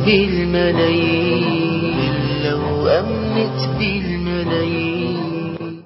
بالملايين لو أمنت بالملايين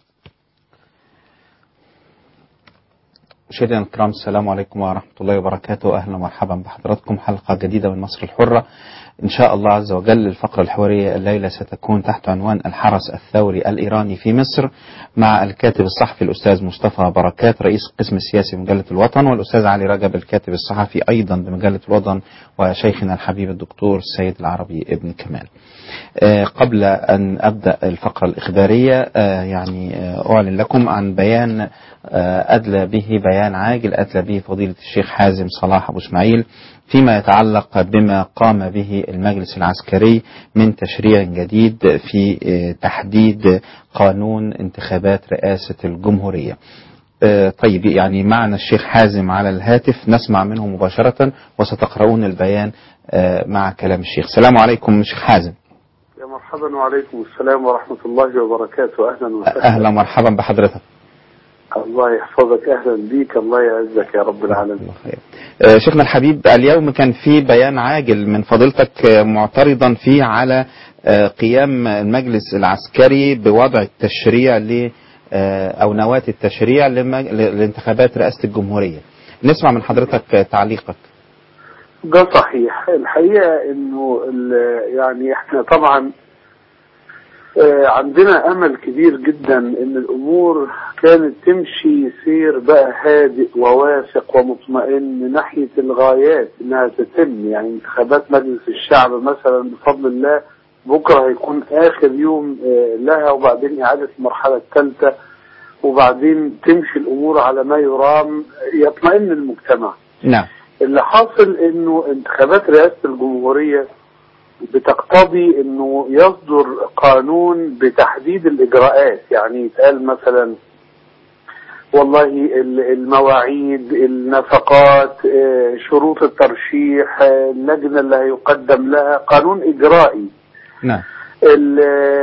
مشاهدينا الكرام السلام عليكم ورحمة الله وبركاته أهلا ومرحبا بحضراتكم حلقة جديدة من مصر الحرة إن شاء الله عز وجل الفقرة الحوارية الليلة ستكون تحت عنوان الحرس الثوري الإيراني في مصر مع الكاتب الصحفي الأستاذ مصطفى بركات رئيس القسم السياسي بمجلة الوطن والأستاذ علي رجب الكاتب الصحفي أيضا بمجلة الوطن وشيخنا الحبيب الدكتور السيد العربي ابن كمال آه، قبل أن أبدأ الفقرة الإخبارية آه، يعني آه، أعلن لكم عن بيان آه، أدلى به بيان عاجل أدلى به فضيلة الشيخ حازم صلاح أبو إسماعيل فيما يتعلق بما قام به المجلس العسكري من تشريع جديد في آه، تحديد قانون انتخابات رئاسة الجمهورية آه، طيب يعني معنا الشيخ حازم على الهاتف نسمع منه مباشرة وستقرؤون البيان آه، مع كلام الشيخ السلام عليكم شيخ حازم يا مرحبا وعليكم السلام ورحمة الله وبركاته أهلا وسهلا أهلا ومرحبا بحضرتك الله يحفظك أهلا بيك الله يعزك يا رب العالمين الله خير. آه، شيخنا الحبيب اليوم كان في بيان عاجل من فضيلتك آه، معترضا فيه على آه، قيام المجلس العسكري بوضع التشريع ل آه، او نواة التشريع لمج- ل- لانتخابات رئاسة الجمهورية نسمع من حضرتك آه، تعليقك ده صحيح الحقيقة انه ال- يعني احنا طبعا آه، عندنا امل كبير جدا ان الامور كانت تمشي سير بقى هادئ وواثق ومطمئن ناحية الغايات انها تتم يعني انتخابات مجلس الشعب مثلا بفضل الله بكرة هيكون اخر يوم آه، لها وبعدين اعادة المرحلة الثالثة وبعدين تمشي الامور على ما يرام يطمئن المجتمع نعم اللي حاصل انه انتخابات رئاسة الجمهورية بتقتضي انه يصدر قانون بتحديد الاجراءات يعني يتقال مثلا والله ال- المواعيد النفقات آه، شروط الترشيح آه، اللجنة اللي هيقدم لها قانون اجرائي نعم ال-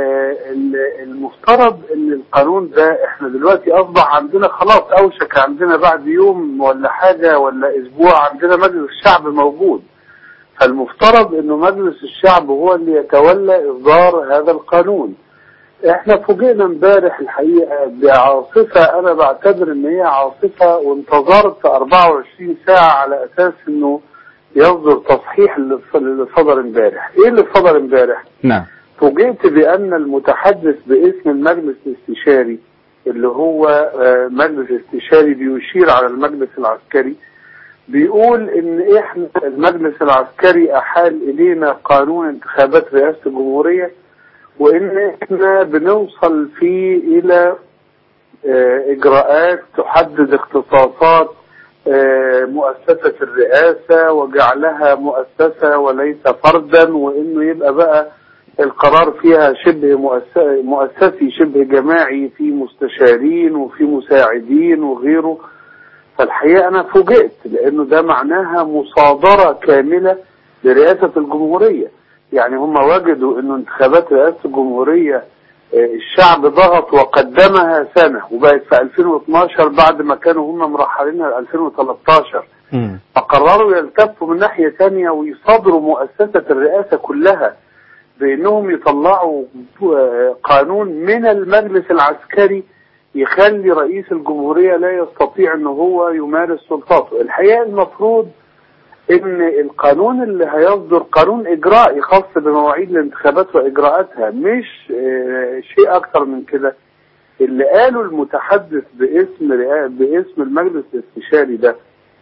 ال- المفترض ان القانون ده احنا دلوقتي اصبح عندنا خلاص اوشك عندنا بعد يوم ولا حاجة ولا اسبوع عندنا مجلس الشعب موجود فالمفترض انه مجلس الشعب هو اللي يتولى اصدار هذا القانون احنا فوجئنا امبارح الحقيقة بعاصفة انا بعتبر ان هي عاصفة وانتظرت 24 ساعة على اساس انه يصدر تصحيح اللي اللي صدر امبارح ايه اللي صدر امبارح نعم فوجئت بأن المتحدث باسم المجلس الاستشاري اللي هو آه، مجلس استشاري بيشير على المجلس العسكري بيقول ان احنا المجلس العسكري احال الينا قانون انتخابات رئاسة الجمهورية وان احنا بنوصل فيه الى آه، اجراءات تحدد اختصاصات آه، مؤسسة الرئاسة وجعلها مؤسسة وليس فردا وانه يبقى بقى القرار فيها شبه مؤس- مؤسسي شبه جماعي في مستشارين وفي مساعدين وغيره فالحقيقة أنا فوجئت لأنه ده معناها مصادرة كاملة لرئاسة الجمهورية يعني هم وجدوا أنه انتخابات رئاسة الجمهورية آه، الشعب ضغط وقدمها سنة وبقت في 2012 بعد ما كانوا هم مرحلينها ل 2013 مم. فقرروا يلتفوا من ناحية تانية ويصادروا مؤسسة الرئاسة كلها بأنهم يطلعوا آه، قانون من المجلس العسكري يخلي رئيس الجمهورية لا يستطيع ان هو يمارس سلطاته الحقيقة المفروض ان القانون اللي هيصدر قانون اجرائي خاص بمواعيد الانتخابات واجراءاتها مش آه، شيء اكتر من كده اللي قاله المتحدث باسم رئا- باسم المجلس الاستشاري ده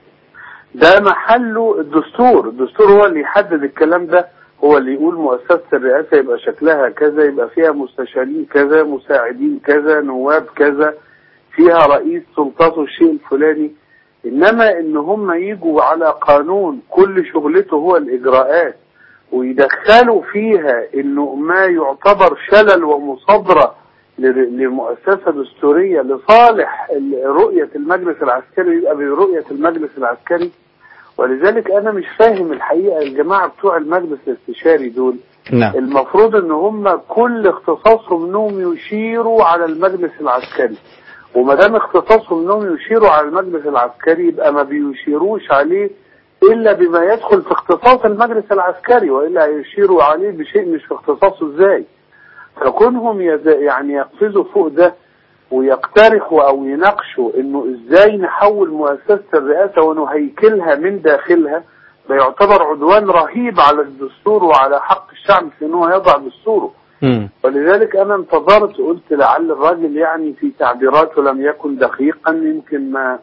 ده محله الدستور الدستور هو اللي يحدد الكلام ده هو اللي يقول مؤسسة الرئاسة يبقى شكلها كذا يبقى فيها مستشارين كذا مساعدين كذا نواب كذا فيها رئيس سلطته الشيء الفلاني انما ان هم يجوا على قانون كل شغلته هو الاجراءات ويدخلوا فيها انه ما يعتبر شلل ومصادرة لر- لمؤسسة دستورية لصالح ال- رؤية المجلس العسكري يبقى برؤية المجلس العسكري ولذلك انا مش فاهم الحقيقة الجماعة بتوع المجلس الاستشاري دول نعم المفروض ان هم كل اختصاصهم انهم يشيروا على المجلس العسكري وما دام اختصاصهم انهم يشيروا على المجلس العسكري يبقى ما بيشيروش عليه إلا بما يدخل في اختصاص المجلس العسكري وإلا يشيروا عليه بشيء مش في اختصاصه إزاي فكونهم يز- يعني يقفزوا فوق ده ويقترحوا او يناقشوا انه ازاي نحول مؤسسة الرئاسة ونهيكلها من داخلها ده يعتبر عدوان رهيب على الدستور وعلى حق الشعب في انه يضع دستوره مم. ولذلك انا انتظرت قلت لعل الراجل يعني في تعبيراته لم يكن دقيقا يمكن ما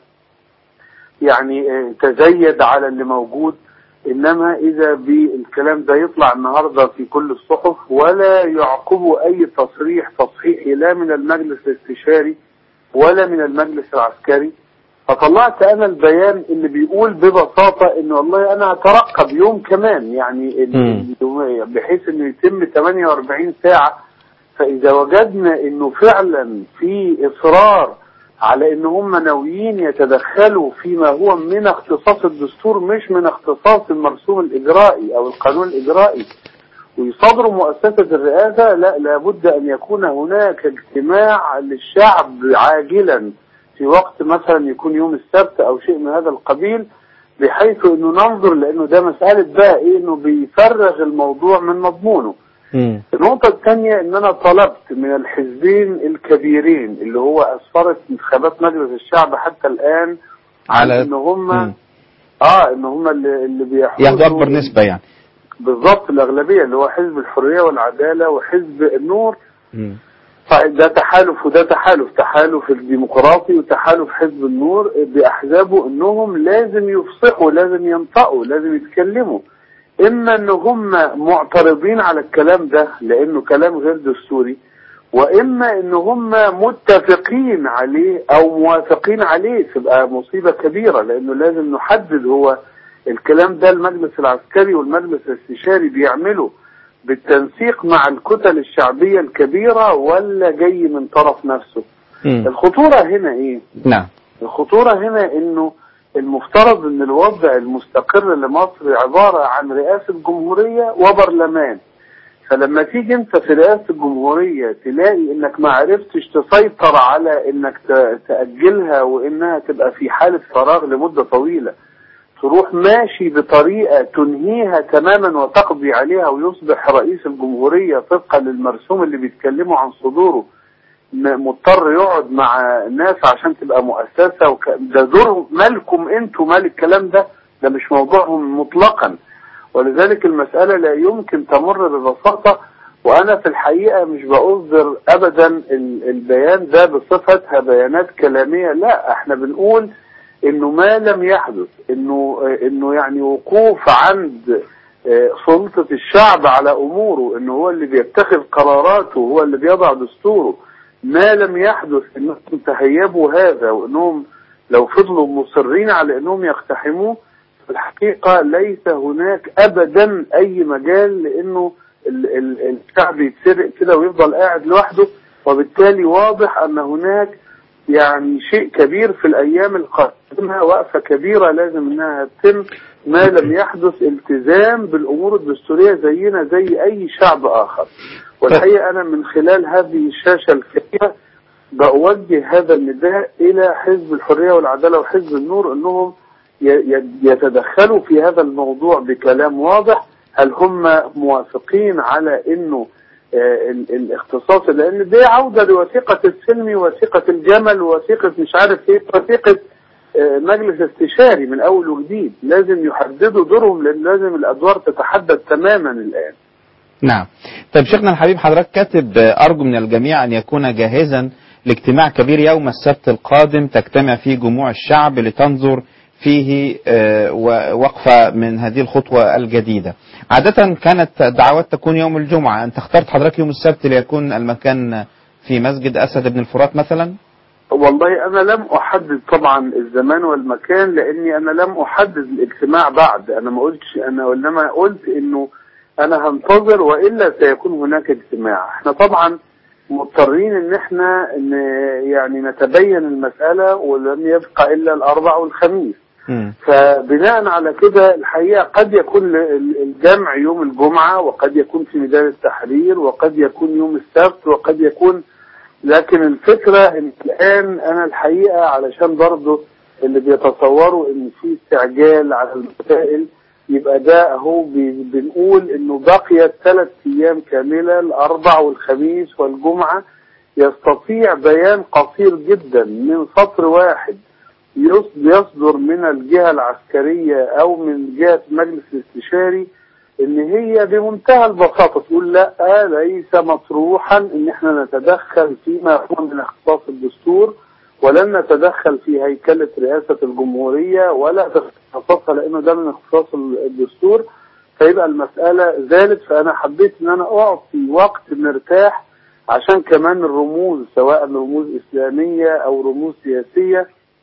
يعني آه، تزيد على اللي موجود انما اذا بالكلام ده يطلع النهارده في كل الصحف ولا يعقبه اي تصريح تصحيحي لا من المجلس الاستشاري ولا من المجلس العسكري فطلعت انا البيان اللي بيقول ببساطه ان والله انا هترقب يوم كمان يعني ال- ال- بحيث انه يتم 48 ساعه فاذا وجدنا انه فعلا في اصرار على ان هم ناويين يتدخلوا فيما هو من اختصاص الدستور مش من اختصاص المرسوم الاجرائي او القانون الاجرائي ويصدروا مؤسسة الرئاسة لا لابد أن يكون هناك اجتماع للشعب عاجلا في وقت مثلا يكون يوم السبت أو شيء من هذا القبيل بحيث أنه ننظر لأنه ده مسألة بقى إيه أنه بيفرغ الموضوع من مضمونه مم. النقطة الثانية ان انا طلبت من الحزبين الكبيرين اللي هو اسفرت انتخابات مجلس الشعب حتى الان على- على ان هم مم. اه ان هم اللي, اللي بيحوزوا ياخدوا اكبر نسبة يعني بالظبط الاغلبية اللي هو حزب الحرية والعدالة وحزب النور مم. طيب ده تحالف وده تحالف تحالف الديمقراطي وتحالف حزب النور باحزابه انهم لازم يفصحوا لازم ينطقوا لازم يتكلموا اما ان هم معترضين على الكلام ده لانه كلام غير دستوري واما ان هم متفقين عليه او موافقين عليه تبقى مصيبة كبيرة لانه لازم نحدد هو الكلام ده المجلس العسكري والمجلس الاستشاري بيعمله بالتنسيق مع الكتل الشعبية الكبيرة ولا جاي من طرف نفسه مم. الخطورة هنا ايه نعم الخطورة هنا انه المفترض ان الوضع المستقر لمصر عبارة عن رئاسة جمهورية وبرلمان فلما تيجي انت في رئاسة الجمهورية تلاقي انك ما عرفتش تسيطر على انك ت- تأجلها وانها تبقى في حالة فراغ لمدة طويلة تروح ماشي بطريقة تنهيها تماما وتقضي عليها ويصبح رئيس الجمهورية طبقا للمرسوم اللي بيتكلموا عن صدوره م- مضطر يقعد مع ناس عشان تبقى مؤسسة وك... ده دور مالكم انتوا مال الكلام ده ده مش موضوعهم مطلقا ولذلك المسألة لا يمكن تمر ببساطة وأنا في الحقيقة مش بأصدر أبدا ال- البيان ده بصفتها بيانات كلامية لا احنا بنقول انه ما لم يحدث انه انه يعني وقوف عند آه، سلطة الشعب على اموره انه هو اللي بيتخذ قراراته هو اللي بيضع دستوره ما لم يحدث انهم تهيبوا هذا وانهم لو فضلوا مصرين على انهم يقتحموه في الحقيقة ليس هناك ابدا اي مجال لانه ال- ال- الشعب يتسرق كده ويفضل قاعد لوحده وبالتالي واضح ان هناك يعني شيء كبير في الايام القادمه وقفه كبيره لازم انها تتم ما لم يحدث التزام بالامور الدستوريه زينا زي اي شعب اخر والحقيقه انا من خلال هذه الشاشه الكبيره بوجه هذا النداء الى حزب الحريه والعداله وحزب النور انهم ي- ي- يتدخلوا في هذا الموضوع بكلام واضح هل هم موافقين على انه آه، ال- الاختصاص لان دي عودة لوثيقة السلمي وثيقة الجمل وثيقة مش عارف ايه وثيقة آه، مجلس استشاري من اول وجديد لازم يحددوا دورهم لان لازم الادوار تتحدد تماما الان نعم طيب شيخنا الحبيب حضرتك كاتب آه، أرجو من الجميع أن يكون جاهزا لاجتماع كبير يوم السبت القادم تجتمع فيه جموع الشعب لتنظر فيه آه، و- وقفة من هذه الخطوة الجديدة عادة كانت دعوات تكون يوم الجمعة أنت اخترت حضرتك يوم السبت ليكون المكان في مسجد أسد بن الفرات مثلا والله انا لم احدد طبعا الزمان والمكان لاني انا لم احدد الاجتماع بعد انا ما قلتش انا انما قلت انه انا هنتظر والا سيكون هناك اجتماع احنا طبعا مضطرين ان احنا ن- يعني نتبين المسألة ولم يبقى الا الاربع والخميس مم. فبناء على كده الحقيقة قد يكون ال- الجمع يوم الجمعة وقد يكون في ميدان التحرير وقد يكون يوم السبت وقد يكون لكن الفكرة ان الان انا الحقيقة علشان برضه اللي بيتصوروا ان في استعجال على المسائل يبقى ده اهو بي- بنقول انه بقيت ثلاث ايام كامله الاربع والخميس والجمعه يستطيع بيان قصير جدا من سطر واحد يص- يصدر من الجهه العسكريه او من جهه المجلس الاستشاري ان هي بمنتهى البساطه تقول لا ليس مطروحا ان احنا نتدخل فيما هو من اختصاص الدستور ولن نتدخل في هيكله رئاسه الجمهوريه ولا في اختصاصها لانه ده من اختصاص الدستور فيبقى المساله زالت فانا حبيت ان انا اعطي وقت مرتاح عشان كمان الرموز سواء رموز اسلاميه او رموز سياسيه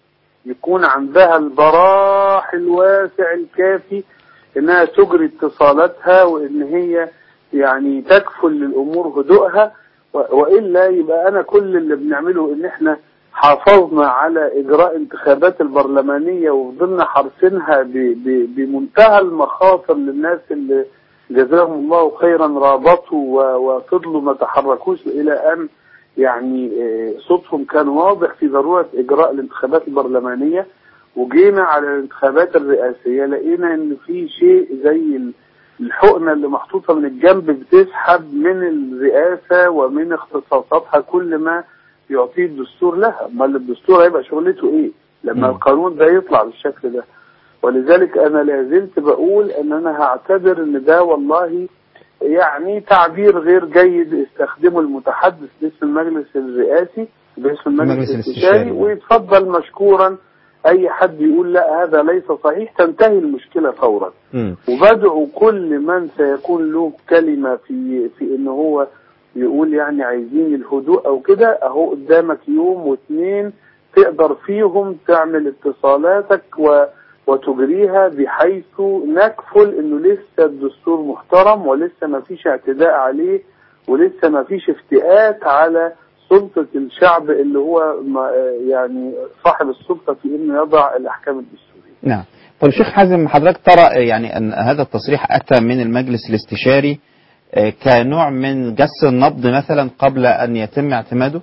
يكون عندها البراح الواسع الكافي انها تجري اتصالاتها وان هي يعني تكفل للامور هدوءها و- والا يبقى انا كل اللي بنعمله ان احنا حافظنا على اجراء انتخابات البرلمانيه وفضلنا حارسينها ب- ب- بمنتهى المخاطر للناس اللي جزاهم الله خيرا رابطوا و- وفضلوا ما تحركوش الى ان يعني آه، صوتهم كان واضح في ضروره اجراء الانتخابات البرلمانيه وجينا على الانتخابات الرئاسيه لقينا ان في شيء زي ال- الحقنه اللي محطوطه من الجنب بتسحب من الرئاسه ومن اختصاصاتها كل ما يعطيه الدستور لها امال الدستور هيبقى شغلته ايه لما مم. القانون ده يطلع بالشكل ده ولذلك انا لا زلت بقول ان انا هعتبر ان ده والله يعني تعبير غير جيد استخدمه المتحدث باسم المجلس الرئاسي باسم المجلس المجلس الاستشاري الاستشاري. ويتفضل مشكورا اي حد يقول لا هذا ليس صحيح تنتهي المشكله فورا مم. وبدعو كل من سيكون له كلمة في في ان هو يقول يعني عايزين الهدوء او كده اهو قدامك يوم واثنين تقدر فيهم تعمل اتصالاتك و وتجريها بحيث نكفل انه لسه الدستور محترم ولسه ما فيش اعتداء عليه ولسه ما فيش افتئات على سلطة الشعب اللي هو ما يعني صاحب السلطة في انه يضع الاحكام الدستورية نعم طب شيخ حازم حضرتك ترى يعني أن هذا التصريح أتى من المجلس الاستشاري آه، كنوع من جس النبض مثلا قبل أن يتم اعتماده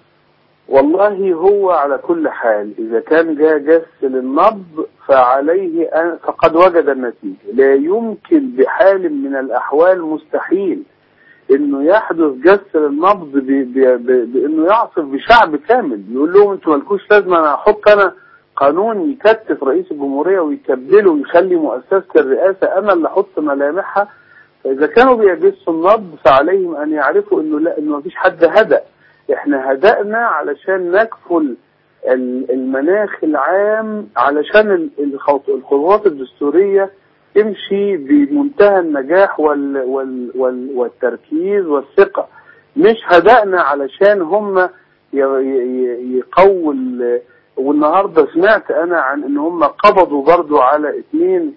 والله هو على كل حال إذا كان جاء جس للنبض فعليه أن فقد وجد النتيجة لا يمكن بحال من الأحوال مستحيل إنه يحدث جس للنبض ب- ب- ب- بإنه يعصف بشعب كامل يقول لهم أنتوا مالكوش لازمة أنا أحط أنا قانون يكتف رئيس الجمهورية ويكبله ويخلي مؤسسة الرئاسة أنا اللي أحط ملامحها فإذا كانوا بيجسوا النبض فعليهم أن يعرفوا إنه لا إنه مفيش حد هدأ احنا هدأنا علشان نكفل ال- المناخ العام علشان ال- الخط- الخطوات الدستورية تمشي بمنتهى النجاح وال وال وال والتركيز والثقة مش هدأنا علشان هم ي- ي- يقووا ال- والنهارده سمعت انا عن ان هم قبضوا برضو على اثنين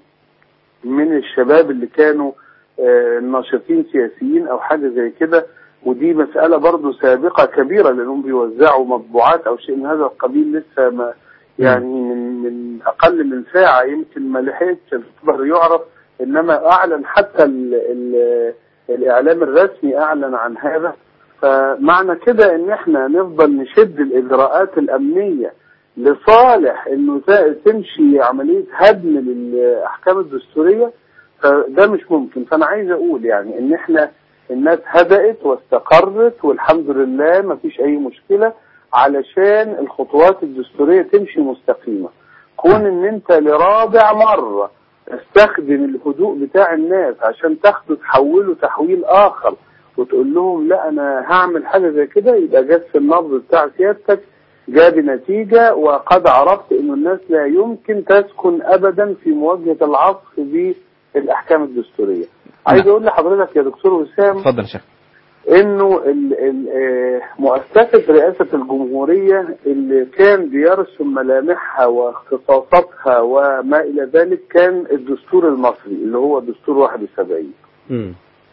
من الشباب اللي كانوا آه، ناشطين سياسيين او حاجه زي كده ودي مسألة برضو سابقة كبيرة لأنهم بيوزعوا مطبوعات أو شيء من هذا القبيل لسه ما يعني من من أقل من ساعة يمكن ما لحقتش الخبر يعرف إنما أعلن حتى ال ال الإعلام الرسمي أعلن عن هذا فمعنى كده إن إحنا نفضل نشد الإجراءات الأمنية لصالح إنه ت- تمشي عملية هدم للأحكام الدستورية فده مش ممكن فأنا عايز أقول يعني إن إحنا الناس هدأت واستقرت والحمد لله ما فيش أي مشكلة علشان الخطوات الدستورية تمشي مستقيمة كون ان انت لرابع مرة تستخدم الهدوء بتاع الناس عشان تاخده تحوله تحويل اخر وتقول لهم لا انا هعمل حاجة زي كده يبقى جس النبض بتاع سيادتك جاب نتيجة وقد عرفت ان الناس لا يمكن تسكن ابدا في مواجهة العصف بالاحكام الدستورية عايز اقول لحضرتك يا دكتور وسام اتفضل يا شيخ انه ال ال آه، مؤسسة رئاسة الجمهورية اللي كان بيرسم ملامحها واختصاصاتها وما الى ذلك كان الدستور المصري اللي هو دستور 71 مم.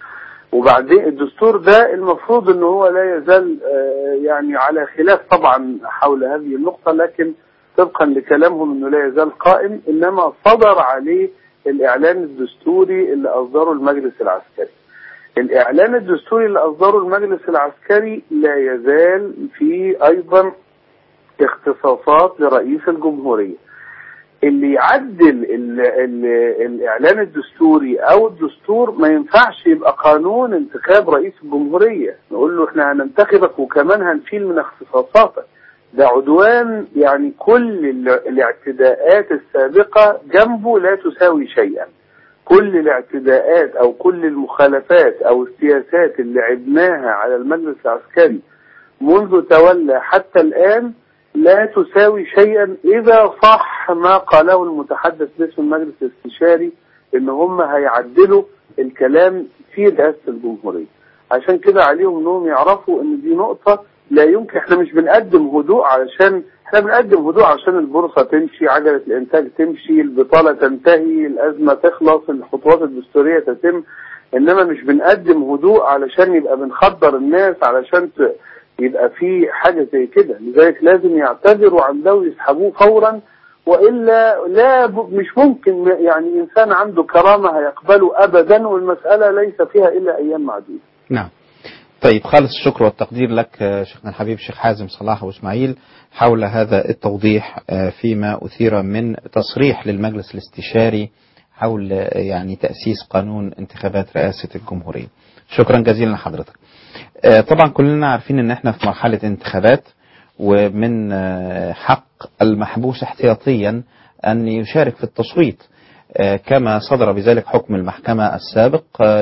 وبعدين الدستور ده المفروض ان هو لا يزال آه، يعني على خلاف طبعا حول هذه النقطة لكن طبقا لكلامهم انه لا يزال قائم انما صدر عليه الاعلان الدستوري اللي اصدره المجلس العسكري الإعلان الدستوري اللي أصدره المجلس العسكري لا يزال في أيضا اختصاصات لرئيس الجمهورية اللي يعدل ال ال الاعلان الدستوري او الدستور ما ينفعش يبقى قانون انتخاب رئيس الجمهوريه نقول له احنا هننتخبك وكمان هنشيل من اختصاصاتك ده عدوان يعني كل ال- الاعتداءات السابقه جنبه لا تساوي شيئا كل الاعتداءات او كل المخالفات او السياسات اللي عبناها على المجلس العسكري منذ تولى حتى الآن لا تساوي شيئا إذا صح ما قاله المتحدث باسم المجلس الاستشاري إن هم هيعدلوا الكلام في رئاسة الجمهورية عشان كده عليهم إنهم يعرفوا إن دي نقطة لا يمكن إحنا مش بنقدم هدوء علشان إحنا بنقدم هدوء عشان البورصة تمشي عجلة الإنتاج تمشي البطالة تنتهي الأزمة تخلص الخطوات الدستورية تتم إنما مش بنقدم هدوء علشان يبقى بنخدر الناس علشان ت... يبقى في حاجة زي كده لذلك لازم يعتذروا عن ده ويسحبوه فورا وإلا لا ب- مش ممكن يعني إنسان عنده كرامة هيقبله أبدا والمسألة ليس فيها إلا أيام معدودة نعم طيب خالص الشكر والتقدير لك آه، شيخنا الحبيب الشيخ حازم صلاح واسماعيل حول هذا التوضيح آه، فيما أثير من تصريح للمجلس الاستشاري حول آه، يعني تأسيس قانون انتخابات رئاسة الجمهورية شكرا جزيلا لحضرتك آه، طبعا كلنا عارفين ان احنا في مرحلة انتخابات ومن آه، حق المحبوس احتياطيا ان يشارك في التصويت آه، كما صدر بذلك حكم المحكمة السابق آه،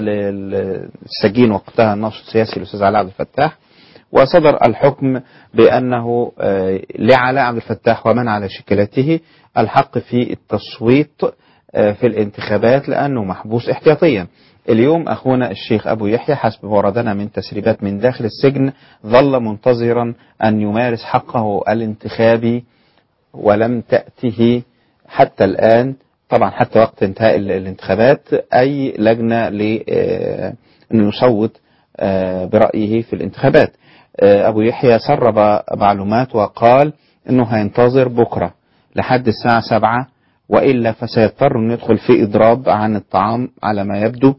للسجين وقتها الناشط السياسي الأستاذ علاء عبد الفتاح وصدر الحكم بأنه آه، لعلاء عبد الفتاح ومن على شكلته الحق في التصويت آه، في الانتخابات لأنه محبوس احتياطيا اليوم أخونا الشيخ أبو يحيى حسب ما وردنا من تسريبات من داخل السجن ظل منتظرا أن يمارس حقه الانتخابي ولم تأته حتى الآن طبعا حتى وقت انتهاء ال- الانتخابات أي لجنة ل آه، أن يصوت آه، برأيه في الانتخابات آه، أبو يحيى سرب معلومات وقال أنه هينتظر بكرة لحد الساعة سبعة وإلا فسيضطر أن يدخل في إضراب عن الطعام على ما يبدو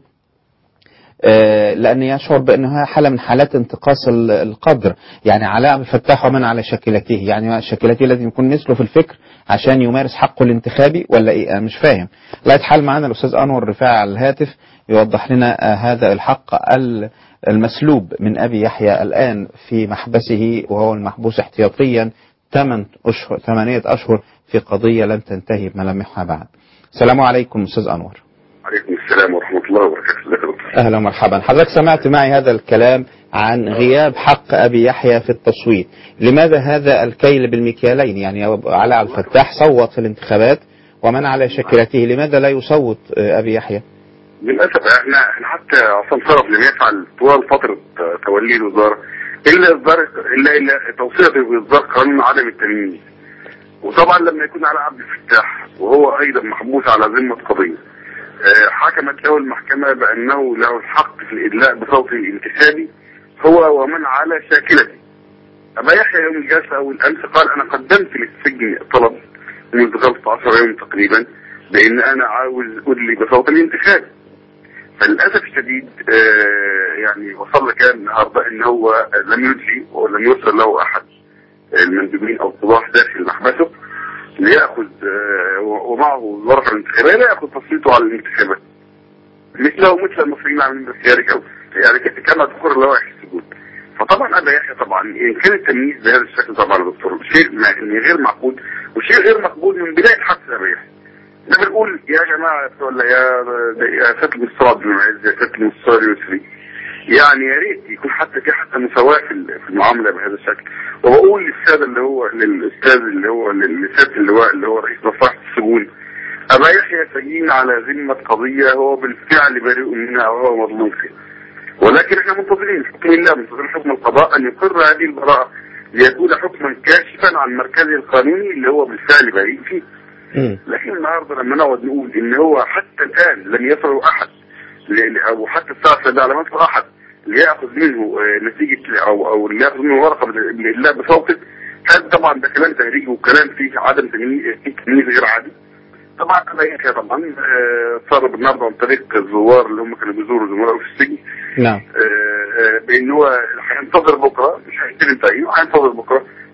آه، لأن يشعر بأنها حالة من حالات انتقاص ال- القدر يعني علاء عبد الفتاح ومن على شاكلته يعني شاكلته لازم يكون مثله في الفكر عشان يمارس حقه الانتخابي ولا إيه أنا مش فاهم لا حال معنا الأستاذ أنور رفاعي على الهاتف يوضح لنا آه، هذا الحق ال- المسلوب من أبي يحيى الآن في محبسه وهو المحبوس احتياطيا ثمان أشهر ثمانية أشهر في قضية لن تنتهي بملامحها بعد السلام عليكم أستاذ أنور عليكم السلام ورحمة الله وبركاته ازيك يا دكتور اهلا ومرحبا حضرتك سمعت معي هذا الكلام عن غياب حق ابي يحيى في التصويت لماذا هذا الكيل بالمكيالين يعني علاء عبد الفتاح صوت في الانتخابات ومن على شكلته لماذا لا يصوت آه، ابي يحيى للأسف احنا احنا حتى عصام شرف لم يفعل طوال فترة توليه الوزارة إلا إصدار إلا إلا توصيته بإصدار قانون عدم التمييز وطبعا لما يكون على عبد الفتاح وهو أيضا محبوس على ذمة قضية آه، حكمت له المحكمة بأنه له الحق في الإدلاء بصوت الانتخابي هو ومن على شاكلته أبا يحيى يوم الجلسة أول أمس قال أنا قدمت للسجن طلب منذ 15 يوم تقريبا بأن أنا عاوز أدلي بصوت الانتخاب فللأسف الشديد آه، يعني وصل لك النهارده ان هو لم يدلي ولم يرسل له احد المندوبين او الصباح داخل محبسه ليأخذ آه، ومعه الورقة الانتخابية لا يأخذ تصويته على الانتخابات مثله مثل المصريين عاملين باختيارك أو يعني كما تذكر لوائح السجون فطبعا ابا يحيى طبعا ان كان التمييز بهذا الشكل طبعا يا دكتور شيء ما- غير معقول وشيء غير مقبول من بدايه حبس ابا يحيى احنا بنقول يا جماعه ولا يا يا سياده المستشار بن معز يا سياده المستشار يسري يعني يا ريت يكون حتى في حتى مساواه في ال- في المعامله بهذا الشكل وبقول للساده اللي هو للاستاذ اللي هو لسياده اللواء اللي هو رئيس مصلحه السجون ابا يحيى سجين على ذمه قضيه هو بالفعل بريء منها وهو مظلوم فيها ولكن احنا منتظرين حكم الله منتظرين حكم القضاء ان يقر هذه البراءه ليكون حكما كاشفا عن مركزه القانوني اللي هو بالفعل بريء فيه لكن النهارده لما نقعد نقول ان هو حتى الان لم يصل احد ل- ل- او حتى الساعه السابعه لم يصل احد لياخذ منه آه، نتيجه او او لياخذ منه ورقه بال- بالادلاء بصوته هذا طبعا ده كلام تهريجي وكلام فيه عدم تمييز فيه تمييز غير عادي طبعا انا يحيى طبعا آه، صار بالنهارده عن طريق الزوار اللي هم كانوا بيزوروا زملائه في السجن نعم آه، آه، بان هو هينتظر بكره مش هيستلم تأييد وهينتظر بكره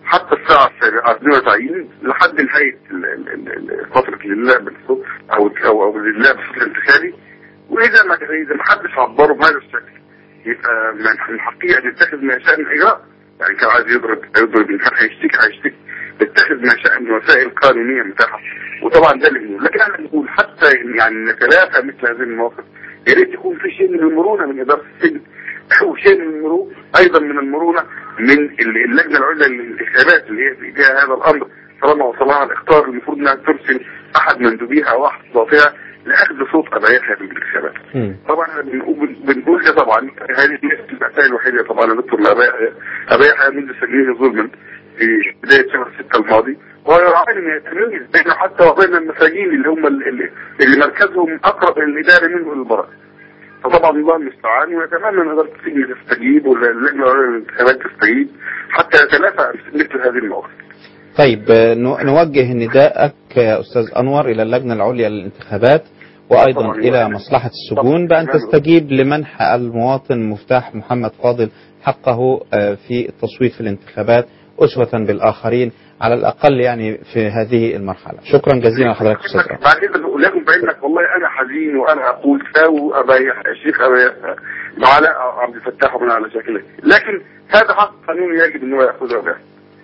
حتى الساعه السابعه 42 لحد نهايه ال- ال- ال- ال- فتره اللعب الصوت او او او اللعب الصوت الانتخابي واذا ما اذا ما حدش عبره بهذا الشكل يبقى من من حقه ان يتخذ ما شاء من اجراء يعني كان عايز يضرب يضرب انسان هيشتكي هيشتكي يتخذ ما شاء من وسائل قانونيه متاحه وطبعا ده اللي بنقول لكن احنا بنقول حتى يعني نتلافى مثل هذه المواقف يا ريت يكون في شيء من المرونه من اداره السجن وشيء من المرونه ايضا من المرونه من ال- اللجنه العليا للانتخابات اللي هي في ايديها هذا الامر طالما وصلها الاختار المفروض انها ترسل احد مندوبيها او احد ضابطيها لاخذ صوت ابايتها في الانتخابات. مم. طبعا احنا بنقول بنقول ده طبعا هذه ليست المأساة الوحيدة طبعا يا دكتور أبايا أبايا منذ سجنه ظلما في بداية شهر 6 الماضي ويراعي ان يتميز بين حتى وبين المساجين اللي هم اللي, اللي مركزهم اقرب الاداري منه للبراءة. فطبعا الله المستعان ويتمنى ان اداره السجن تستجيب واللجنه العليا للانتخابات تستجيب حتى يتلافى مثل هذه المواقف. طيب آه، نو- نوجه نداءك يا أستاذ أنور إلى اللجنة العليا للانتخابات وأيضا طبعاً. إلى مصلحة السجون بأن طبعاً. تستجيب لمنح المواطن مفتاح محمد فاضل حقه آه، في التصويت في الانتخابات أسوة بالآخرين على الأقل يعني في هذه المرحلة شكرا جزيلا لحضرتك أستاذ أنور. بعد كده بقول لكم بانك والله انا حزين وانا اقول ساووا ابايح الشيخ ابايح علاء عبد الفتاح ومن على شكله لكن هذا حق قانوني يجب ان هو ياخذه به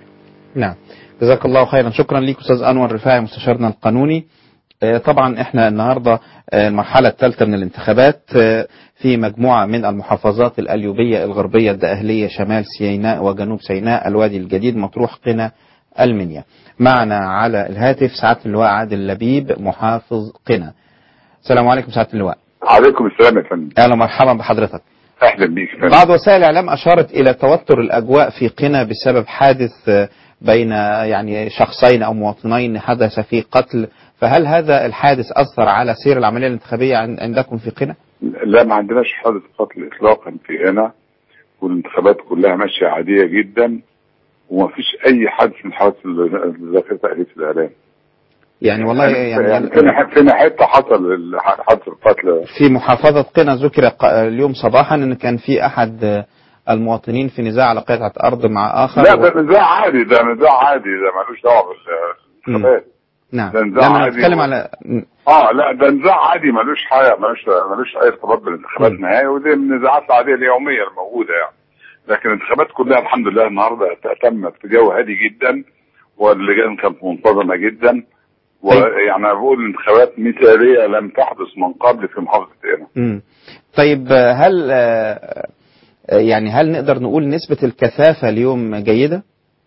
نعم جزاك الله خيرا شكرا ليك أستاذ أنور رفاعي مستشارنا القانوني آه، طبعا احنا النهارده آه، المرحله الثالثه من الانتخابات آه، في مجموعه من المحافظات الاليوبيه الغربيه الدقهليه شمال سيناء وجنوب سيناء الوادي الجديد مطروح قنا المنيا معنا على الهاتف سعاده اللواء عادل لبيب محافظ قنا السلام عليكم سعاده اللواء عليكم السلام يا فندم اهلا ومرحبا بحضرتك اهلا بيك يا فندم بعض وسائل الاعلام اشارت الى توتر الاجواء في قنا بسبب حادث آه، بين آه، يعني شخصين او مواطنين حدث فيه قتل فهل هذا الحادث اثر على سير العمليه الانتخابيه عن- عندكم في قنا؟ لا ما عندناش حادث قتل اطلاقا في هنا والانتخابات كلها ماشيه عاديه جدا وما فيش اي حادث من حوادث اللي ذكرتها في الاعلام يعني والله يعني فينا فينا حته حصل ال- حادث القتل في محافظه قنا ذكر ق- اليوم صباحا ان كان في احد آه، المواطنين في نزاع على قطعه ارض مع اخر لا و- ده نزاع عادي ده نزاع عادي ده ملوش دعوه بالانتخابات نعم ده نزاع لما عادي نتكلم و- على اه لا ده نزاع عادي ملوش حاجه ملوش ملوش اي ارتباط بالانتخابات مم. نهائي ودي من النزاعات العاديه اليوميه الموجوده يعني لكن الانتخابات كلها الحمد لله النهارده تمت في جو هادي جدا واللجان كانت منتظمه جدا ويعني أنا بقول الانتخابات مثاليه لم تحدث من قبل في محافظه قنا مم. طيب آه، هل آه، آه، يعني هل نقدر نقول نسبه الكثافه اليوم جيده؟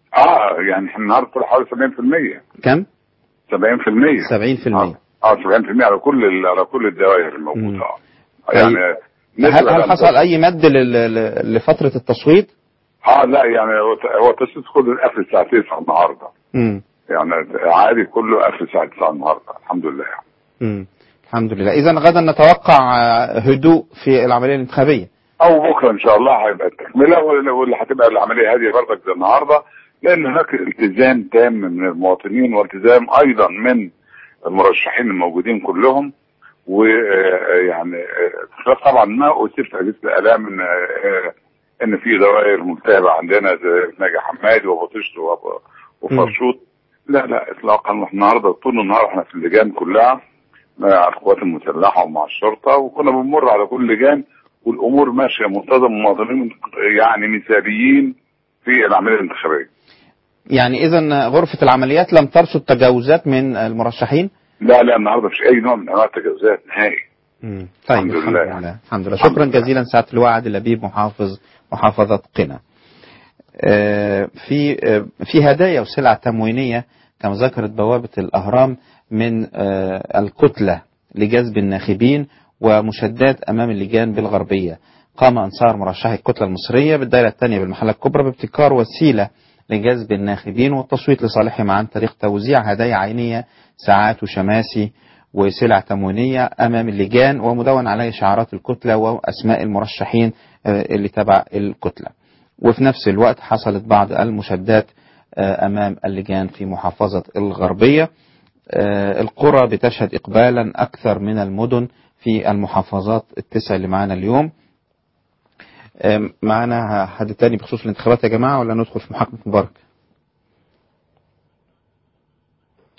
اه يعني احنا النهارده طلع حوالي 70% كم؟ 70% 70% اه آه، 70% على كل ال- على كل الدوائر مم. الموجوده اه طيب. يعني هل نسبة هل لم حصل اي مد لل- لل- لفتره التصويت؟ اه لا يعني هو هو التصويت كله قفل الساعه 9 النهارده امم يعني عادي كله قفل الساعه 9 النهارده الحمد لله يعني. امم الحمد لله اذا غدا نتوقع آه، هدوء في العمليه الانتخابيه او بكره ان شاء الله هيبقى التكمله واللي واللي هتبقى العمليه هاديه برضك زي النهارده لان هناك التزام تام من المواطنين والتزام ايضا من المرشحين الموجودين كلهم ويعني خلاف طبعا ما اثير في اجهزه الاعلام ان آه، ان في دوائر ملتهبه عندنا زي ناجي حمادي وبطشت وب- وفرشوط لا لا اطلاقا واحنا النهارده طول النهار احنا في اللجان كلها مع القوات المسلحه ومع الشرطه وكنا بنمر على كل لجان والامور ماشيه منتظمه المواطنين يعني مثاليين في العمليه الانتخابيه. يعني اذا غرفه العمليات لم ترصد تجاوزات من المرشحين لا لا النهارده مفيش اي نوع من انواع التجاوزات نهائي. مم. طيب الحمد الحمد لله. لله الحمد لله الحمد شكرا لله. جزيلا سعاده اللواء عادل لبيب محافظ محافظه قنا آه، في آه، في هدايا وسلع تموينيه كما ذكرت بوابه الاهرام من آه، الكتله لجذب الناخبين ومشدات امام اللجان بالغربيه قام انصار مرشحي الكتله المصريه بالدائره الثانيه بالمحله الكبرى بابتكار وسيله لجذب الناخبين والتصويت لصالحهم عن طريق توزيع هدايا عينيه ساعات وشماسي وسلع تموينية أمام اللجان ومدون عليه شعارات الكتلة وأسماء المرشحين آه، اللي تبع الكتلة وفي نفس الوقت حصلت بعض المشادات آه، أمام اللجان في محافظة الغربية آه، القرى بتشهد إقبالا أكثر من المدن في المحافظات التسع اللي معانا اليوم آه، معانا حد تاني بخصوص الانتخابات يا جماعة ولا ندخل في محاكمة مبارك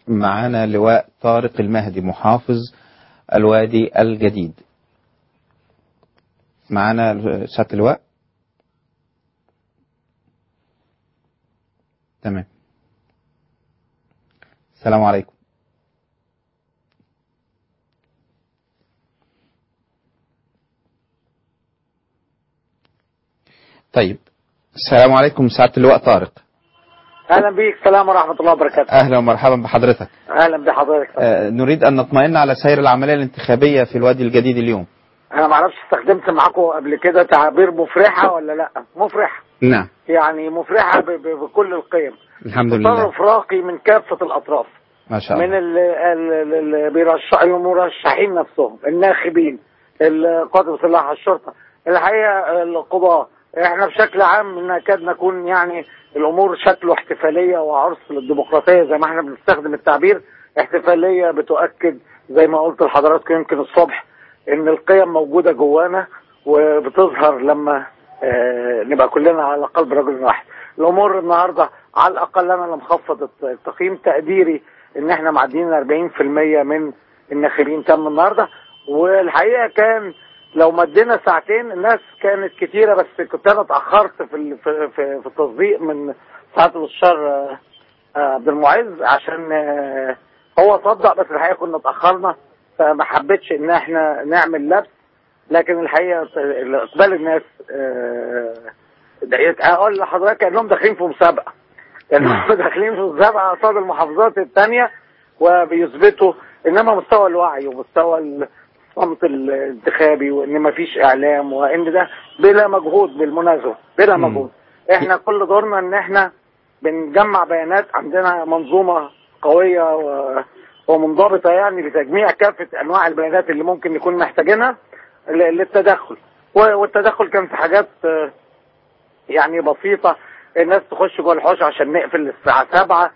معانا لواء طارق المهدي محافظ الوادي الجديد معانا سيادة اللواء تمام السلام عليكم طيب السلام عليكم سعادة اللواء طارق اهلا بيك السلام ورحمه الله وبركاته أهلا ومرحبا بحضرتك اهلا بحضرتك آه، نريد أن نطمئن على سير العملية الانتخابية في الوادي الجديد اليوم انا ما اعرفش استخدمت معاكم قبل كده تعابير مفرحه ولا لا مفرحه نعم يعني مفرحه ب- ب- بكل القيم الحمد لله تصرف راقي من كافه الاطراف ما شاء من الله ال- ال- ال- ال- بيرشح المرشحين نفسهم الناخبين القوات المسلحه الشرطه الحقيقه القضاه احنا بشكل عام نكاد نكون يعني الامور شكله احتفاليه وعرس للديمقراطيه زي ما احنا بنستخدم التعبير احتفاليه بتؤكد زي ما قلت لحضراتكم يمكن الصبح ان القيم موجوده جوانا وبتظهر لما آه، نبقى كلنا على قلب رجل واحد الامور النهارده على الاقل انا اللي مخفض الت- التقييم تقديري ان احنا معديين 40% من الناخبين تم النهارده والحقيقه كان لو مدينا ساعتين الناس كانت كتيره بس كنت انا اتاخرت في ال- في في, في التصديق من ساعه الشهر آه، آه، عبد المعز عشان آه، هو صدق بس الحقيقه كنا اتاخرنا فما حبيتش ان احنا نعمل لبس لكن الحقيقه اقبال الناس آه، دقيقة اقول لحضرتك كانهم داخلين في مسابقه كانهم داخلين في مسابقه قصاد المحافظات الثانيه وبيثبتوا انما مستوى الوعي ومستوى الصمت الانتخابي وان ما فيش اعلام وان ده بلا مجهود بالمناسبه بلا مم. مجهود احنا كل دورنا ان احنا بنجمع بيانات عندنا منظومه قويه و... ومنضبطه يعني لتجميع كافه انواع البيانات اللي ممكن نكون محتاجينها ل- للتدخل و- والتدخل كان في حاجات آه، يعني بسيطه الناس تخش جوه الحوش عشان نقفل الساعه 7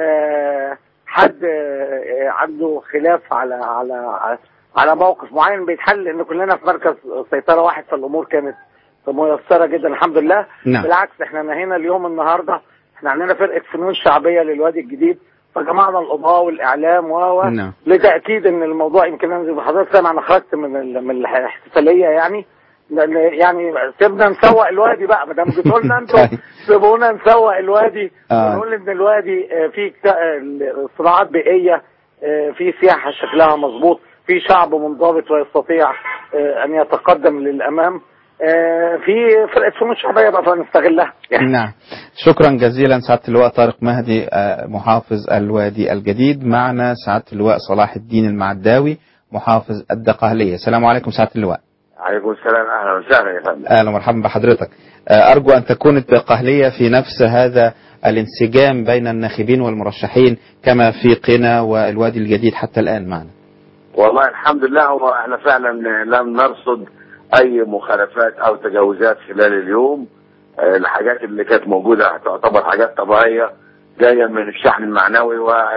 آه، حد آه، عنده خلاف على على على موقف معين بيتحل ان كلنا في مركز سيطره واحد فالامور كانت ميسره جدا الحمد لله نعم. بالعكس احنا نهينا اليوم النهارده احنا عندنا فرقه فنون شعبيه للوادي الجديد فجمعنا القضاء والاعلام و و نعم. لتاكيد ان الموضوع يمكن انزل بحضرتك سامع انا خرجت من ال- من الاحتفاليه يعني لأن يعني سيبنا نسوق الوادي بقى ما دام جيتوا لنا انتوا طيب. سيبونا نسوق الوادي آه. ونقول ان الوادي آه، فيه كت- آه، صناعات بيئيه آه، في سياحه شكلها مظبوط في شعب منضبط ويستطيع آه، ان يتقدم للامام آه، في فرقه فنون شعبيه بقى فنستغلها يعني نعم شكرا جزيلا سعادة اللواء طارق مهدي آه، محافظ الوادي الجديد معنا سعادة اللواء صلاح الدين المعداوي محافظ الدقهلية السلام عليكم سعادة اللواء عليكم السلام اهلا وسهلا يا فندم أهلا ومرحبا بحضرتك آه، أرجو أن تكون الدقهلية في نفس هذا الانسجام بين الناخبين والمرشحين كما في قنا والوادي الجديد حتى الآن معنا والله الحمد لله هو احنا فعلا لم نرصد اي مخالفات او تجاوزات خلال اليوم آه، الحاجات اللي كانت موجوده تعتبر حاجات طبيعيه جايه من الشحن المعنوي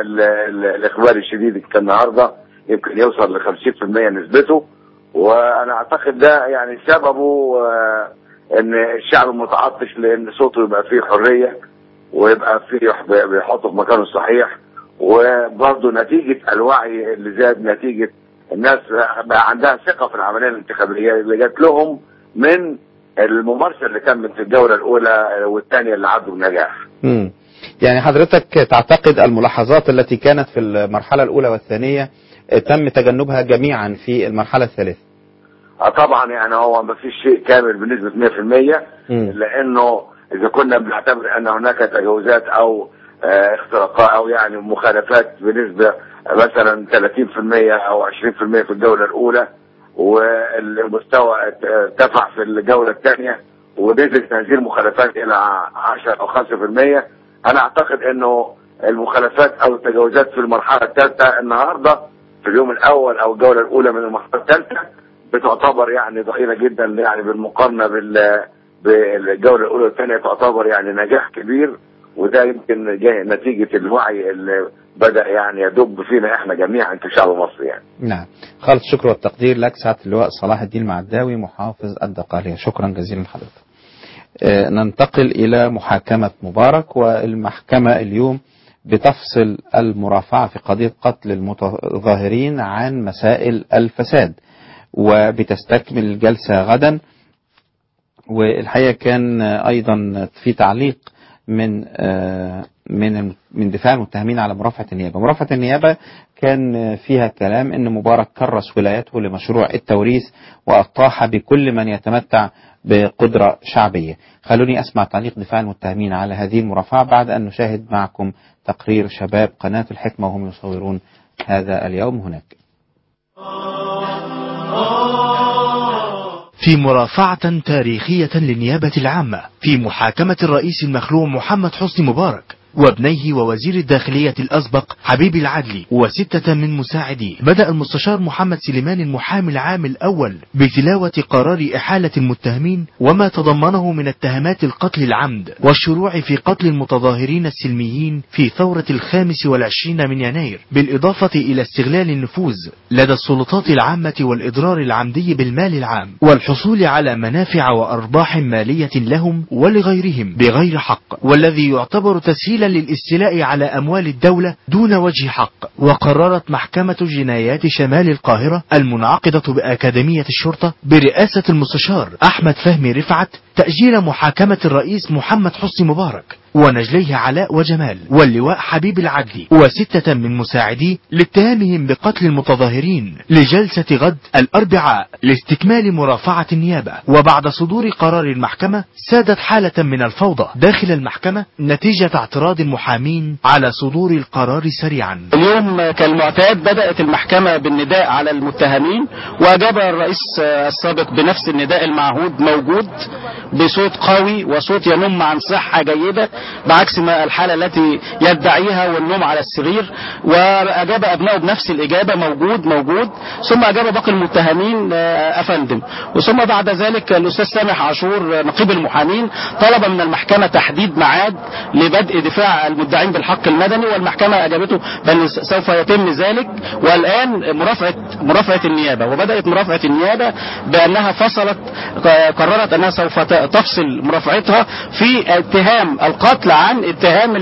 والاقبال الشديد اللي كان النهارده يمكن يوصل ل 50% نسبته وانا اعتقد ده يعني سببه آه، ان الشعب متعطش لان صوته يبقى فيه حريه ويبقى فيه بيحطه في مكانه الصحيح وبرضه نتيجة الوعي اللي زاد نتيجة الناس بقى عندها ثقة في العملية الانتخابية اللي جات لهم من الممارسة اللي تمت في الجولة الأولى والثانية اللي عدوا بنجاح. مم. يعني حضرتك تعتقد الملاحظات التي كانت في المرحلة الأولى والثانية آه، تم تجنبها جميعا في المرحلة الثالثة آه طبعا يعني هو ما فيش شيء كامل بنسبة 100% مم. لأنه إذا كنا بنعتبر أن هناك تجاوزات أو آه، اختراقات أو يعني مخالفات بنسبة مثلا 30% أو 20% في الجولة الأولى والمستوى ارتفع في الجولة الثانية ونزلت هذه المخالفات إلى 10 أو 5% أنا أعتقد أنه المخالفات أو التجاوزات في المرحلة الثالثة النهاردة في اليوم الأول أو الجولة الأولى من المرحلة الثالثة بتعتبر يعني ضئيلة جدا يعني بالمقارنة بال بالجولة الأولى والثانية تعتبر يعني نجاح كبير وده يمكن جاي نتيجة الوعي اللي بدأ يعني يدب فينا احنا جميعا كشعب مصري يعني. نعم خالص الشكر والتقدير لك سعادة اللواء صلاح الدين المعداوي محافظ الدقهلية شكرا جزيلا لحضرتك آه، ننتقل إلى محاكمة مبارك والمحكمة اليوم بتفصل المرافعة في قضية قتل المتظاهرين عن مسائل الفساد وبتستكمل الجلسة غدا والحقيقة كان أيضا في تعليق من من من دفاع المتهمين على مرافعة النيابة مرافعة النيابة كان فيها كلام أن مبارك كرس ولايته لمشروع التوريث وأطاح بكل من يتمتع بقدرة شعبية خلوني أسمع تعليق دفاع المتهمين على هذه المرافعة بعد أن نشاهد معكم تقرير شباب قناة الحكمة وهم يصورون هذا اليوم هناك في مرافعة تاريخية للنيابة العامة في محاكمة الرئيس المخلوع محمد حسني مبارك وابنيه ووزير الداخلية الأسبق حبيب العدلي وستة من مساعديه بدأ المستشار محمد سليمان المحامي العام الأول بتلاوة قرار إحالة المتهمين وما تضمنه من اتهامات القتل العمد والشروع في قتل المتظاهرين السلميين في ثورة الخامس والعشرين من يناير بالإضافة إلى استغلال النفوذ لدى السلطات العامة والإضرار العمدي بالمال العام والحصول على منافع وأرباح مالية لهم ولغيرهم بغير حق والذي يعتبر تسهيلا للاستيلاء على أموال الدولة دون وجه حق وقررت محكمة جنايات شمال القاهرة المنعقدة بأكاديمية الشرطة برئاسة المستشار أحمد فهمي رفعت تأجيل محاكمة الرئيس محمد حسني مبارك ونجليه علاء وجمال واللواء حبيب العدلي وستة من مساعديه لاتهامهم بقتل المتظاهرين لجلسة غد الأربعاء لاستكمال مرافعة النيابة وبعد صدور قرار المحكمة سادت حالة من الفوضى داخل المحكمة نتيجة اعتراض المحامين على صدور القرار سريعا اليوم كالمعتاد بدأت المحكمة بالنداء على المتهمين وأجاب الرئيس السابق بنفس النداء المعهود موجود بصوت قوي وصوت ينم عن صحة جيدة بعكس ما الحالة التي يدعيها والنوم على السرير وأجاب أبنائه بنفس الإجابة موجود موجود ثم أجاب باقي المتهمين أفندم وثم بعد ذلك الأستاذ سامح عاشور نقيب المحامين طلب من المحكمة تحديد ميعاد لبدء دفاع المدعين بالحق المدني والمحكمة أجابته بل سوف يتم ذلك والآن مرافعة مرافعة النيابة وبدأت مرافعة النيابة بأنها فصلت قررت أنها سوف تفصل مرافعتها في اتهام القتل عن اتهام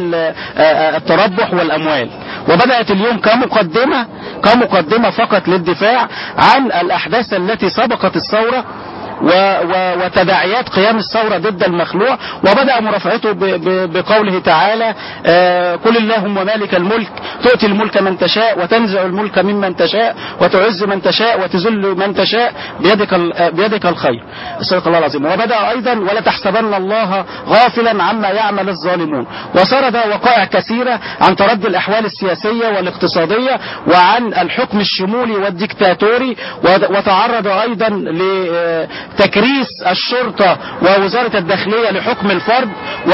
التربح والأموال وبدأت اليوم كمقدمة كمقدمة فقط للدفاع عن الأحداث التي سبقت الثورة و و وتداعيات قيام الثورة ضد المخلوع وبدأ مرافعته ب ب بقوله تعالى آه قل اللهم مالك الملك تؤتي الملك من تشاء وتنزع الملك ممن تشاء وتعز من تشاء وتذل من تشاء بيدك بيدك الخير صدق الله العظيم وبدأ أيضا ولا تحسبن الله غافلا عما يعمل الظالمون وسرد وقائع كثيرة عن تردي الأحوال السياسية والاقتصادية وعن الحكم الشمولي والديكتاتوري وتعرض أيضا ل تكريس الشرطة ووزارة الداخلية لحكم الفرد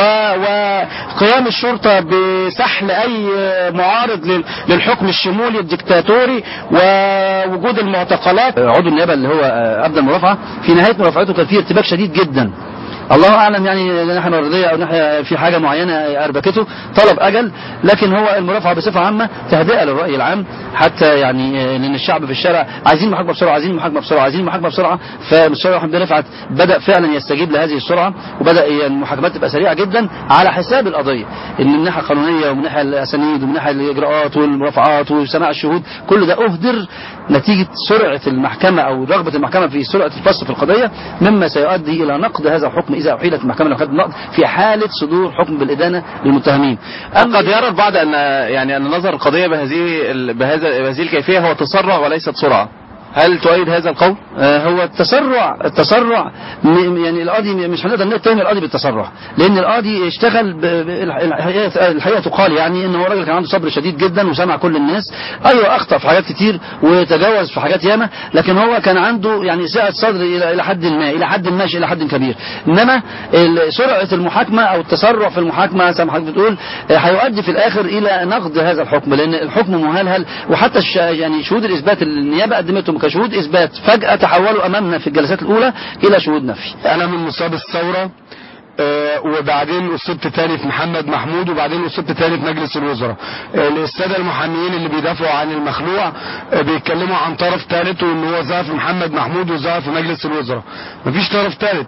وقيام الشرطة بسحل أي معارض للحكم الشمولي الدكتاتوري ووجود المعتقلات عضو النيابة اللي هو أبدى المرافعة في نهاية مرافعته كان فيه ارتباك شديد جدا الله اعلم يعني ناحيه مرضيه او ناحيه في حاجه معينه اربكته طلب اجل لكن هو المرافعه بصفه عامه تهدئه للراي العام حتى يعني لان الشعب في الشارع عايزين محاكمه بسرعه عايزين محاكمه بسرعه عايزين محاكمه بسرعه فالمستشار احمد رفعت بدا فعلا يستجيب لهذه السرعه وبدا المحاكمات تبقى سريعه جدا على حساب القضيه ان من الناحيه القانونيه ومن ناحيه الاسانيد ومن ناحيه الاجراءات والمرافعات وسماع الشهود كل ده اهدر نتيجه سرعه المحكمه او رغبه المحكمه في سرعه الفصل في القضيه مما سيؤدي الى نقد هذا الحكم اذا احيلت المحكمه لو النقد في حاله صدور حكم بالادانه للمتهمين قد يرى البعض ان يعني ان نظر القضيه بهذه بهذا بهذه الكيفيه هو تسرع وليست سرعه هل تؤيد هذا القول؟ آه هو التسرع التسرع يعني القاضي مش هنقدر نتهم القاضي بالتسرع لان القاضي اشتغل الحقيقه الحقيقه تقال يعني ان هو راجل كان عنده صبر شديد جدا وسمع كل الناس ايوه اخطا في حاجات كتير وتجاوز في حاجات ياما لكن هو كان عنده يعني سعه صدر الى الى حد ما الى حد ما الى حد كبير انما سرعه المحاكمه او التسرع في المحاكمه زي ما حضرتك بتقول هيؤدي في الاخر الى نقد هذا الحكم لان الحكم مهلهل وحتى يعني شهود الاثبات النيابه قدمتهم كشهود اثبات فجاه تحولوا امامنا في الجلسات الاولى الى شهود نفي انا من مصاب الثوره آه وبعدين اصبت تاني في محمد محمود وبعدين اصبت تاني في مجلس الوزراء آه الساده المحاميين اللي بيدافعوا عن المخلوع آه بيتكلموا عن طرف ثالث وان هو ظهر في محمد محمود وظهر في مجلس الوزراء مفيش طرف ثالث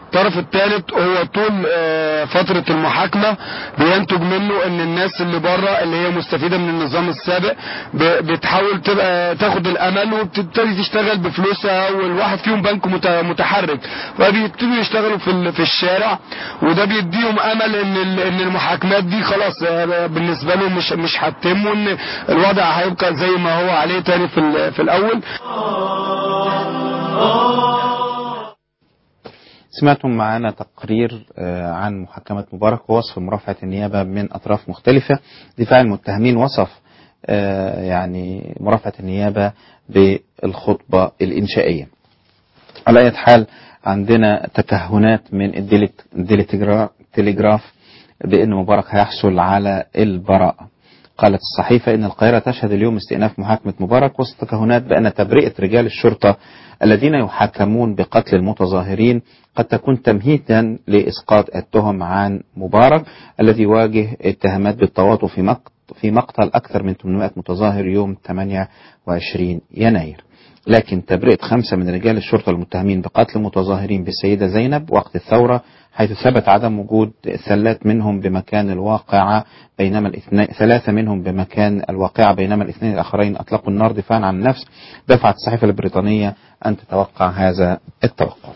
الطرف الثالث هو طول آه، فترة المحاكمة بينتج منه ان الناس اللي بره اللي هي مستفيدة من النظام السابق ب- بتحاول تبقى تاخد الامل وبتبتدي تشتغل بفلوسها والواحد فيهم بنك مت- متحرك فبيبتدوا يشتغلوا في ال- في الشارع وده بيديهم امل ان ال- ان المحاكمات دي خلاص آه، بالنسبة لهم مش مش هتتم وان الوضع هيبقى زي ما هو عليه تاني في ال- في الاول سمعتم معنا تقرير آه، عن محاكمة مبارك ووصف مرافعة النيابة من أطراف مختلفة دفاع المتهمين وصف آه، يعني مرافعة النيابة بالخطبة الإنشائية على أي حال عندنا تكهنات من الديلي- الديلي تجرا- تليجراف بأن مبارك هيحصل على البراءة قالت الصحيفة إن القاهرة تشهد اليوم استئناف محاكمة مبارك وسط تكهنات بأن تبرئة رجال الشرطة الذين يحاكمون بقتل المتظاهرين قد تكون تمهيدا لإسقاط التهم عن مبارك الذي يواجه اتهامات بالتواطؤ في مقت في مقتل أكثر من 800 متظاهر يوم 28 يناير لكن تبرئة خمسة من رجال الشرطة المتهمين بقتل متظاهرين بالسيدة زينب وقت الثورة حيث ثبت عدم وجود ثلاث منهم بمكان الواقعة بينما الاثنين ثلاثة منهم بمكان الواقعة بينما الاثنين الآخرين أطلقوا النار دفاعا عن النفس دفعت الصحيفة البريطانية أن تتوقع هذا التوقع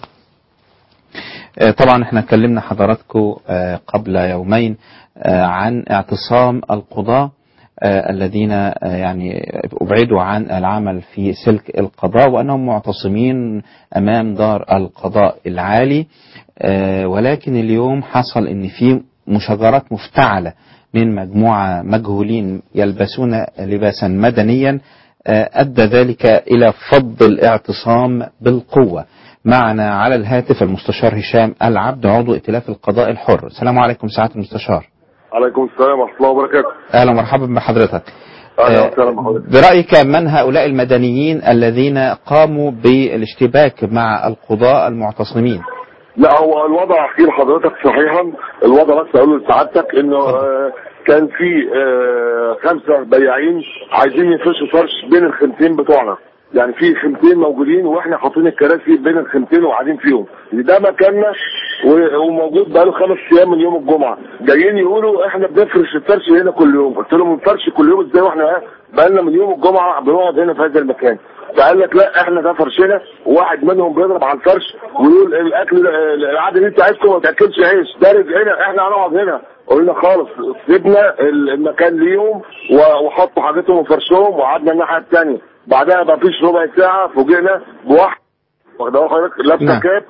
آه، طبعا احنا كلمنا حضراتكم آه، قبل يومين آه، عن اعتصام القضاة آه، الذين آه، يعني أبعدوا عن العمل في سلك القضاء وأنهم معتصمين أمام دار القضاء العالي آه، ولكن اليوم حصل أن في مشاجرات مفتعلة من مجموعة مجهولين يلبسون لباسا مدنيا آه، أدى ذلك إلى فض الاعتصام بالقوة معنا على الهاتف المستشار هشام العبد عضو ائتلاف القضاء الحر السلام عليكم سعادة المستشار عليكم السلام ورحمة الله وبركاته أهلا ومرحبا بحضرتك أهلا آه، وسهلا بحضرتك برأيك من هؤلاء المدنيين الذين قاموا بالاشتباك مع القضاء المعتصمين لا هو الوضع احكي لحضرتك صحيحا الوضع بس اقول لسعادتك انه آه، كان في آه، خمسة بياعين عايزين يفرشوا فرش بين الخيمتين بتوعنا يعني في خيمتين موجودين واحنا حاطين الكراسي بين الخيمتين وقاعدين فيهم ده مكاننا و- وموجود بقاله خمس ايام من يوم الجمعه جايين يقولوا احنا بنفرش الفرش هنا كل يوم قلت لهم الفرش كل يوم ازاي واحنا بقالنا من يوم الجمعه بنقعد هنا في هذا المكان فقال لك لا احنا ده فرشنا وواحد منهم بيضرب على الفرش ويقول الاكل العاده دي بتاعتكم ما تاكلش عيش ده هنا احنا هنقعد هنا قلنا خالص سيبنا المكان ليهم و- وحطوا حاجتهم وفرشهم وقعدنا الناحيه الثانيه بعدها ما فيش ربع ساعه فوجئنا بواحد واخد بالك حضرتك لابسه نعم. كاب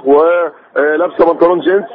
ولابسه بنطلون جينز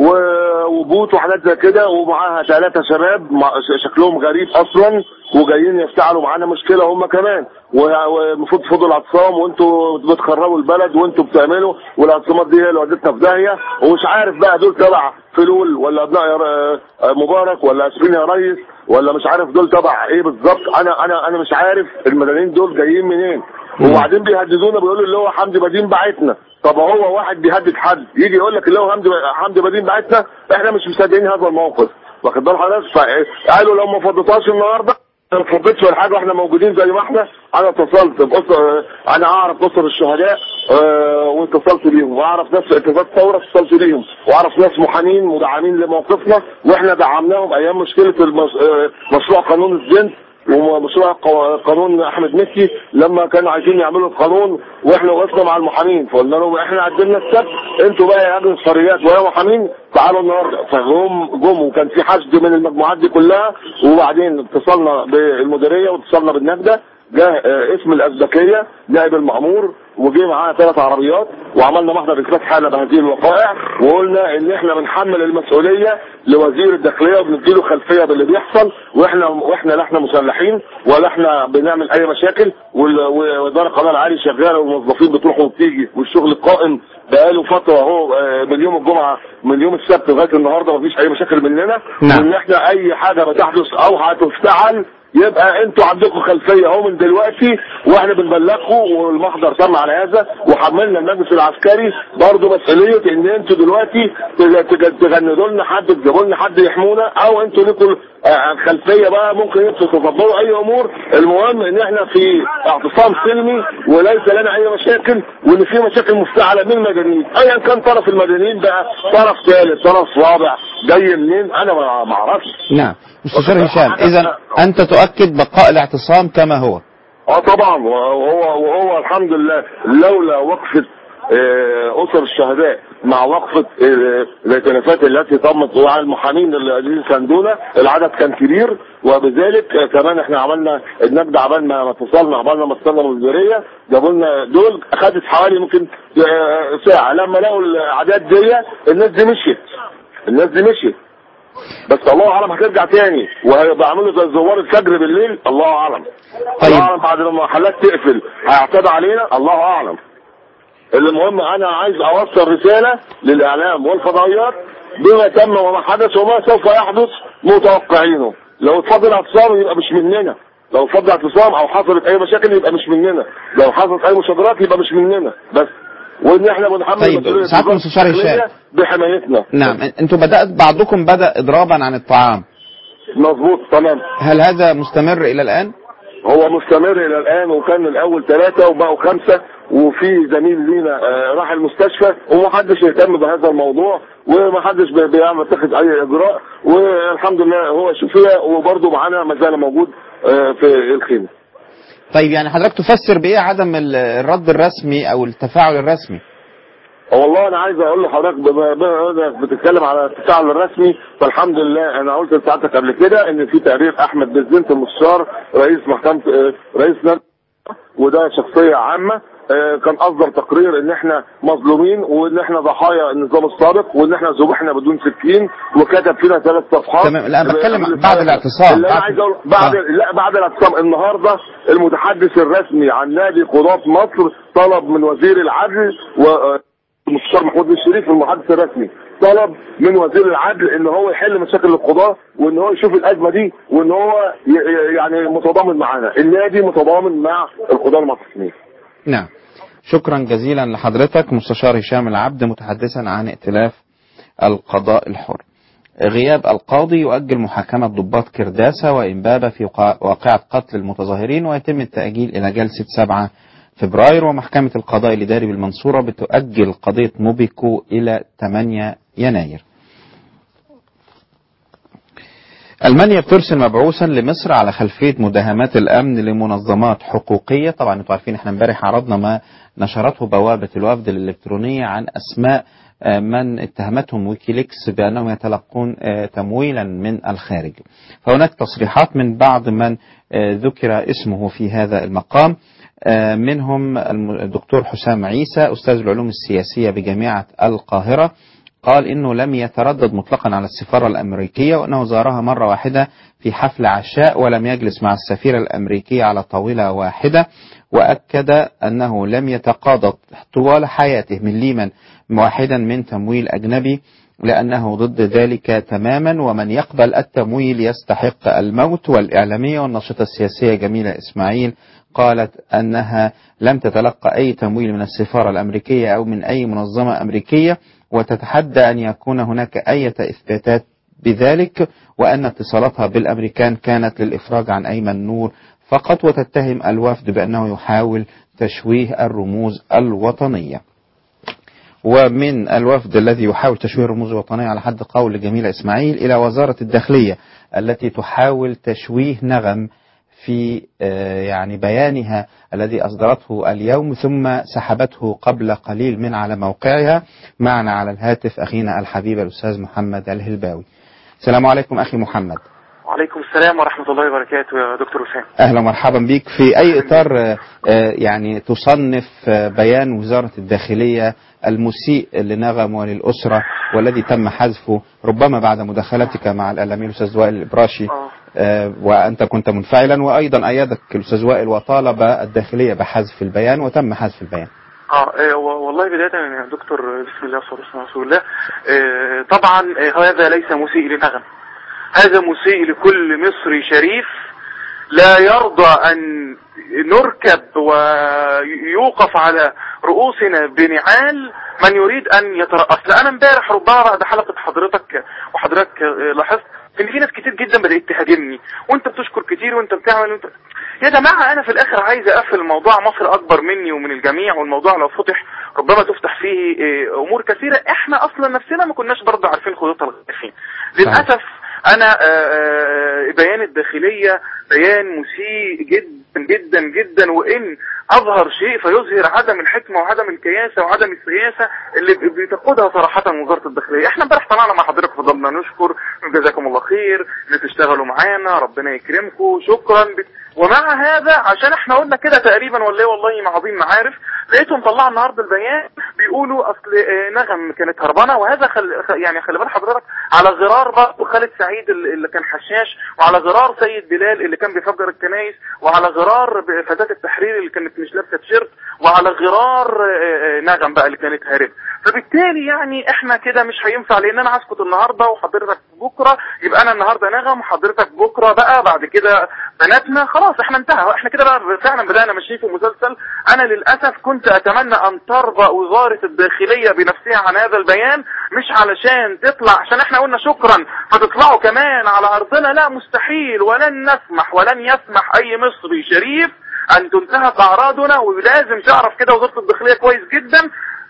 و- وبوت وحاجات زي كده ومعاها ثلاثه شباب مع- ش- شكلهم غريب اصلا وجايين يفتعلوا معانا مشكله هم كمان و- والمفروض تفضوا الاعتصام وانتوا بتخربوا البلد وانتوا بتعملوا والاعتصامات دي هي اللي ودتنا في داهيه ومش عارف بقى دول تبع فلول ولا ابناء يا ر- مبارك ولا اسفين يا ريس ولا مش عارف دول تبع ايه بالظبط انا انا انا مش عارف المدنيين دول جايين منين وبعدين بيهددونا بيقولوا اللي هو حمدي بدين بعتنا طب هو واحد بيهدد حد يجي يقول لك اللي هو حمدي حمدي بدين بعتنا احنا مش مصدقين هذا الموقف واخد بال حضرتك فقالوا لو ما فضتهاش النهارده ما فضتش ولا حاجه واحنا موجودين زي ما احنا انا اتصلت بأسر انا اعرف اسر الشهداء آه، واتصلت بيهم واعرف ناس اتفاق ثوره اتصلت بيهم واعرف ناس محامين مدعمين لموقفنا واحنا دعمناهم ايام مشكله المش... آه، مشروع قانون الجنس ومشروع قو- قانون احمد مكي لما كانوا عايزين يعملوا القانون واحنا وقفنا مع المحامين فقلنا لهم احنا قدمنا السبت انتوا بقى يا اجل حريات ويا محامين تعالوا النهارده فجم جم وكان في حشد من المجموعات دي كلها وبعدين اتصلنا بالمديريه واتصلنا بالنجده جه آه، اسم الازبكيه نائب المأمور وجه معاه ثلاث عربيات وعملنا محضر اثبات حاله بهذه الوقائع وقلنا ان احنا بنحمل المسؤوليه لوزير الداخليه وبنديله خلفيه باللي بيحصل واحنا واحنا لا احنا مسلحين ولا احنا بنعمل اي مشاكل وال- واداره القضاء العالي شغاله والموظفين بتروح وبتيجي والشغل قائم بقاله فتره اهو آه، من يوم الجمعه من يوم السبت لغايه النهارده مفيش اي مشاكل مننا نعم. وان احنا اي حاجه بتحدث او هتفتعل يبقى انتوا عندكم خلفيه اهو من دلوقتي واحنا بنبلغكم والمحضر تم على هذا وحملنا المجلس العسكري برضه مسؤوليه ان انتوا دلوقتي تج- تج- تجندوا لنا حد تجيبوا لنا حد يحمونا او انتوا لكم آه، خلفيه بقى ممكن انتوا تدبروا اي امور المهم ان احنا في اعتصام سلمي وليس لنا اي مشاكل وان في مشاكل مفتعله من المدنيين ايا كان طرف المدنيين بقى طرف ثالث طرف رابع جاي منين انا ما ما اعرفش نعم مستشار هشام إذا أنت تؤكد بقاء الاعتصام كما هو اه طبعا وهو وهو الحمد لله لولا وقفه آه، اسر الشهداء مع وقفه آه، الائتلافات التي تمت وعلى المحامين الذين ساندونا العدد كان كبير وبذلك آه، كمان احنا عملنا النجدة عبال ما ما اتصلنا عبال ما استلموا الوزاريه جابوا لنا دول اخذت حوالي ممكن آه، ساعه لما لقوا الاعداد دي الناس دي مشيت الناس دي مشيت بس الله اعلم هترجع تاني وهيبقى عاملوا زي زوار الفجر بالليل الله اعلم طيب. الله اعلم بعد ما المحلات تقفل هيعتدى علينا الله اعلم المهم انا عايز اوصل رساله للاعلام والفضائيات بما تم وما حدث وما سوف يحدث متوقعينه لو اتفضل اعتصام يبقى مش مننا لو اتفضل اعتصام او حصلت اي مشاكل يبقى مش مننا لو حصلت اي مشاجرات يبقى مش مننا بس وان احنا بنحمل طيب، مسؤولية سعادة الوزارة المستشار هشام. الداخلية بحمايتنا نعم أنتم بدأت بعضكم بدأ إضرابا عن الطعام مظبوط تمام هل هذا مستمر إلى الآن؟ هو مستمر الى الان وكان الاول ثلاثة وبقوا خمسة وفي زميل لينا آه، راح المستشفى ومحدش يهتم بهذا الموضوع ومحدش بي- بيعمل تاخد اي اجراء والحمد لله هو شفية وبرضه معانا ما زال موجود آه، في الخيمة طيب يعني حضرتك تفسر بإيه عدم ال- الرد الرسمي أو التفاعل الرسمي؟ والله انا عايز اقول لحضرتك بما بما انك بتتكلم على التفاعل الرسمي فالحمد لله انا قلت لسعادتك قبل كده ان في تقرير احمد بزنت المستشار رئيس محكمه آه، رئيس نادي وده شخصيه عامه آه، كان اصدر تقرير ان احنا مظلومين وان احنا ضحايا النظام السابق وان احنا ذبحنا بدون سكين وكتب فينا ثلاث صفحات تمام، لا، أنا بتكلم قبل بعد الفجر. الاعتصام. اللي انا بعد- عايز اقول بعد آه. لا بعد الاعتصام النهارده المتحدث الرسمي عن نادي قضاة مصر طلب من وزير العدل و المستشار محمود بن الشريف المحدث الرسمي طلب من وزير العدل ان هو يحل مشاكل القضاة وان هو يشوف الازمه دي وان هو ي- ي- يعني متضامن معانا النادي متضامن مع القضاة المصريين نعم شكرا جزيلا لحضرتك مستشار هشام العبد متحدثا عن ائتلاف القضاء الحر غياب القاضي يؤجل محاكمة ضباط كرداسة وإنبابة في وقا- واقعة قتل المتظاهرين ويتم التأجيل إلى جلسة 7 فبراير ومحكمة القضاء الإداري بالمنصورة بتؤجل قضية موبيكو إلى 8 يناير ألمانيا بترسل مبعوثا لمصر على خلفية مداهمات الأمن لمنظمات حقوقية طبعا انتوا عارفين احنا امبارح عرضنا ما نشرته بوابة الوفد الإلكترونية عن أسماء آه، من اتهمتهم ويكيليكس بأنهم يتلقون آه، تمويلا من الخارج فهناك تصريحات من بعض من آه، ذكر اسمه في هذا المقام آه، منهم الم- الدكتور حسام عيسى أستاذ العلوم السياسية بجامعة القاهرة قال انه لم يتردد مطلقا على السفاره الامريكيه وانه زارها مره واحده في حفل عشاء ولم يجلس مع السفيره الامريكيه على طاوله واحده واكد انه لم يتقاضى طوال حياته مليما واحدا من تمويل اجنبي لانه ضد ذلك تماما ومن يقبل التمويل يستحق الموت والاعلاميه والناشطه السياسيه جميله اسماعيل قالت انها لم تتلقى اي تمويل من السفاره الامريكيه او من اي منظمه امريكيه وتتحدى أن يكون هناك أي إثباتات بذلك وأن اتصالاتها بالأمريكان كانت للإفراج عن أيمن نور فقط وتتهم الوفد بأنه يحاول تشويه الرموز الوطنية ومن الوفد الذي يحاول تشويه الرموز الوطنية على حد قول جميلة إسماعيل إلى وزارة الداخلية التي تحاول تشويه نغم في آه، يعني بيانها الذي أصدرته اليوم ثم سحبته قبل قليل من على موقعها معنا على الهاتف أخينا الحبيب الأستاذ محمد الهلباوي السلام عليكم أخي محمد وعليكم السلام ورحمة الله وبركاته يا دكتور وسام أهلا ومرحبا بك في أي إطار آه، آه، يعني تصنف آه، بيان وزارة الداخلية المسيء لنغم وللأسرة والذي تم حذفه ربما بعد مداخلتك مع الإعلامي الأستاذ وائل الإبراشي آه، وأنت كنت منفعلا وأيضا أيدك الأستاذ وائل وطالب الداخلية بحذف البيان وتم حذف البيان اه إيه، و- والله بداية يا دكتور بسم الله والصلاة والسلام على رسول الله إيه، طبعا إيه، هذا ليس مسيء لنغم هذا مسيء لكل مصري شريف لا يرضى ان نركب ويوقف على رؤوسنا بنعال من يريد ان يترأس لا انا امبارح ربما بعد حلقة حضرتك وحضرتك لاحظت ان في ناس كتير جدا بدأت تهاجمني وانت بتشكر كتير وانت بتعمل وانت يا جماعة انا في الاخر عايز اقفل الموضوع مصر اكبر مني ومن الجميع والموضوع لو فتح ربما تفتح فيه إيه، امور كثيرة احنا اصلا نفسنا ما كناش برضه عارفين خطوط الغافين للأسف انا آه، آه، بيان الداخلية بيان مسيء جدا جدا جدا وان اظهر شيء فيظهر عدم الحكمة وعدم الكياسة وعدم السياسة اللي ب- بتقودها صراحة وزارة الداخلية احنا امبارح طلعنا مع حضرتك فضلنا نشكر جزاكم الله خير ان تشتغلوا معانا ربنا يكرمكم شكرا بت... ومع هذا عشان احنا قلنا كده تقريبا والله والله مع عظيم معارف لقيتهم طلعوا النهارده البيان بيقولوا اصل آه، نغم كانت هربانه وهذا خل... خ- يعني خلي بال حضرتك على غرار برضه خالد سعيد اللي اللي كان حشاش وعلى غرار سيد بلال اللي كان بيفجر الكنايس وعلى غرار ب- فتاة التحرير اللي كانت مش لابسه تيشيرت وعلى غرار آه، آه، نغم بقى اللي كانت هاربه فبالتالي يعني احنا كده مش هينفع لان انا هسكت النهارده وحضرتك بكره يبقى انا النهارده نغم وحضرتك بكره بقى بعد كده بناتنا خلاص احنا انتهى احنا كده بقى فعلا بدانا ماشيين في مسلسل انا للاسف كنت اتمنى ان ترضى وزاره الداخليه بنفسها عن هذا البيان مش علشان تطلع عشان احنا قلنا شكرا فتطلعوا كمان على ارضنا لا مستحيل ولن نسمح ولن يسمح اي مصري شريف ان تنتهك اعراضنا ولازم تعرف كده وزاره الداخليه كويس جدا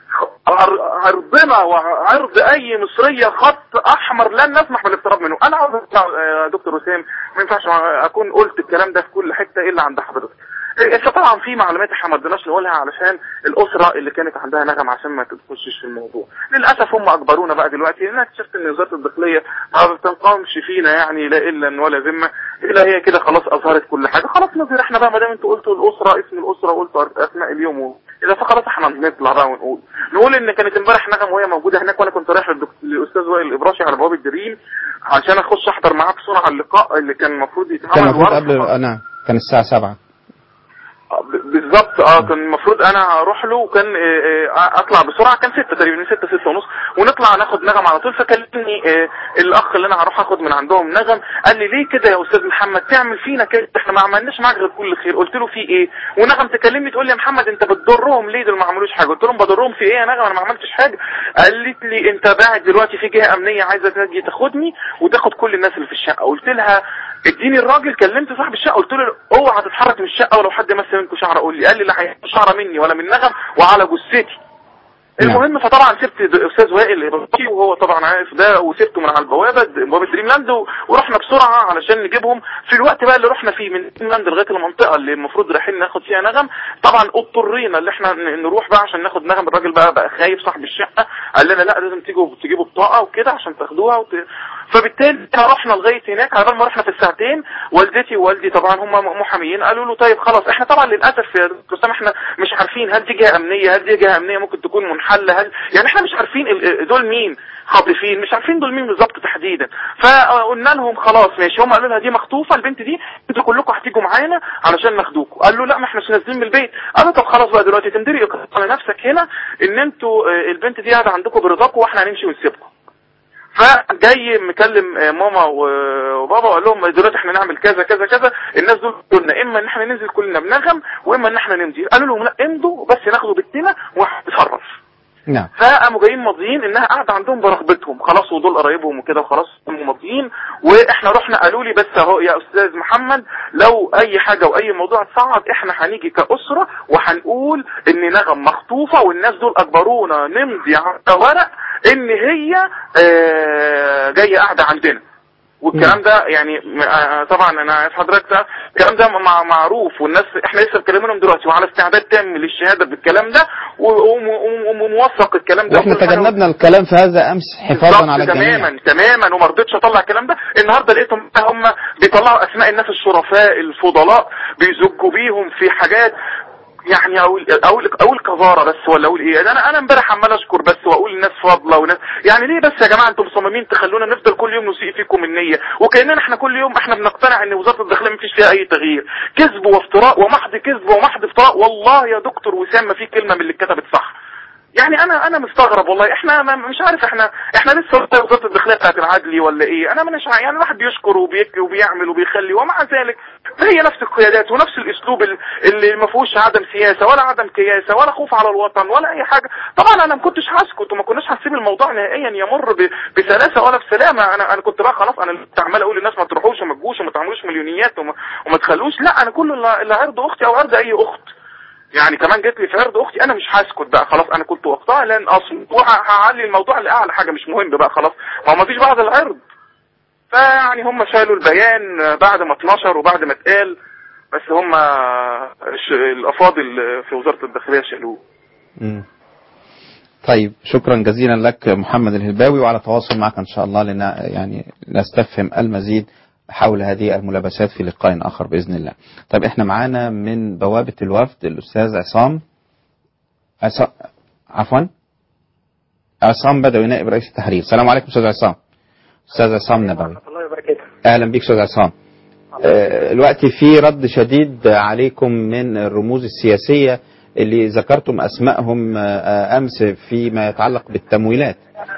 عر- عرضنا وعرض اي مصرية خط احمر لن نسمح بالاقتراب منه انا عاوز أسمع، آه، دكتور وسام ما ينفعش اكون قلت الكلام ده في كل حتة الا عند حضرتك إيه، فطبعا في معلومات احنا ما رضيناش نقولها علشان الاسره اللي كانت عندها نغم عشان ما تخشش في الموضوع للاسف هم اجبرونا بقى دلوقتي لان انا اكتشفت ان وزاره الداخليه ما بتنقمش فينا يعني لا الا ولا ذمه الا هي كده خلاص اظهرت كل حاجه خلاص نظهر احنا بقى ما دام انتوا قلتوا الاسره اسم الاسره وقلتوا اسماء اليوم و... اذا فخلاص احنا نطلع بقى ونقول نقول ان كانت امبارح نغم وهي موجوده هناك وانا كنت رايح للدك- للاستاذ وائل الابراشي على بوابه دريم عشان اخش احضر معاه بسرعه اللقاء اللي كان المفروض يتعمل كان المفروض وأعرف قبل انا كان الساعة 7 بالظبط اه كان المفروض انا اروح له وكان آه، آه، اطلع بسرعه كان ستة تقريبا من ستة ستة ونص ونطلع ناخد نغم على طول فكلمني آه، الاخ اللي انا هروح اخد من عندهم نغم قال لي ليه كده يا استاذ محمد تعمل فينا كده احنا ما عملناش معاك غير كل خير قلت له في ايه ونغم تكلمني تقول لي يا محمد انت بتضرهم ليه دول ما عملوش حاجه قلت لهم بضرهم في ايه يا نغم انا ما عملتش حاجه قالت لي انت باعت دلوقتي في جهه امنيه عايزه تجي تاخدني وتاخد كل الناس اللي في الشقه قلت لها اديني الراجل كلمت صاحب الشقه قلت له اوعى تتحرك من الشقه ولو حد مس منكم شعر قول لي قال لي لا هيحط شعره مني ولا من نغم وعلى جثتي المهم فطبعا سبت د- استاذ وائل الإبراهيمي وهو طبعا عارف ده وسبته من على البوابه د- بوابه دريم لاند و- ورحنا بسرعه علشان نجيبهم في الوقت بقى اللي رحنا فيه من دريم لاند لغايه المنطقه اللي المفروض رايحين ناخد فيها نغم طبعا اضطرينا اللي احنا ن- نروح بقى عشان ناخد نغم الراجل بقى بقى خايف صاحب الشقه قال لنا لا لازم تيجوا تجيبوا بطاقه وكده عشان تاخدوها وت... فبالتالي احنا رحنا لغايه هناك على بال ما رحنا في الساعتين والدتي ووالدي طبعا هم محاميين قالوا له طيب خلاص احنا طبعا للاسف يا دكتور سام احنا مش عارفين هل دي جهه امنيه هل دي جهه امنيه ممكن تكون منحله هل يعني احنا مش عارفين ال- دول مين خاطفين مش عارفين دول مين بالظبط تحديدا فقلنا لهم خلاص ماشي هم قالوا لها دي مخطوفه البنت دي انتوا كلكم هتيجوا معانا علشان ناخدوكم قالوا لا ما احنا مش نازلين من البيت قالوا طب خلاص بقى دلوقتي تندري على نفسك هنا ان انتوا آه، البنت دي قاعده عندكم برضاكم واحنا هنمشي ونسيبكم فجاي مكلم آه، ماما و- وبابا وقال لهم دلوقتي احنا نعمل كذا كذا كذا الناس دول قلنا اما ان احنا ننزل كلنا بنغم واما ان احنا نمضي قالوا لهم لا امضوا بس ناخدوا بنتنا وهنتصرف نعم فقاموا جايين ماضيين انها قاعده عندهم برغبتهم خلاص ودول قرايبهم وكده وخلاص هم ماضيين واحنا رحنا قالوا لي بس اهو يا استاذ محمد لو اي حاجه واي موضوع اتصعد احنا هنيجي كاسره وهنقول ان نغم مخطوفه والناس دول اجبرونا نمضي على ورق ان هي آه، جايه قاعده عندنا والكلام ده يعني م- آه، طبعا انا عارف حضرتك ده الكلام ده مع معروف والناس احنا لسه بنكلمهم دلوقتي وعلى استعداد تام للشهاده بالكلام ده و- وم- وم- وموثق الكلام ده واحنا وكل حاجة. تجنبنا الكلام في هذا امس حفاظا على الجميع تماما تماما وما رضيتش اطلع الكلام ده النهارده لقيتهم هم بيطلعوا اسماء الناس الشرفاء الفضلاء بيزجوا بيهم في حاجات يعني اقول اقول اقول كفاره بس ولا اقول ايه انا انا امبارح عمال اشكر بس واقول الناس فاضله وناس يعني ليه بس يا جماعه انتم مصممين تخلونا نفضل كل يوم نسيء فيكم النيه وكاننا احنا كل يوم احنا بنقتنع ان وزاره الداخليه ما فيش فيها اي تغيير كذب وافتراء ومحض كذب ومحض افتراء والله يا دكتور وسام ما في كلمه من اللي اتكتبت صح يعني انا انا مستغرب والله احنا ما مش عارف احنا احنا لسه وزاره الداخليه بتاعت العدلي ولا ايه انا مش عارف يعني الواحد بيشكر وبيكفي وبيعمل وبيخلي ومع ذلك هي نفس القيادات ونفس الاسلوب ال- اللي ما فيهوش عدم سياسه ولا عدم كياسه ولا خوف على الوطن ولا اي حاجه طبعا انا ما كنتش هسكت وما كناش هنسيب الموضوع نهائيا يمر ب- بسلاسه ولا بسلامه انا انا كنت بقى خلاص انا كنت عمال اقول للناس ما تروحوش وما تجوش وما تعملوش مليونيات وما, وما تخلوش لا انا كل اللي اللي عرض اختي او عرض اي اخت يعني كمان جت لي في عرض اختي انا مش هسكت بقى خلاص انا كنت وقتها لان اصل وهعلي الموضوع لاعلى حاجه مش مهم بقى خلاص ما هو ما فيش بعد العرض فيعني هم شالوا البيان بعد ما اتنشر وبعد ما اتقال بس هم الش- الافاضل في وزاره الداخليه شالوه مم. طيب شكرا جزيلا لك محمد الهلباوي وعلى تواصل معك ان شاء الله لن يعني نستفهم المزيد حول هذه الملابسات في لقاء اخر باذن الله. طيب احنا معانا من بوابه الوفد الاستاذ عصام عصام عفوا عصام بدوي نائب رئيس التحرير. السلام عليكم استاذ عصام. استاذ عصام نبوي. الله يبارك اهلا بك استاذ عصام. آه، الوقت في رد شديد عليكم من الرموز السياسية اللي ذكرتم أسمائهم آه، أمس فيما يتعلق بالتمويلات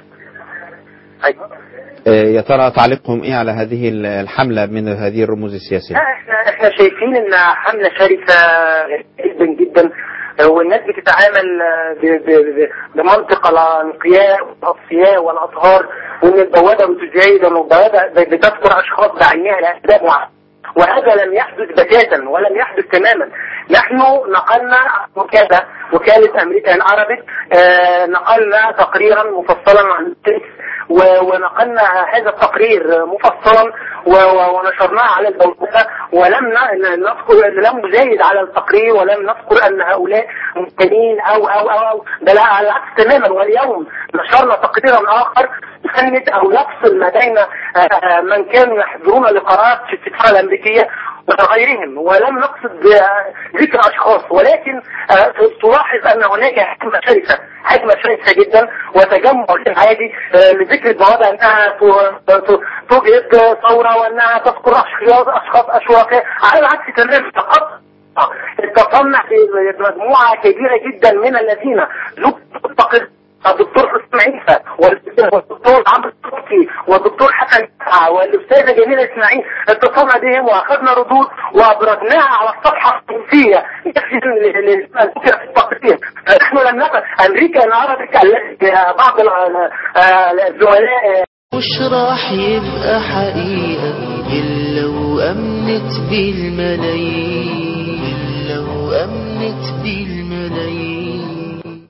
آه، يا ترى تعليقهم إيه على هذه الحملة من هذه الرموز السياسية لا احنا احنا شايفين ان حمله شرسه جدا جدا والناس بتتعامل ب- ب- ب- بمنطق الانقياء والاصفياء والاطهار وان البوابه بتزايد وان البوابه ب- بتذكر اشخاص بعينها لاسباب معينه وهذا لم يحدث بتاتا ولم يحدث تماما نحن نقلنا وكالة وكالة أمريكا العربية آه، نقلنا تقريرا مفصلا عن التاريخ و- ونقلنا هذا التقرير مفصلا و- و- ونشرناه على البوابة ولم ن- نذكر لم نزايد على التقرير ولم نذكر أن هؤلاء ممكنين أو أو أو, أو بل على العكس تماما واليوم نشرنا تقريرا آخر يفند أو يفصل ما بين آه، من كانوا يحضرون لقاءات في السفارة الأمريكية وغيرهم ولم نقصد ذكر أشخاص ولكن آه، تلاحظ أن هناك حكمة شرسة حكمة شرسة جدا وتجمع غير عادي آه، لذكر البوابة أنها ت- ت- تجهد ثورة وأنها تذكر أشخاص أشخاص أشواق على العكس تماما فقط اتصلنا بمجموعة كبيرة جدا من الذين ذكروا التقرير الدكتور حسام عيسى والدكتور عمرو الصبحي والدكتور حسن جمعة والاستاذه جميله اسماعيل اتصلنا بهم واخذنا ردود وابرزناها على الصفحه الرئيسيه يكفي لما ذكر في التقرير نحن لم نقل امريكا العربيه التي بعض ال- آه، الزملاء مش راح يبقى حقيقة إلا وأمنت بالملايين إلا وأمنت بالملايين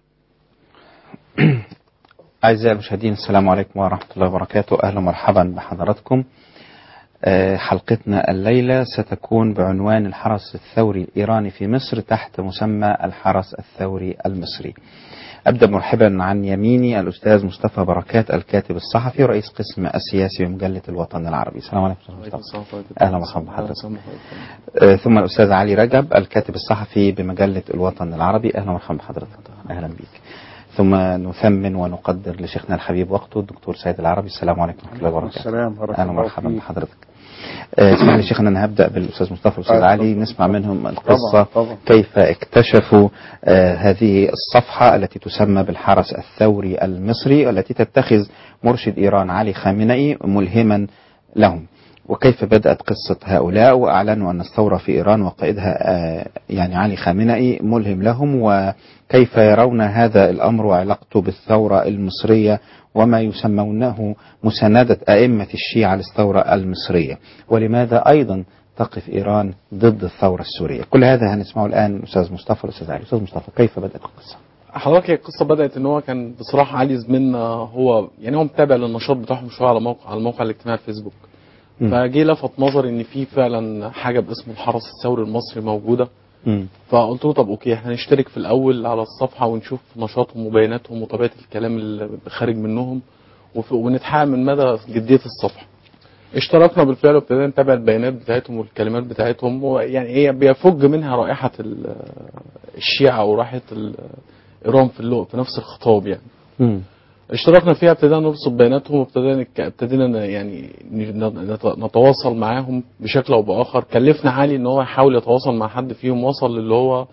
أعزائي المشاهدين السلام عليكم ورحمة الله وبركاته أهلا ومرحبا بحضراتكم آه، حلقتنا الليلة ستكون بعنوان الحرس الثوري الإيراني في مصر تحت مسمى الحرس الثوري المصري أبدأ مرحبا عن يميني الأستاذ مصطفى بركات الكاتب الصحفي ورئيس قسم السياسي بمجلة الوطن العربي السلام عليكم أستاذ مصطفى أهلا ومرحبا بحضرتك آه، ثم الأستاذ علي رجب الكاتب الصحفي بمجلة الوطن العربي أهلا ومرحبا بحضرتك أهلا بك ثم نثمن ونقدر لشيخنا الحبيب وقته الدكتور سيد العربي السلام عليكم ورحمة الله وبركاته السلام ورحمة أهلا الله ومرحبا فيك. بحضرتك آه، اسمح لي شيخنا أنا هبدأ بالأستاذ مصطفى والأستاذ آه، علي طبعا. نسمع منهم القصة طبعا، طبعا. كيف اكتشفوا آه، هذه الصفحة التي تسمى بالحرس الثوري المصري التي تتخذ مرشد إيران علي خامنئي ملهما لهم وكيف بدأت قصة هؤلاء وأعلنوا أن الثورة في إيران وقائدها آه، يعني علي خامنئي ملهم لهم وكيف يرون هذا الأمر وعلاقته بالثورة المصرية وما يسمونه مساندة أئمة الشيعة للثورة المصرية ولماذا أيضا تقف إيران ضد الثورة السورية كل هذا هنسمعه الآن الأستاذ مصطفى والأستاذ علي أستاذ مصطفى كيف بدأت القصة حضرتك هي القصه بدات ان هو كان بصراحه علي زميلنا هو يعني هو متابع للنشاط بتاعهم شويه على موقع على الموقع الاجتماعي الفيسبوك مم. فجه لفت نظري ان في فعلا حاجه باسم الحرس الثوري المصري موجوده مم. فقلت له طب اوكي احنا نشترك في الاول على الصفحه ونشوف نشاطهم وبياناتهم وطبيعه الكلام اللي خارج منهم وف- ونتحقق من مدى جديه الصفحه اشتركنا بالفعل وابتدينا نتابع البيانات بتاعتهم والكلمات بتاعتهم ويعني هي بيفج منها رائحه ال- الشيعه او رائحه ال- ايران في اللو في نفس الخطاب يعني مم. اشتركنا فيها ابتدينا نرصد بياناتهم وابتدينا نك- ابتدينا ن- يعني ن- نت- نتواصل معاهم بشكل او باخر كلفنا علي ان هو يحاول يتواصل مع حد فيهم وصل للي هو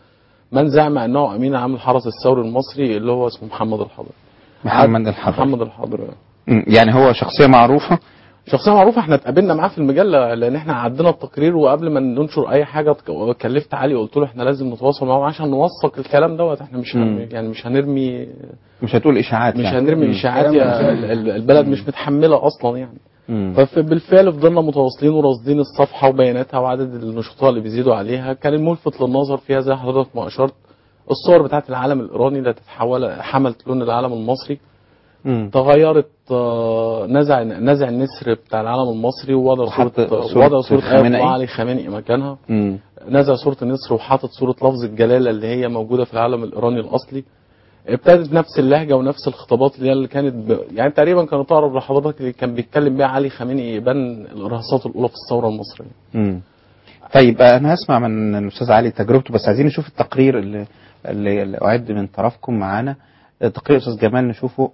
من زعم انه امين عام الحرس الثوري المصري اللي هو اسمه محمد الحضري محمد الحضري محمد الحضري مم. يعني هو شخصيه معروفه شخصيه معروفه احنا اتقابلنا معاه في المجله لان احنا عدينا التقرير وقبل ما ننشر اي حاجه اتك- كلفت علي قلت له احنا لازم نتواصل معاه عشان نوثق الكلام دوت احنا مش هن... مم. يعني مش هنرمي مش هتقول اشاعات مش يعني. هنرمي مم. اشاعات يا ال- ال- البلد مش متحمله اصلا يعني مم. فبالفعل فضلنا متواصلين وراصدين الصفحه وبياناتها وعدد النشطاء اللي بيزيدوا عليها كان الملفت للنظر فيها زي حضرتك ما اشرت الصور بتاعت العلم الايراني اللي تتحول حملت لون العلم المصري مم. تغيرت آه، نزع نزع النسر بتاع العلم المصري ووضع وحط صورة صورة وضع صورة آية خامنئي. الله علي خامنئي مكانها مم. نزع صورة النسر وحاطط صورة لفظ الجلالة اللي هي موجودة في العالم الإيراني الأصلي ابتدت نفس اللهجة ونفس الخطابات اللي هي اللي كانت ب... يعني تقريبا كانت تقرب لحضرتك اللي كان بيتكلم بيها علي خامنئي يبان الإرهاصات الأولى في الثورة المصرية مم. طيب آه، انا هسمع من الاستاذ علي تجربته بس عايزين نشوف التقرير اللي اللي, اللي اعد من طرفكم معانا آه، تقرير استاذ جمال نشوفه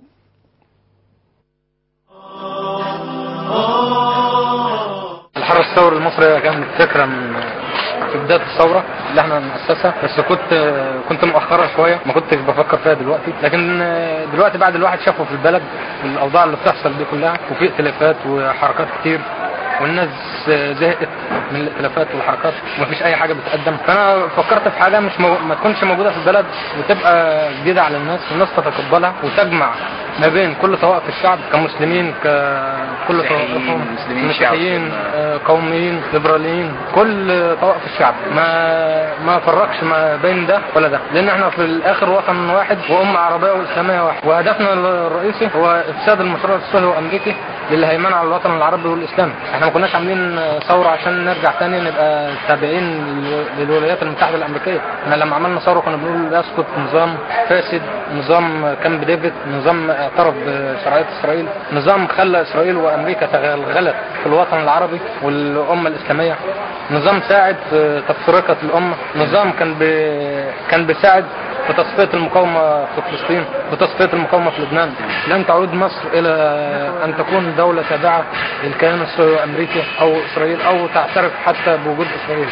الحرس الثوري المصري كانت فكرة من في بداية الثورة اللي احنا نأسسها بس كنت كنت مؤخرة شوية ما كنتش بفكر فيها دلوقتي لكن دلوقتي بعد الواحد شافه في البلد والأوضاع اللي بتحصل دي كلها وفي ائتلافات وحركات كتير والناس زهقت من الائتلافات والحركات ومفيش اي حاجه بتقدم فانا فكرت في حاجه مش مو... ما تكونش موجوده في البلد وتبقى جديده على الناس والناس تتقبلها وتجمع ما بين كل طوائف الشعب كمسلمين ككل طوائفهم مسلمين، مسيحيين شعب. آه، قوميين ليبراليين كل طوائف الشعب ما ما فرقش ما بين ده ولا ده لان احنا في الاخر وطن واحد وامه عربيه واسلاميه واحد وهدفنا الرئيسي هو افساد المشروع الصهيوني الامريكي للهيمنه على الوطن العربي والاسلامي احنا ما كناش عاملين ثوره عشان نرجع تاني نبقى تابعين لل- للولايات المتحده الامريكيه احنا لما عملنا ثوره كنا بنقول يسقط نظام فاسد نظام كامب ديفيد نظام اعترف بشرعيه اسرائيل نظام خلى اسرائيل وامريكا تغلغلت في الوطن العربي والامه الاسلاميه نظام ساعد في تفرقه الامه نظام كان بي... كان بيساعد في تصفيه المقاومه في فلسطين في تصفيه المقاومه في لبنان لن تعود مصر الى ان تكون دوله تابعه للكيان الصهيوني الامريكي او اسرائيل او تعترف حتى بوجود اسرائيل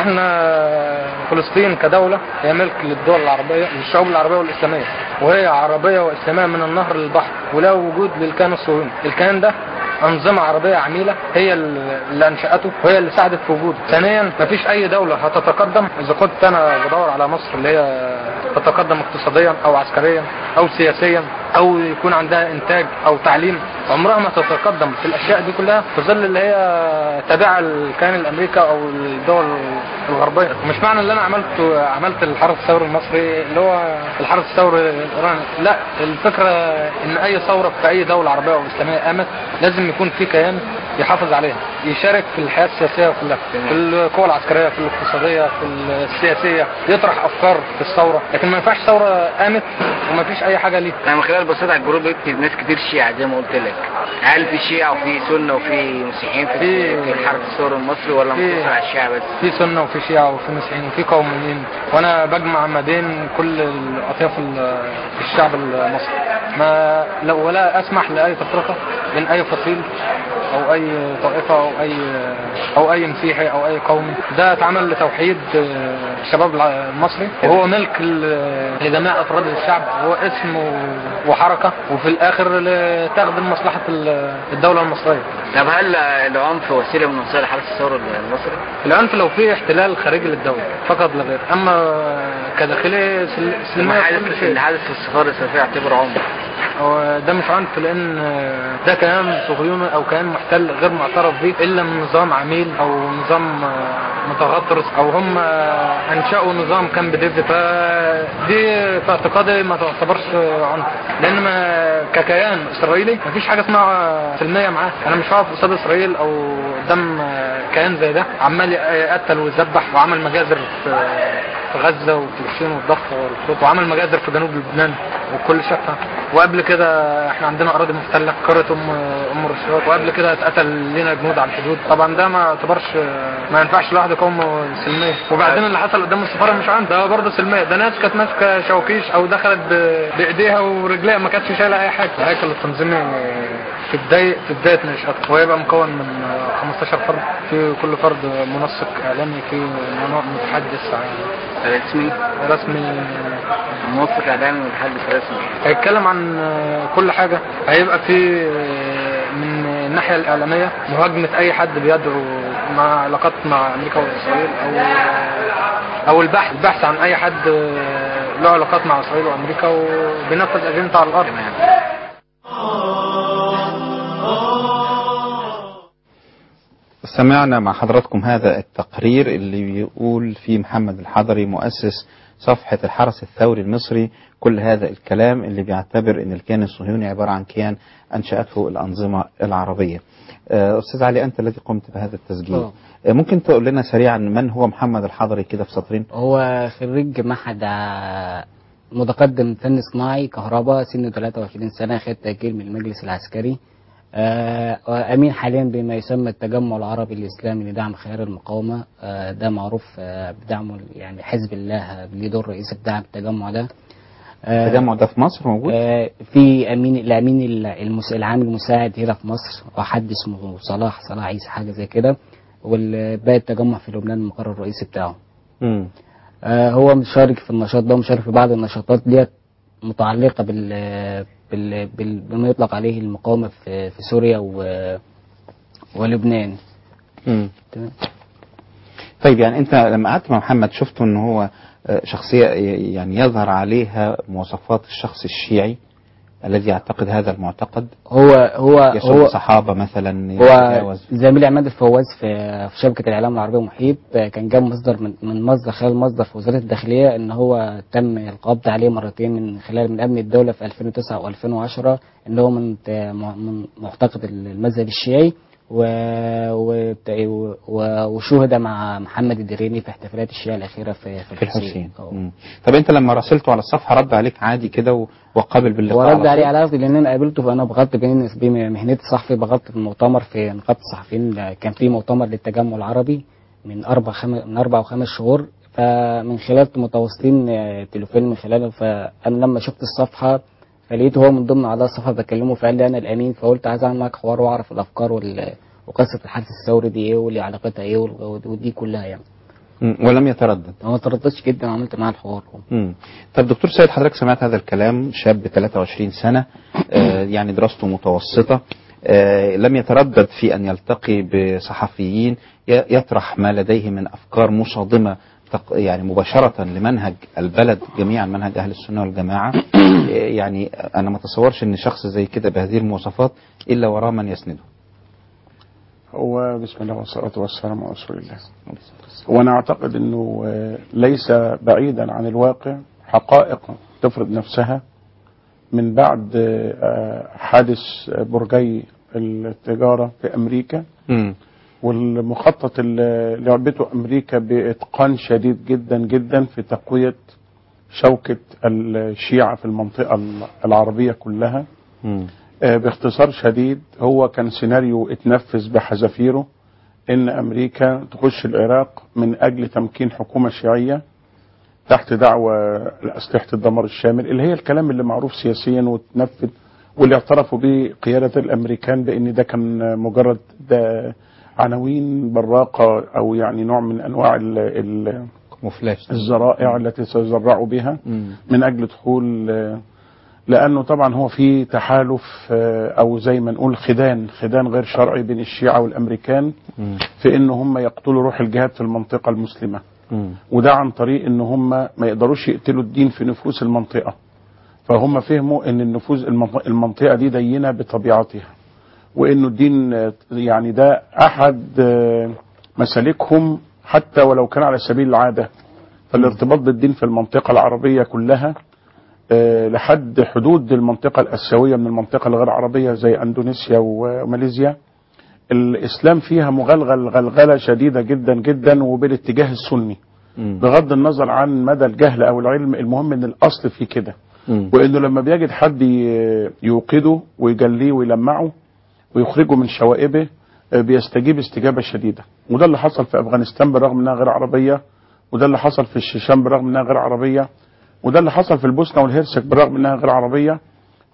احنا فلسطين كدوله هي ملك للدول العربيه للشعوب العربيه والاسلاميه وهي عربيه واسلاميه من النهر للبحر ولا وجود للكيان الصهيوني الكيان ده أنظمة عربية عميلة هي اللي أنشأته وهي اللي ساعدت في وجوده ثانيا مفيش أي دولة هتتقدم إذا كنت أنا بدور على مصر اللي هي تتقدم اقتصاديا أو عسكريا أو سياسيا أو يكون عندها إنتاج أو تعليم عمرها ما تتقدم في الأشياء دي كلها في ظل اللي هي تابعة للكيان الأمريكا أو الدول الغربية مش معنى اللي أنا عملت عملت الحرس الثوري المصري اللي هو الحرس الثوري الإيراني لا الفكرة إن أي ثورة في أي دولة عربية أو إسلامية قامت لازم يكون في كيان يحافظ عليها يشارك في الحياة السياسية كلها في القوى العسكرية في الاقتصادية في السياسية يطرح أفكار في الثورة لكن ما ينفعش ثورة قامت وما فيش أي حاجة ليه انا من خلال بصيت على الجروب لقيت ناس كتير شيعة زي ما قلت لك هل في شيعة وفي سنة وفي مسيحيين في, في- في الحرس الثوري المصري ولا في- مقتصر على الشيعة بس؟ في سنة وفي شيعة وفي مسيحيين وفي قوميين وأنا بجمع ما بين كل الأطياف ال- في الشعب المصري ما لو ولا أسمح لأي تفرقة بين أي فصيل أو أي طائفة أو أي أو أي مسيحي أو أي قومي ده اتعمل لتوحيد آه، الشباب الع- المصري وهو ملك ل- لجميع أفراد الشعب هو اسم و- وحركة وفي الآخر ل- تخدم مصلحة ال- الدولة المصرية طب هل العنف وسيلة من وسائل الحرس الثوري المصري؟ العنف لو في احتلال خارجي للدولة فقط لا غير اما كداخلي سل- سلمية ما في حدث كل شيء اللي حدث في السفارة الإسرائيلية يعتبر عنف هو ده مش عنف لان ده كيان صهيوني او كيان محتل غير معترف به الا من نظام عميل او نظام متغطرس او هم انشأوا نظام كان بديفيد فدي في اعتقادي ما تعتبرش عنف لان ما ككيان اسرائيلي مفيش حاجه اسمها سلميه معاه انا مش هقف قصاد اسرائيل او قدام كيان زي ده عمال يقتل ويذبح وعمل مجازر في في غزه وفلسطين والضفه والخطوط وعمل مجازر في جنوب لبنان وكل شتى وقبل كده احنا عندنا اراضي محتله قريه ام ام الرشيد وقبل كده اتقتل لنا جنود على الحدود طبعا ده ما يعتبرش ما ينفعش الواحد يقوم سلميه وبعدين اللي حصل قدام السفاره مش عنده ده برضه سلميه ده ناس كانت ماسكه شواكيش او دخلت ب- بايديها ورجليها ما كانتش شايله اي حاجه الهيكل التنظيمي في بدايه في بدايه نشاطه ويبقى مكون من 15 فرد في كل فرد منسق اعلامي في متحدث رسمي رسمي موفق اعلامي ومتحدث رسمي هيتكلم عن كل حاجه هيبقى في من الناحيه الاعلاميه مهاجمه اي حد بيدعو مع علاقات مع امريكا واسرائيل او او البحث البحث عن اي حد له علاقات مع اسرائيل وامريكا وبينفذ اجنده على الارض يعني. سمعنا مع حضراتكم هذا التقرير اللي بيقول فيه محمد الحضري مؤسس صفحة الحرس الثوري المصري كل هذا الكلام اللي بيعتبر ان الكيان الصهيوني عبارة عن كيان انشأته الانظمة العربية استاذ علي انت الذي قمت بهذا التسجيل أوه. ممكن تقول لنا سريعا من هو محمد الحضري كده في سطرين هو خريج معهد متقدم فن صناعي كهرباء سنه 23 سنة خد تأجيل من المجلس العسكري أمين حاليا بما يسمى التجمع العربي الإسلامي لدعم خيار المقاومة ده معروف بدعمه يعني حزب الله ليه دور رئيسي في دعم التجمع ده التجمع ده في مصر موجود؟ في امين الامين المس... العام المساعد هنا في مصر وحد اسمه صلاح صلاح عيسى حاجه زي كده والباقي التجمع في لبنان المقر الرئيسي بتاعه. امم آه هو مشارك في النشاط ده ومشارك في بعض النشاطات ديت متعلقه بال بال بال بما يطلق عليه المقاومه في في سوريا و ولبنان. امم طيب يعني انت لما قعدت مع محمد شفته ان هو شخصية يعني يظهر عليها مواصفات الشخص الشيعي الذي يعتقد هذا المعتقد هو هو يسب هو صحابة مثلا هو يتجاوز زميل عماد الفواز في في شبكة الإعلام العربية محيط كان جاب مصدر من من مصدر خلال مصدر في وزارة الداخلية إن هو تم القبض عليه مرتين من خلال من أمن الدولة في 2009 و2010 إن هو من من معتقد المذهب الشيعي و... و... و... وشوهد مع محمد الدريني في احتفالات الشيعة الأخيرة في في في الحسين مم. طب أنت لما راسلته على الصفحة رد عليك عادي كده و... وقابل باللقاء ورد عليه على قصدي لأن أنا قابلته فأنا بغطي بين بمهنتي الصحفي بغطي في المؤتمر في نقابة الصحفيين كان في مؤتمر للتجمع العربي من أربع خم... من أربع وخمس شهور فمن خلال متواصلين تليفون من خلاله فأنا لما شفت الصفحة فلقيته هو من ضمن اعضاء الصفحه بكلمه فقال لي انا الامين فقلت عايز اعمل معاك حوار واعرف الافكار وال... وقصه الحادث الثوري دي ايه واللي علاقتها ايه ودي كلها يعني ولم يتردد هو ما ترددش جدا وعملت معاه الحوار مم. طب دكتور سيد حضرتك سمعت هذا الكلام شاب 23 سنه آه يعني دراسته متوسطه آه لم يتردد في ان يلتقي بصحفيين يطرح ما لديه من افكار مصادمه يعني مباشرة لمنهج البلد جميعا منهج أهل السنة والجماعة يعني أنا ما تصورش أن شخص زي كده بهذه المواصفات إلا وراه من يسنده هو بسم الله والصلاة والسلام على رسول الله وأنا أعتقد أنه ليس بعيدا عن الواقع حقائق تفرض نفسها من بعد حادث برجي التجارة في أمريكا م. والمخطط اللي لعبته امريكا باتقان شديد جدا جدا في تقويه شوكه الشيعه في المنطقه العربيه كلها م. باختصار شديد هو كان سيناريو اتنفذ بحذافيره ان امريكا تخش العراق من اجل تمكين حكومه شيعيه تحت دعوه لاسلحه الدمار الشامل اللي هي الكلام اللي معروف سياسيا وتنفذ واللي اعترفوا به قياده الامريكان بان ده كان مجرد ده عناوين براقة أو يعني نوع من أنواع ال الذرائع التي سيزرعوا بها من أجل دخول لأنه طبعا هو في تحالف أو زي ما نقول خدان خدان غير شرعي بين الشيعة والأمريكان في إن هم يقتلوا روح الجهاد في المنطقة المسلمة وده عن طريق إن هم ما يقدروش يقتلوا الدين في نفوس المنطقة فهم فهموا إن النفوذ المنطقة دي دينة بطبيعتها وانه الدين يعني ده احد مسالكهم حتى ولو كان على سبيل العاده فالارتباط بالدين في المنطقه العربيه كلها لحد حدود المنطقه الاسيويه من المنطقه الغير عربيه زي اندونيسيا وماليزيا الاسلام فيها مغلغل غلغله شديده جدا جدا وبالاتجاه السني بغض النظر عن مدى الجهل او العلم المهم ان الاصل فيه كده وانه لما بيجد حد يوقده ويجليه ويلمعه ويخرجه من شوائبه بيستجيب استجابه شديده وده اللي حصل في افغانستان بالرغم انها غير عربيه وده اللي حصل في الشيشان بالرغم انها غير عربيه وده اللي حصل في البوسنه والهرسك بالرغم انها غير عربيه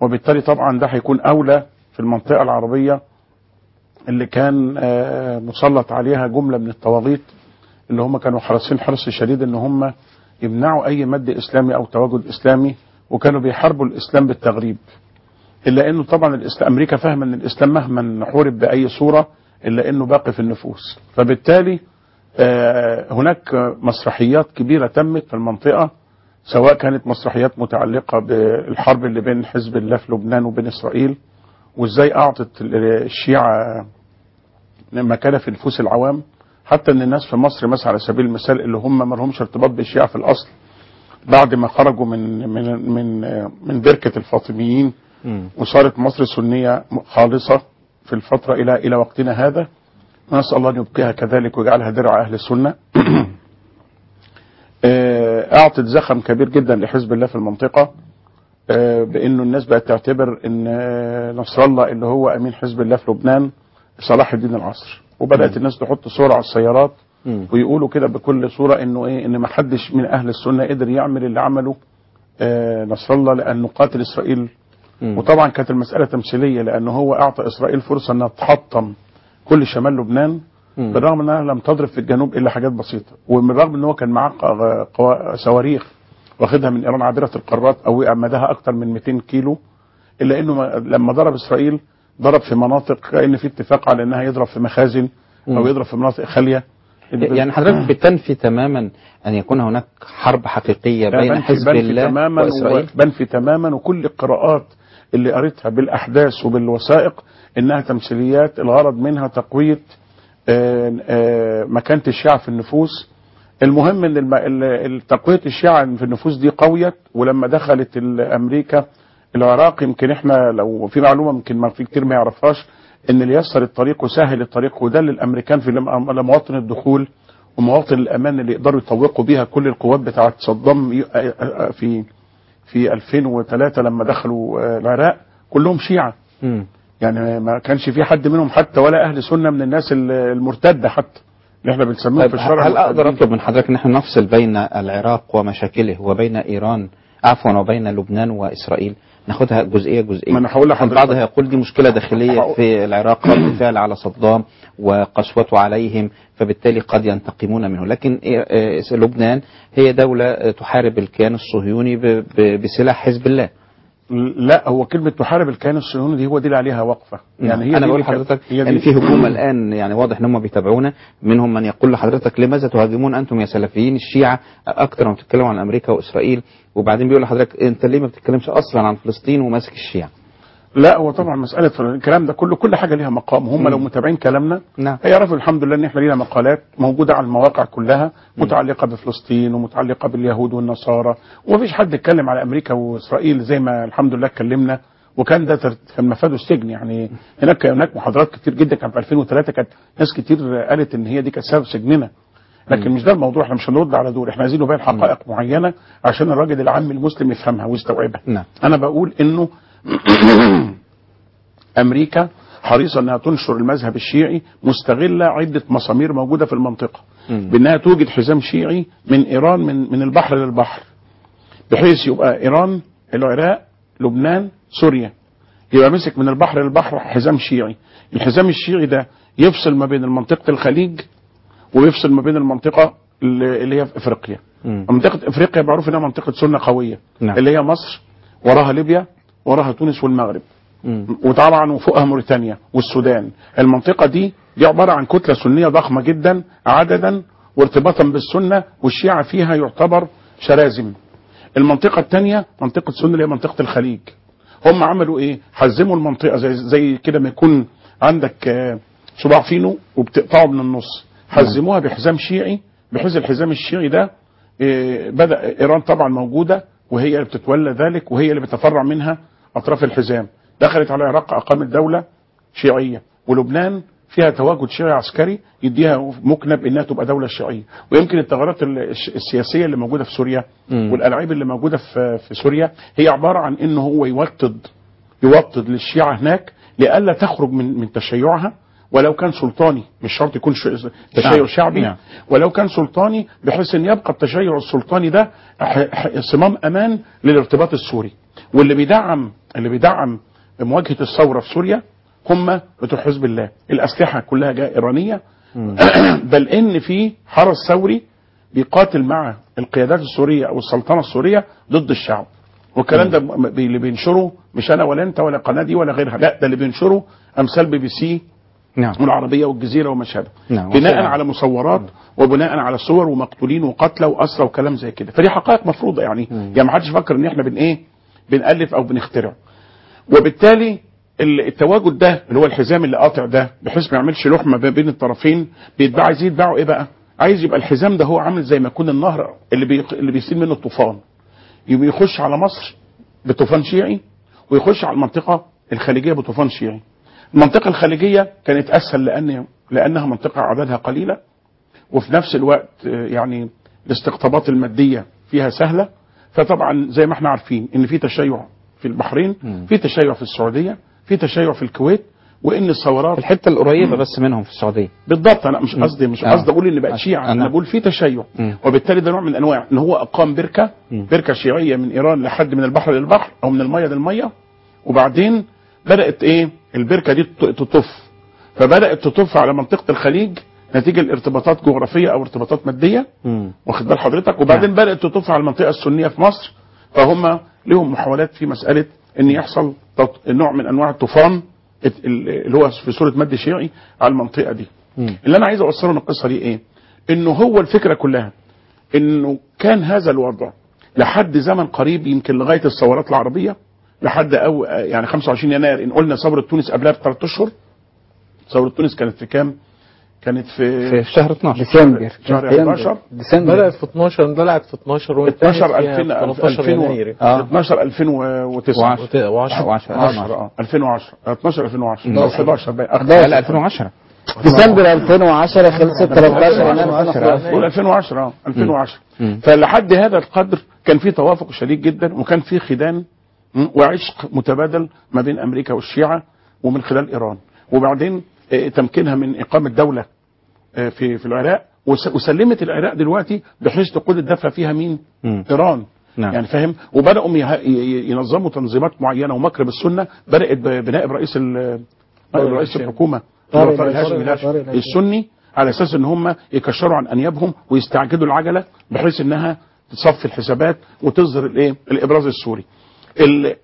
وبالتالي طبعا ده هيكون اولى في المنطقه العربيه اللي كان آه، مسلط عليها جمله من الطواغيت اللي هم كانوا حريصين حرص شديد ان هم يمنعوا اي مد اسلامي او تواجد اسلامي وكانوا بيحاربوا الاسلام بالتغريب الا انه طبعا الاسلام امريكا فاهمه ان الاسلام مهما حورب باي صوره الا انه باقي في النفوس فبالتالي آه، هناك مسرحيات كبيره تمت في المنطقه سواء كانت مسرحيات متعلقه بالحرب اللي بين حزب الله في لبنان وبين اسرائيل وازاي اعطت الشيعه مكانه في نفوس العوام حتى ان الناس في مصر مثلا على سبيل المثال اللي هم ما لهمش ارتباط بالشيعه في الاصل بعد ما خرجوا من من من من بركه الفاطميين وصارت مصر سنيه خالصه في الفتره الى الى وقتنا هذا نسال الله ان يبقيها كذلك ويجعلها درع اهل السنه آه، اعطت زخم كبير جدا لحزب الله في المنطقه آه، بانه الناس بقت تعتبر ان آه، نصر الله اللي هو امين حزب الله في لبنان صلاح الدين العصر وبدات الناس تحط صور على السيارات ويقولوا كده بكل صوره انه ايه ان ما حدش من اهل السنه قدر يعمل اللي عمله آه، نصر الله لانه قاتل اسرائيل وطبعا كانت المساله تمثيليه لانه هو اعطى اسرائيل فرصه انها تحطم كل شمال لبنان بالرغم انها لم تضرب في الجنوب الا حاجات بسيطه ومن الرغم ان هو كان معاه ق- قوا- صواريخ واخدها من ايران عابره القارات او مداها اكثر من 200 كيلو الا انه ما- لما ضرب اسرائيل ضرب في مناطق كان في اتفاق على انها يضرب في مخازن او مم. يضرب في مناطق خاليه يعني حضرتك بتنفي تماما ان يكون هناك حرب حقيقيه لا، بين بنفي- حزب بنفي الله تماما واسرائيل بنفي تماما وكل القراءات اللي قريتها بالاحداث وبالوثائق انها تمثيليات الغرض منها تقويه آه، آه، مكانه الشيعه في النفوس المهم ان الم- ال- ال- تقويه الشيعه في النفوس دي قويت ولما دخلت ال- امريكا العراق يمكن احنا لو في معلومه يمكن ما في كتير ما يعرفهاش ان اللي يسر الطريق وسهل الطريق وده للامريكان في لم- لمواطن الدخول ومواطن الامان اللي يقدروا يطوقوا بيها كل القوات بتاعه صدام ي- في في 2003 لما دخلوا آه، العراق كلهم شيعه يعني ما كانش في حد منهم حتى ولا اهل سنه من الناس ال- المرتده حتى اللي احنا بنسميهم طيب في الشرع هل اقدر المرتدين. اطلب من حضرتك ان احنا نفصل بين العراق ومشاكله وبين ايران عفوا وبين لبنان واسرائيل ناخدها جزئيه جزئيه ما أنا هقول لحضرتك. البعض هيقول دي مشكله داخليه في العراق رد فعل على صدام وقسوته عليهم فبالتالي قد ينتقمون منه لكن إيه- إيه، لبنان هي دوله آه، تحارب الكيان الصهيوني ب- ب- بسلاح حزب الله لا هو كلمه تحارب الكيان الصهيوني دي هو دي اللي عليها وقفه يعني هي انا دي بقول اللي كانت- لحضرتك هي دي- ان في هجوم الان يعني واضح ان هم بيتابعونا منهم من يقول لحضرتك لماذا تهاجمون انتم يا سلفيين الشيعه اكثر ما بتتكلموا عن امريكا واسرائيل وبعدين بيقول لحضرتك انت ليه ما بتتكلمش اصلا عن فلسطين وماسك الشيعه لا هو طبعا مساله الكلام ده كله كل حاجه ليها مقام هم مم. لو متابعين كلامنا نعم. هيعرفوا الحمد لله ان احنا لينا مقالات موجوده على المواقع كلها متعلقه بفلسطين ومتعلقه باليهود والنصارى ومفيش حد اتكلم على امريكا واسرائيل زي ما الحمد لله اتكلمنا وكان ده تر- كان مفاده السجن يعني هناك هناك محاضرات كتير جدا كان في 2003 كانت ناس كتير قالت ان هي دي كانت سبب سجننا لكن مش ده الموضوع احنا مش هنرد على دول احنا عايزين نبين حقائق معينه عشان الراجل العام المسلم يفهمها ويستوعبها نعم انا بقول انه امريكا حريصه انها تنشر المذهب الشيعي مستغله عده مسامير موجوده في المنطقه بانها توجد حزام شيعي من ايران من من البحر للبحر بحيث يبقى ايران العراق لبنان سوريا يبقى مسك من البحر للبحر حزام شيعي الحزام الشيعي ده يفصل ما بين منطقه الخليج ويفصل ما بين المنطقه اللي اللي هي في افريقيا منطقه افريقيا معروف انها منطقه سنه قويه نعم. اللي هي مصر وراها ليبيا وراها تونس والمغرب وطبعا وفوقها موريتانيا والسودان المنطقة دي دي عبارة عن كتلة سنية ضخمة جدا عددا وارتباطا بالسنة والشيعة فيها يعتبر شرازم المنطقة الثانية منطقة سنة اللي هي منطقة الخليج هم عملوا ايه حزموا المنطقة زي, زي كده ما يكون عندك آه، صباع فينو وبتقطعه من النص حزموها بحزام شيعي بحيث الحزام الشيعي ده آه، بدأ ايران طبعا موجودة وهي اللي بتتولى ذلك وهي اللي بتفرع منها اطراف الحزام دخلت على العراق اقامت دولة شيعية ولبنان فيها تواجد شيعي عسكري يديها مكنب انها تبقى دوله شيعيه ويمكن التغيرات ال- الش- السياسيه اللي موجوده في سوريا مم. والالعاب اللي موجوده في في سوريا هي عباره عن انه هو يوطد يوطد للشيعه هناك لئلا تخرج من من تشيعها ولو كان سلطاني مش شرط يكون ش- تشيع نعم. شعبي نعم. ولو كان سلطاني بحيث ان يبقى التشيع السلطاني ده ح- ح- صمام امان للارتباط السوري واللي بيدعم اللي بيدعم مواجهه الثوره في سوريا هم بتوع حزب الله الاسلحه كلها جايه ايرانيه بل ان في حرس ثوري بيقاتل مع القيادات السوريه او السلطنه السوريه ضد الشعب والكلام ده م- بي- اللي بينشره مش انا ولا انت ولا قناه دي ولا غيرها لا ده اللي بينشره امثال بي بي سي نعم والعربيه والجزيره وما شابه نعم بناء وسلام. على مصورات وبناء على صور ومقتولين وقتلى واسرى وكلام زي كده فدي حقائق مفروضه يعني يعني ما حدش يفكر ان احنا بن ايه بنالف او بنخترع وبالتالي ال- التواجد ده اللي هو الحزام اللي قاطع ده بحيث ما يعملش لحمه ما بين الطرفين بيتباع عايز يتباعوا ايه بقى؟ عايز يبقى الحزام ده هو عامل زي ما يكون النهر اللي بي اللي بيسيل منه الطوفان يبقى يخش على مصر بطوفان شيعي ويخش على المنطقه الخليجيه بطوفان شيعي المنطقه الخليجيه كانت اسهل لان لانها منطقه عددها قليله وفي نفس الوقت آه، يعني الاستقطابات الماديه فيها سهله فطبعا زي ما احنا عارفين ان في تشيع في البحرين في تشيع في السعوديه في تشيع في الكويت وان الثورات الحته القريبه بس منهم في السعوديه بالضبط انا مش قصدي مش آه. قصدي اقول ان بقت عشان- شيعه أنا- انا بقول في تشيع مم. وبالتالي ده نوع من انواع ان هو اقام بركه بركه شيعيه من ايران لحد من البحر للبحر او من الميه للميه وبعدين بدات ايه البركه دي تط- تطف فبدات تطف على منطقه الخليج نتيجه لارتباطات جغرافيه او ارتباطات ماديه واخد بال حضرتك وبعدين بدات تطف على المنطقه السنيه في مصر فهم لهم محاولات في مساله ان يحصل تط- نوع من انواع الطوفان الت- ال- اللي هو في صوره مد شيعي على المنطقه دي اللي انا عايز اوصله من القصه دي ايه انه هو الفكره كلها انه كان هذا الوضع لحد زمن قريب يمكن لغايه الثورات العربيه لحد أو يعني 25 يناير ان قلنا ثوره تونس قبلها بثلاث اشهر ثوره تونس كانت في كام؟ كانت في في شهر 12 ديسمبر شهر 11 ديسمبر بدأت في 12 اندلعت في 12 وانتهت 12 فيها 2000 في 13 يناير 12 2009 و10 و10 10 اه 2010 12 2010 مم. أو 11 بقى لا لا 2010 ديسمبر 2010 خلصت 13 يناير قول 2010 اه 2010 مم. فلحد هذا القدر كان في توافق شديد جدا وكان في خدان م، وعشق متبادل ما بين امريكا والشيعه ومن خلال ايران وبعدين آه، تمكينها من اقامه دوله آه، في في العراق وس- وسلمت العراق دلوقتي بحيث تقود الدفع فيها مين؟ مم. ايران نعم. يعني فاهم وبداوا يه- ي- ينظموا تنظيمات معينه ومكر بالسنه بدات ب- بنائب رئيس ال- نائب رئيس الحكومه اللي هو طارق طارق الهاشمي. الهاشمي الهاشمي طارق الهاشمي. السني على اساس ان هم يكشروا عن انيابهم ويستعجلوا العجله بحيث انها تصفي الحسابات وتظهر الايه الابراز السوري ال-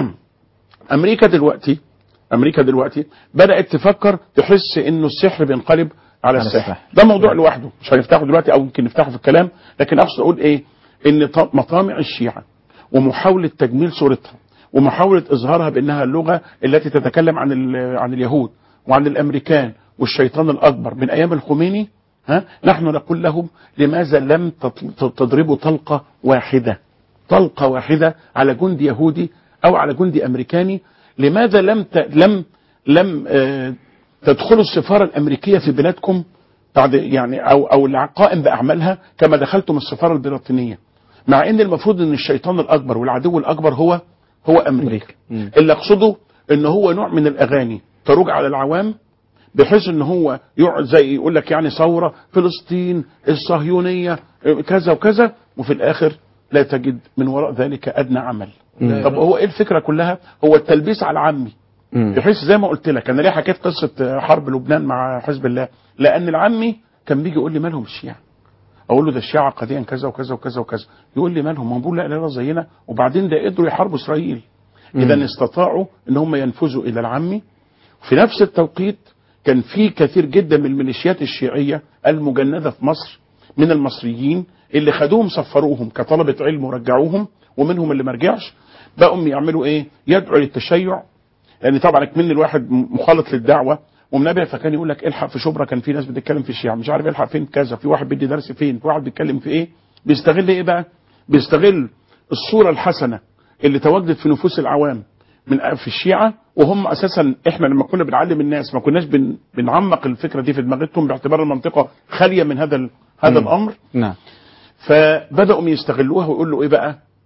امريكا دلوقتي امريكا دلوقتي بدات تفكر تحس انه السحر بينقلب على على السحر السحر. ده موضوع لوحده مش هنفتحه دلوقتي او يمكن نفتحه في الكلام لكن اقصد اقول ايه ان ط- مطامع الشيعه ومحاوله تجميل صورتها ومحاوله اظهارها بانها اللغه التي تتكلم عن ال- عن اليهود وعن الامريكان والشيطان الاكبر من ايام الخميني ها نحن نقول لهم لماذا لم تط- ت- تضربوا طلقه واحده طلقه واحده على جندي يهودي او على جندي امريكاني لماذا لم ت... لم لم آه تدخلوا السفاره الامريكيه في بلادكم بعد يعني او او القائم باعمالها كما دخلتم السفاره البريطانيه مع ان المفروض ان الشيطان الاكبر والعدو الاكبر هو هو امريكا اللي اقصده ان هو نوع من الاغاني تروج على العوام بحيث ان هو يقعد زي يقول لك يعني ثوره فلسطين الصهيونيه كذا وكذا وفي الاخر لا تجد من وراء ذلك ادنى عمل مم. طب هو ايه الفكره كلها هو التلبيس على عمي مم. بحيث زي ما قلت لك انا ليه حكيت قصه حرب لبنان مع حزب الله لان العمي كان بيجي يقول لي مالهم الشيعه اقول له ده الشيعه قضيا كذا وكذا وكذا وكذا يقول لي مالهم هم بيقول لا لا لا زينا وبعدين ده قدروا يحاربوا اسرائيل مم. اذا استطاعوا ان هم ينفذوا الى العمي في نفس التوقيت كان في كثير جدا من الميليشيات الشيعيه المجنده في مصر من المصريين اللي خدوهم سفروهم كطلبه علم ورجعوهم ومنهم اللي ما رجعش بقوا يعملوا ايه؟ يدعوا للتشيع لان طبعا كمان الواحد مخالط للدعوه ومنبه فكان يقول لك الحق في شبرا كان في ناس بتتكلم في الشيعه مش عارف الحق فين كذا في واحد بيدي درس فين في واحد بيتكلم في ايه بيستغل ايه بقى بيستغل الصوره الحسنه اللي تواجدت في نفوس العوام من في الشيعه وهم اساسا احنا لما كنا بنعلم الناس ما كناش بن بنعمق الفكره دي في دماغتهم باعتبار المنطقه خاليه من هذا ال- هذا مم. الامر نعم فبداوا يستغلوها ويقول له ايه بقى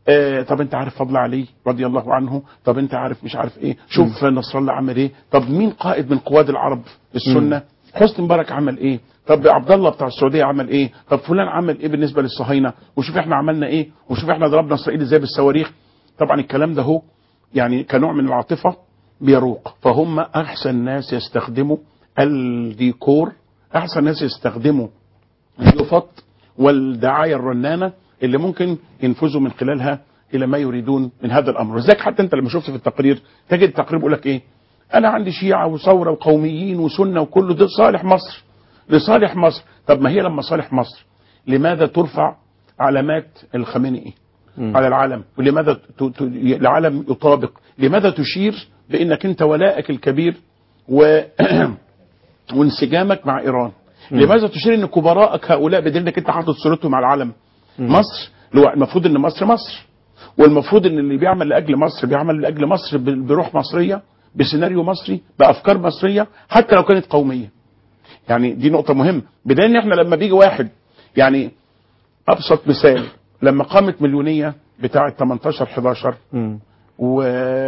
آه طب انت عارف فضل علي رضي الله عنه طب انت عارف مش عارف ايه شوف نصر الله عمل ايه طب مين قائد من قواد العرب السنه حسني مبارك عمل ايه طب عبد الله بتاع السعوديه عمل ايه طب فلان عمل ايه بالنسبه للصهاينه وشوف احنا عملنا ايه وشوف احنا ضربنا اسرائيل ازاي بالصواريخ طبعا الكلام ده هو يعني كنوع من العاطفه بيروق فهم احسن ناس يستخدموا الديكور احسن ناس يستخدموا اليوفط والدعايه الرنانه اللي ممكن ينفذوا من خلالها الى ما يريدون من هذا الامر ولذلك حتى انت لما شفت في التقرير تجد التقرير بيقول لك ايه انا عندي شيعه وثوره وقوميين وسنه وكله ده صالح مصر لصالح مصر طب ما هي لما صالح مصر لماذا ترفع علامات الخمينئي على العالم ولماذا ت... ت... العالم يطابق لماذا تشير بانك انت ولائك الكبير و... وانسجامك مع ايران لماذا تشير ان كبراءك هؤلاء بدليل انك انت حاطط صورتهم على العلم مصر اللي هو المفروض ان مصر مصر والمفروض ان اللي بيعمل لاجل مصر بيعمل لاجل مصر ب- بروح مصريه بسيناريو مصري بافكار مصريه حتى لو كانت قوميه يعني دي نقطه مهمه بدليل ان احنا لما بيجي واحد يعني ابسط مثال لما قامت مليونيه بتاعه 18 11 و...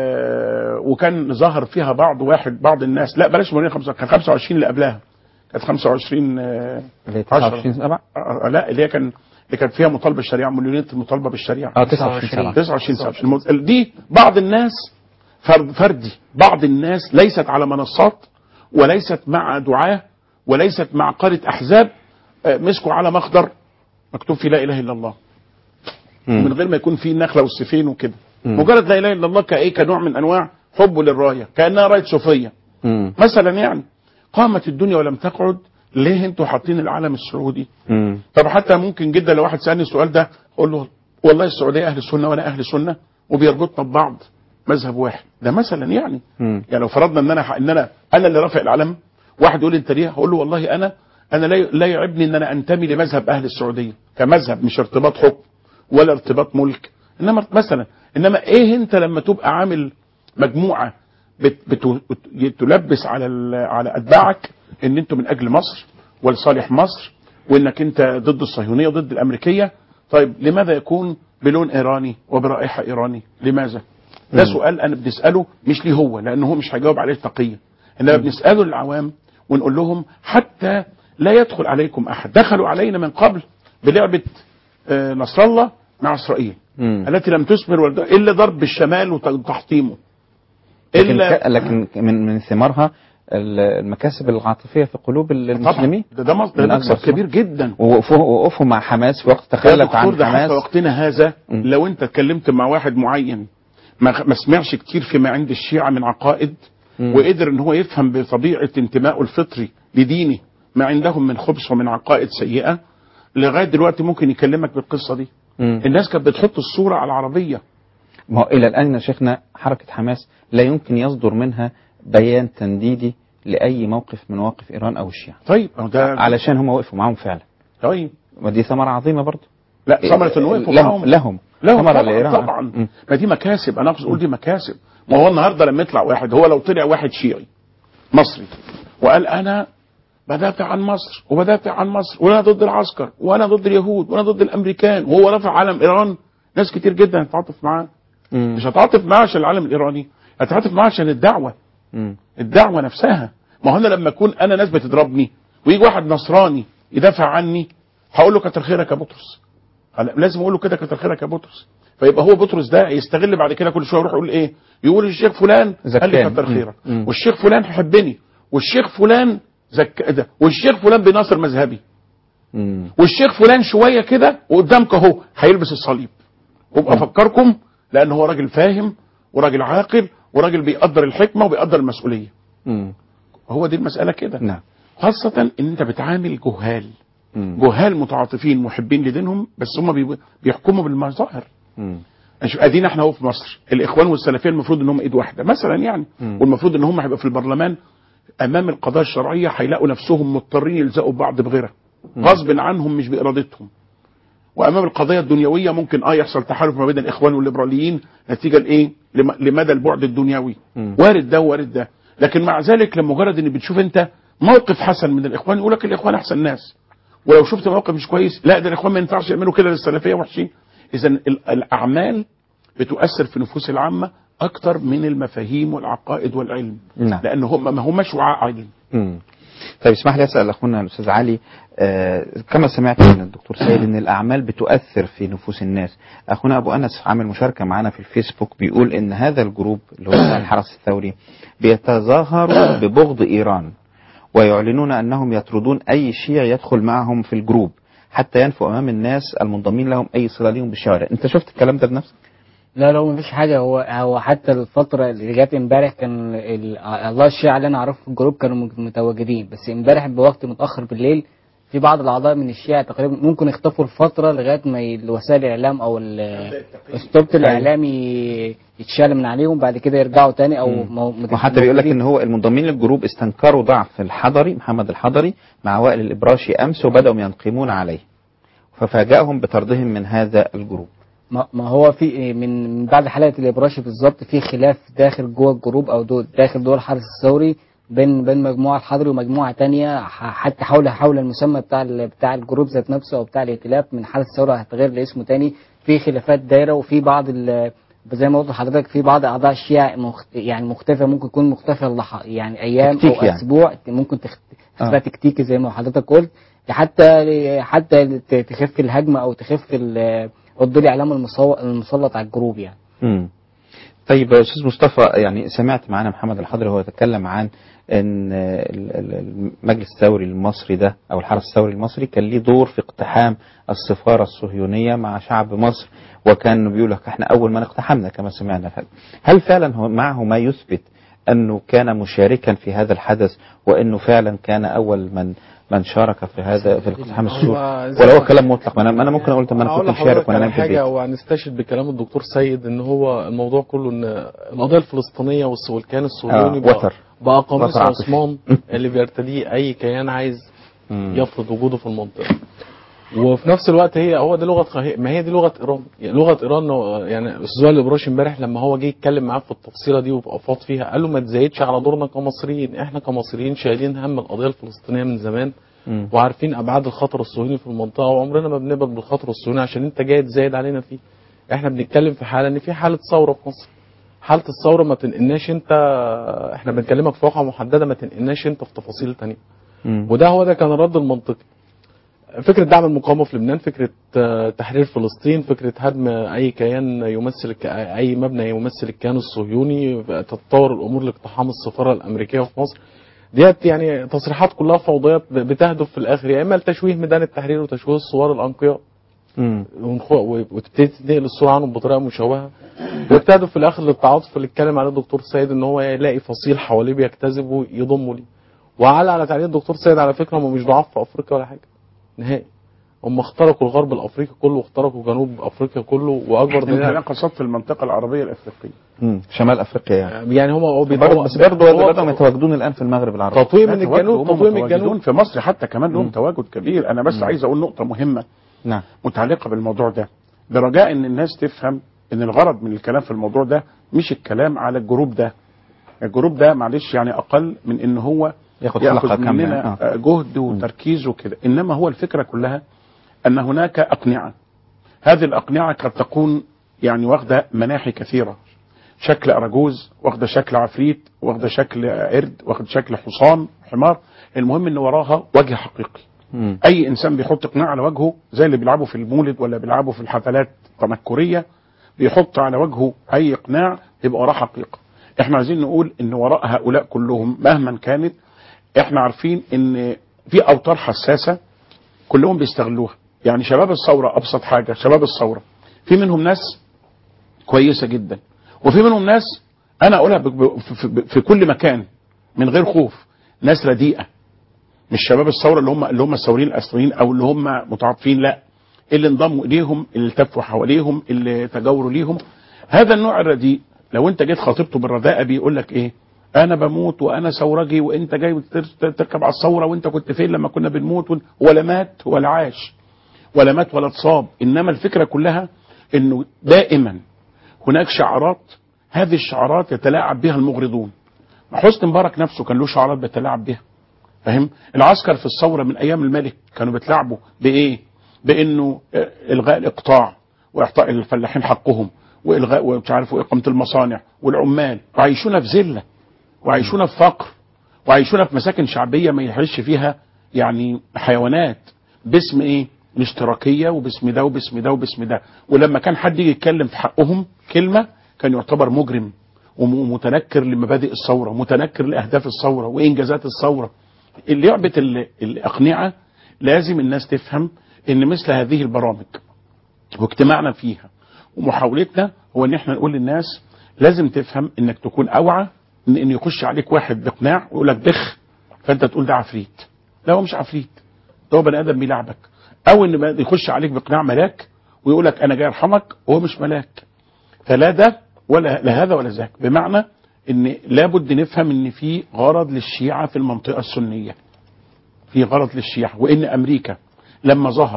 وكان ظهر فيها بعض واحد بعض الناس لا بلاش مليونيه 25 كان 25 اللي قبلها كانت 25 آه، اللي هي 10. 29 سبعة آه، لا اللي هي كان اللي كانت فيها مطالبه الشريعه مليونيه المطالبه بالشريعه اه 29 سبعة 29 سبعة الم- دي بعض الناس فرد فردي بعض الناس ليست على منصات وليست مع دعاة وليست مع قادة أحزاب آه، مسكوا على مخضر مكتوب فيه لا إله إلا الله من غير ما يكون فيه النخلة والسيفين وكده مجرد لا إله إلا الله كإيه كنوع من أنواع حبه للراية كأنها راية صوفية مثلا يعني قامت الدنيا ولم تقعد ليه انتوا حاطين العلم السعودي طب حتى ممكن جدا لو واحد سالني السؤال ده اقول له والله السعوديه اهل سنه وانا اهل سنه وبيربطنا ببعض مذهب واحد ده مثلا يعني يعني لو فرضنا ان انا ان انا انا اللي رافع العلم واحد يقول لي انت ليه هقول له والله انا انا لا لا يعيبني ان انا انتمي لمذهب اهل السعوديه كمذهب مش ارتباط حكم ولا ارتباط ملك انما مثلا انما ايه انت لما تبقى عامل مجموعه بت بت بت تلبس على ال- على اتباعك ان انتوا من اجل مصر ولصالح مصر وانك انت ضد الصهيونيه وضد الامريكيه طيب لماذا يكون بلون ايراني وبرائحه ايراني لماذا ده مم. سؤال انا بنساله مش ليه هو لانه هو مش هيجاوب عليه تقيا انما بنساله للعوام ونقول لهم حتى لا يدخل عليكم احد دخلوا علينا من قبل بلعبه آه، نصر الله مع اسرائيل التي لم تثمر ولد- الا ضرب الشمال وتحطيمه لكن, الا ك- لكن من من ثمارها ال- المكاسب العاطفيه في قلوب المسلمين ده ده مصدر من ده مكسب أكبر كبير جدا ووقفوا وقفوا مع حماس في وقت يا تخلف دكتور عن ده حتى حماس وقتنا هذا لو انت اتكلمت مع واحد معين ما ما سمعش كتير فيما عند الشيعة من عقائد وقدر ان هو يفهم بطبيعة انتمائه الفطري لدينه ما عندهم من خبث ومن عقائد سيئة لغاية دلوقتي ممكن يكلمك بالقصة دي الناس كانت بتحط الصورة على العربية ما هو الى الان يا شيخنا حركه حماس لا يمكن يصدر منها بيان تنديدي لاي موقف من مواقف ايران او الشيعة طيب أهو ده علشان هم وقفوا معاهم فعلا طيب ودي ثمره عظيمه برضه لا ثمرة انه وقفوا لهم معاهم. لهم لهم ثمره طبعا لايران طبعا ما دي مكاسب انا اقصد اقول دي مكاسب ما هو النهارده لما يطلع واحد هو لو طلع واحد شيعي مصري وقال انا بدافع عن مصر وبدافع عن مصر وانا ضد العسكر وانا ضد اليهود وانا ضد الامريكان وهو رافع علم ايران ناس كتير جدا هتتعاطف معاه مش هتعاطف معاه عشان العلم الايراني هتتعاطف معاه عشان الدعوه الدعوه نفسها ما هو انا لما اكون انا ناس بتضربني ويجي واحد نصراني يدافع عني هقول له كتر خيرك يا بطرس هلا لازم اقول له كده كتر خيرك يا بطرس فيبقى هو بطرس ده يستغل بعد كده كل شويه يروح يقول ايه يقول الشيخ فلان قال لي زكاني. كتر مم. خيرك مم. والشيخ فلان حبني والشيخ فلان زك ده والشيخ فلان بيناصر مذهبي والشيخ فلان شويه كده وقدامك اهو هيلبس الصليب وابقى افكركم لان هو راجل فاهم وراجل عاقل وراجل بيقدر الحكمه وبيقدر المسؤوليه هو دي المساله كده نعم خاصه ان انت بتعامل جهال جهال متعاطفين محبين لدينهم بس هم بي- بيحكموا بالمظاهر أشوف ادينا احنا اهو في مصر الاخوان والسلفيه المفروض ان هم ايد واحده مثلا يعني والمفروض ان هم هيبقى في البرلمان امام القضاء الشرعيه هيلاقوا نفسهم مضطرين يلزقوا ببعض بغيرها غصب عنهم مش بارادتهم وامام القضيه الدنيويه ممكن اه يحصل تحالف ما بين الاخوان والليبراليين نتيجه لايه لم- لمدى البعد الدنيوي وارد ده وارد ده لكن مع ذلك لمجرد ان بتشوف انت موقف حسن من الاخوان يقول لك الاخوان احسن ناس ولو شفت موقف مش كويس لا ده الاخوان ما ينفعش يعملوا كده للسلفيه وحشين اذا ال- الاعمال بتؤثر في نفوس العامه اكتر من المفاهيم والعقائد والعلم نعم. لان هم ما هماش وعاء علم مم. طيب اسمح لي اسال اخونا الاستاذ علي آه كما سمعت من الدكتور سيد ان الاعمال بتؤثر في نفوس الناس اخونا ابو انس عامل مشاركه معنا في الفيسبوك بيقول ان هذا الجروب اللي هو بتاع الحرس الثوري بيتظاهروا ببغض ايران ويعلنون انهم يطردون اي شيعي يدخل معهم في الجروب حتى ينفوا امام الناس المنضمين لهم اي صله لهم بالشوارع انت شفت الكلام ده بنفسك لا لا هو مفيش حاجة هو هو حتى الفترة اللي جت امبارح كان ال- الله الشيعة اللي أنا أعرفه في الجروب كانوا مت- متواجدين بس امبارح بوقت متأخر بالليل في بعض الأعضاء من الشيعة تقريبا ممكن يختفوا الفترة لغاية ما ي- وسائل الإعلام أو ال- الصوت الإعلامي يتشال من عليهم بعد كده يرجعوا تاني أو مو- وحتى بيقول لك ان هو المنضمين للجروب استنكروا ضعف الحضري محمد الحضري مع وائل الابراشي امس وبداوا ينقمون عليه ففاجأهم بطردهم من هذا الجروب ما ما هو في من من بعد حلقه الابراشي بالظبط في خلاف داخل جوه الجروب او دول داخل دول الحرس الثوري بين بين مجموعه الحضري ومجموعه تانية ح- حتى حول حول المسمى بتاع ال- بتاع الجروب ذات نفسه او بتاع الائتلاف من حرس الثوري هتغير لاسمه تاني في خلافات دايره وفي بعض ال- زي ما قلت لحضرتك في بعض اعضاء الشيعة مخت... يعني مختفى ممكن يكون مختفى لح... يعني ايام تكتيك او يعني. اسبوع ممكن تخ... آه. تبقى تكتيكي زي ما حضرتك قلت حتى حتى ت- تخف الهجمه او تخف ال- الضوء الاعلام المصو- المسلط على الجروب يعني مم. طيب يا استاذ مصطفى يعني سمعت معانا محمد الحضري وهو يتكلم عن ان ال- ال- المجلس الثوري المصري ده او الحرس الثوري المصري كان ليه دور في اقتحام السفاره الصهيونيه مع شعب مصر وكان بيقول لك احنا اول من اقتحمنا كما سمعنا هذا هل فعلا هو معه ما يثبت انه كان مشاركا في هذا الحدث وانه فعلا كان اول من من شارك في هذا في اقتحام السور هو زي ولا هو ما- كلام مطلق ما انا ما أنا ممكن اقول طب ما انا هقول كنت لحضرتك مشارك وانا على نايم في البيت حاجه وهنستشهد بكلام الدكتور سيد ان هو الموضوع كله ان القضيه الفلسطينيه والس- والكيان الصهيوني آه، بقى, وتر. بقى قميص وتر عاطفي. عثمان اللي بيرتديه اي كيان عايز يفرض وجوده في المنطقه وفي نفس الوقت هي هو دي لغه خ- ما هي دي لغه ايران يعني لغه ايران هو- يعني استاذ وائل الابراشي امبارح لما هو جه يتكلم معاه في التفصيله دي وافاض فيها قال له ما تزايدش على دورنا كمصريين احنا كمصريين شايلين هم القضيه الفلسطينيه من زمان مم. وعارفين ابعاد الخطر الصهيوني في المنطقه وعمرنا ما بنقبل بالخطر الصهيوني عشان انت جاي تزايد علينا فيه احنا بنتكلم في حاله ان في حاله ثوره في مصر حاله الثوره ما تنقلناش انت احنا بنكلمك في واقعه محدده ما تنقلناش انت في تفاصيل تانية مم. وده هو ده كان الرد المنطقي فكره دعم المقاومه في لبنان فكره آه، تحرير فلسطين فكره هدم اي كيان يمثل الك- اي مبنى يمثل الكيان الصهيوني تتطور الامور لاقتحام السفاره الامريكيه في مصر ديت يعني تصريحات كلها فوضيات ب- بتهدف في الاخر يا اما لتشويه ميدان التحرير وتشويه الثوار الانقياء مم. ونخ- و- وتبتدي تنقل الصوره عنهم بطريقه مشوهه وبتهدف في الاخر للتعاطف اللي اتكلم عليه الدكتور سيد ان هو يلاقي فصيل حواليه بيجتذبه يضمه ليه وعلى على تعليق الدكتور سيد على فكره هم مش ضعاف في افريقيا ولا حاجه نهائي هم اخترقوا الغرب الافريقي كله واخترقوا جنوب افريقيا كله واكبر انت دليل قصدت في المنطقه العربيه الافريقيه مم. شمال افريقيا يعني يعني هم هو برضه بس برضه هو- بدأوا يتواجدون الان في المغرب العربي تطوير لا، من تواجد، الجنوب هم تطوير من متواجدون الجنوب في مصر حتى كمان لهم تواجد كبير انا بس مم. عايز اقول نقطه مهمه نعم متعلقه بالموضوع ده برجاء ان الناس تفهم ان الغرض من الكلام في الموضوع ده مش الكلام على الجروب ده الجروب ده معلش يعني اقل من ان هو ياخد حلقة ياخد كاملة، مننا آه. آه، جهد وتركيز وكده انما هو الفكره كلها ان هناك اقنعه هذه الاقنعه قد تكون يعني واخده مناحي كثيره شكل اراجوز واخده شكل عفريت واخده شكل قرد واخده شكل حصان حمار المهم ان وراها وجه حقيقي مم. اي انسان بيحط قناع على وجهه زي اللي بيلعبوا في المولد ولا بيلعبوا في الحفلات التنكريه بيحط على وجهه اي قناع يبقى وراه حقيقه احنا عايزين نقول ان وراء هؤلاء كلهم مهما كانت احنا عارفين ان في اوتار حساسه كلهم بيستغلوها يعني شباب الثوره ابسط حاجه شباب الثوره في منهم ناس كويسه جدا وفي منهم ناس انا اقولها ب- ب- في- في- في كل مكان من غير خوف ناس رديئه مش شباب الثوره اللي هم اللي هم الثوريين الاصليين او اللي هم متعاطفين لا اللي انضموا اليهم اللي التفوا حواليهم اللي تجاوروا ليهم هذا النوع الرديء لو انت جيت خاطبته بالرداءه بيقول لك ايه انا بموت وانا ثورجي وانت جاي تر- تركب على الثوره وانت كنت فين لما كنا بنموت ون- ولا مات ولا عاش ولا مات ولا اتصاب انما الفكره كلها انه دائما هناك شعارات هذه الشعارات يتلاعب بها المغرضون حسني مبارك نفسه كان له شعارات بيتلاعب بها فاهم العسكر في الثوره من ايام الملك كانوا بيتلاعبوا بايه بانه آه، الغاء الاقطاع واعطاء الفلاحين حقهم والغاء ومش عارف واقامه المصانع والعمال وعايشونا في ذله وعايشونا في فقر وعايشونا في مساكن شعبيه ما يعيش فيها يعني حيوانات باسم ايه؟ الاشتراكيه وباسم ده وباسم ده وباسم ده ولما كان حد يجي يتكلم في حقهم كلمه كان يعتبر مجرم ومتنكر لمبادئ الثوره متنكر لاهداف الثوره وانجازات الثوره لعبه ال- الاقنعه لازم الناس تفهم ان مثل هذه البرامج واجتماعنا فيها ومحاولتنا هو ان احنا نقول للناس لازم تفهم انك تكون اوعى من ان يخش عليك واحد باقناع ويقول لك بخ فانت تقول ده عفريت لا هو مش عفريت ده هو بني ادم بيلعبك او ان بقى يخش عليك باقناع ملاك ويقول لك انا جاي ارحمك وهو مش ملاك فلا ده ولا لا هذا ولا ذاك بمعنى ان لابد نفهم ان في غرض للشيعه في المنطقه السنيه في غرض للشيعه وان امريكا لما ظهر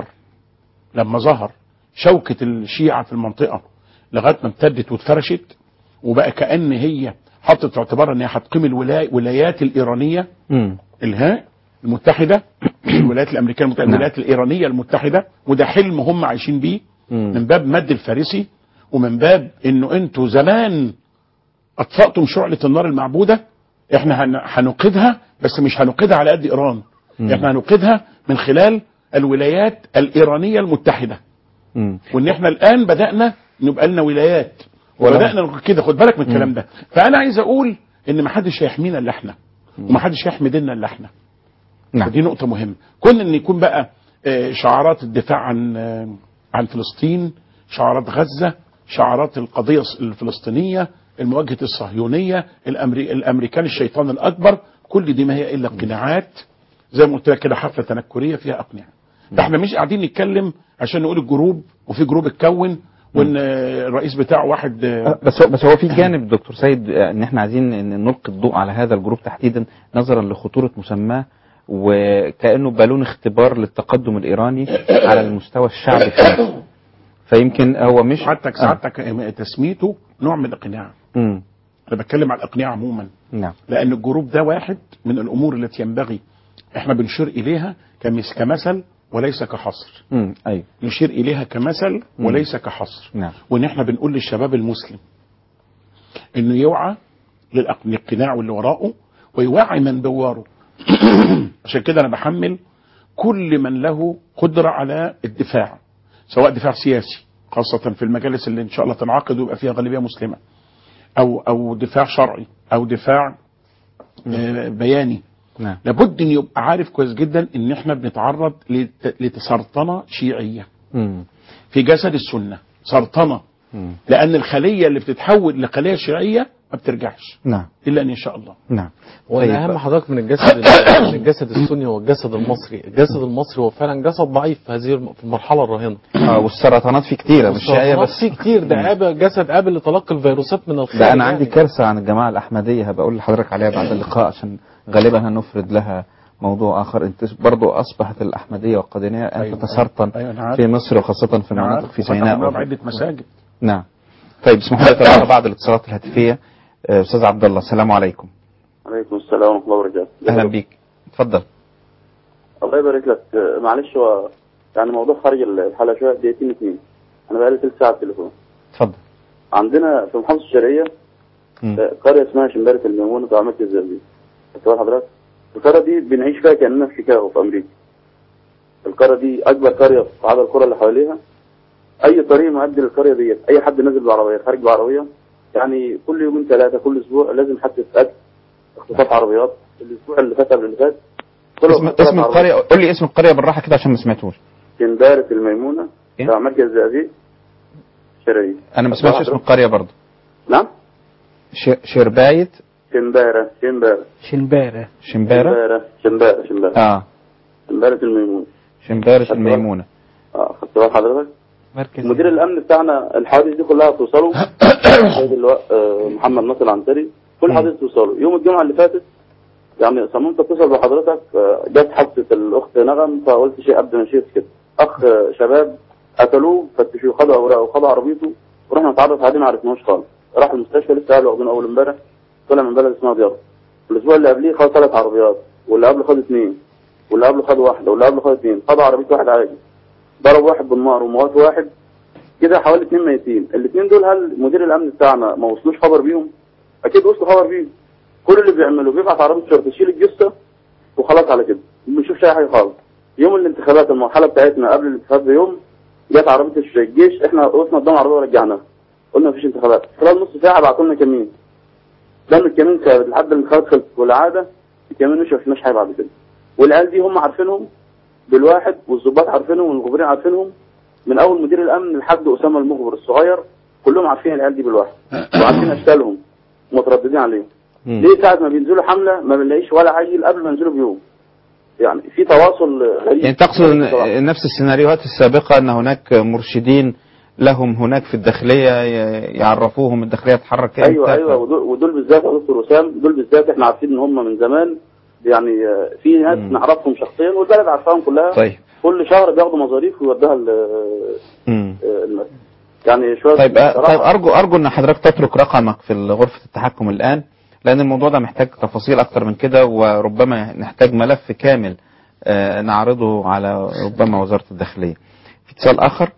لما ظهر شوكه الشيعه في المنطقه لغايه ما امتدت واتفرشت وبقى كان هي حطت في اعتبارها ان هي هتقيم الولاي- الولايات الايرانيه مم. الها المتحده الولايات الامريكيه المتحده نعم. الولايات الايرانيه المتحده وده حلم هم عايشين بيه من باب مد الفارسي ومن باب انه انتوا زمان اطفأتم شعلة النار المعبودة احنا هن- هنوقدها بس مش هنوقدها على قد ايران مم. احنا هنوقدها من خلال الولايات الايرانية المتحدة مم. وان احنا الان بدأنا نبقى لنا ولايات ولا- وبدأنا نقول كده خد بالك من مم. الكلام ده فانا عايز اقول ان محدش هيحمينا الا احنا ومحدش هيحمي ديننا الا احنا نعم. دي نقطة مهمة كون ان يكون بقى آه، شعارات الدفاع عن آه، عن فلسطين شعارات غزة شعارات القضية الفلسطينية المواجهة الصهيونية الأمري... الأمريكان الشيطان الأكبر كل دي ما هي إلا قناعات زي ما قلت لك كده حفلة تنكرية فيها أقنعة احنا مش قاعدين نتكلم عشان نقول الجروب وفي جروب اتكون وان آه، الرئيس بتاعه واحد آه، بس هو بس هو في جانب دكتور سيد آه، ان احنا عايزين إن نلقي الضوء على هذا الجروب تحديدا نظرا لخطوره مسماه وكانه بالون اختبار للتقدم الايراني على المستوى الشعبي في مصر فيمكن هو مش سعادتك سعادتك آه، تسميته نوع من الإقناع مم. انا بتكلم على الإقناع عموما نعم لأن الجروب ده واحد من الأمور التي ينبغي احنا بنشير إليها كمس كمثل وليس كحصر مم. ايوه نشير إليها كمثل مم. وليس كحصر نعم وإن احنا بنقول للشباب المسلم إنه يوعى للأق- للاقتناع واللي وراءه ويوعي من دواره عشان كده أنا بحمل كل من له قدرة على الدفاع سواء دفاع سياسي خاصة في المجالس اللي إن شاء الله تنعقد ويبقى فيها غالبية مسلمة أو أو دفاع شرعي أو دفاع آه، بياني نعم لابد ان يبقى عارف كويس جدا ان احنا بنتعرض لت- لسرطنه شيعيه مم. في جسد السنه سرطنه مم. لان الخليه اللي بتتحول لخليه شيعيه ما بترجعش نعم الا ان شاء الله نعم وان طيب. اهم حضرتك من الجسد من الجسد السني هو الجسد المصري الجسد المصري هو فعلا جسد ضعيف في هذه الم- في المرحله الراهنه اه والسرطانات فيه كتيره مش شائعه والسرطانات بس فيه كتير ده قابل جسد قابل لتلقي الفيروسات من الخارج ده انا عندي يعني. كارثه عن الجماعه الاحمديه هبقى اقول لحضرتك عليها بعد اللقاء عشان غالبا هنفرد لها موضوع اخر انت برضو اصبحت الاحمديه والقادنيه ان أيوة. تتسرطن أيوة أنا عارف. في مصر وخاصه في أنا المناطق عارف. في وفتحوا سيناء أبواب وفي- عده مساجد نعم طيب اسمحوا لي أتابع بعض الاتصالات الهاتفيه آه، استاذ عبد الله السلام عليكم عليكم السلام ورحمة الله وبركاته اهلا بيك اتفضل الله يبارك لك آه، معلش هو يعني موضوع خارج الحلقة شوية دقيقتين اتنين أنا بقالي تلت ساعة على التليفون اتفضل عندنا في محافظة الشرقية مم. آه، قرية اسمها شمبارة الميمونة في عملية الزقازيق أتوقع حضرتك القرية دي بنعيش فيها كأننا في شيكاغو في أمريكا القرية دي أكبر قرية في عدد القرى اللي حواليها أي طريق مؤدي للقرية ديت أي حد نازل بعربية خارج بعربية يعني كل يومين ثلاثة كل أسبوع لازم حادثة أكل اختطاف عربيات الأسبوع اللي فات قبل اللي فات كل اسم, اختطاف اسم عربيات. القريه قول لي اسم القريه بالراحه كده عشان ما سمعتوش شمبارة الميمونة بتاع مركز الزقازيق شرقية انا ما سمعتش اسم القريه برضو نعم ش- شربايت شمبارة شمبارة شنبارة شمباره شمبارة شمبارة شمبارة اه شمبارة الميمونة شمباره الميمونه اه خدت بال حضرتك مركز مدير الامن بتاعنا الحوادث دي كلها بتوصله سيد اللواء آه، محمد ناصر العنتري كل حادث توصله يوم الجمعه اللي فاتت يعني صممت اتصل بحضرتك آه، جت حادثه الاخت نغم فقلت شيء ابدا شيء كده اخ آه، شباب قتلوه فتشوه خدوا اوراقه وخدوا عربيته ورحنا نتعرف عليه ما عرفناهوش خالص راح المستشفى لسه قاعد واخدينه اول امبارح طلع من بلد اسمها ديار الاسبوع اللي قبليه خد ثلاث عربيات واللي قبله خد اثنين واللي قبله خد واحده واللي قبله خد اثنين خدوا عربيه واحد عادي ضرب واحد بالنار وموت واحد كده حوالي اثنين ميتين الاثنين دول هل مدير الامن بتاعنا ما وصلوش خبر بيهم اكيد وصلوا خبر بيهم كل اللي بيعمله بيبعت عربيه شرطه تشيل الجثه وخلاص على كده ما بنشوفش اي حاجه خالص يوم الانتخابات المرحله بتاعتنا قبل الانتخابات بيوم جت عربيه الجيش احنا وقفنا قدام العربيه ورجعناها قلنا مفيش انتخابات خلال نص ساعه بعتوا لنا كمين دم الكمين ثابت لحد الانتخابات خلصت والعاده الكمين مش شفناش حاجه بعد كده والعيال دي هم عارفينهم بالواحد والظباط عارفينهم والمخبرين عارفينهم من اول مدير الامن لحد اسامه المخبر الصغير كلهم عارفين العيال دي بالواحد وعارفين اشكالهم مترددين عليهم ليه ساعه ما بينزلوا حمله ما بنلاقيش ولا عيل قبل ما ينزلوا بيوم يعني في تواصل غريب يعني تقصد ان نفس السيناريوهات السابقة ان هناك مرشدين لهم هناك في الداخلية ي- يعرفوهم الداخلية تتحرك امتى ايوه ايوه ودول, ودول بالذات يا دكتور وسام دول بالذات احنا عارفين ان هم من زمان يعني آه، في ناس نعرفهم شخصيا والبلد عارفاهم كلها طيب كل شهر بياخدوا مصاريف ويودوها ل- مم. آه، المسجد يعني شويه طيب آه، بصراحة طيب ارجو ارجو ان حضرتك تترك رقمك في غرفة التحكم الان لان الموضوع ده محتاج تفاصيل اكتر من كده وربما نحتاج ملف كامل آه، نعرضه على ربما وزارة الداخلية في اتصال اخر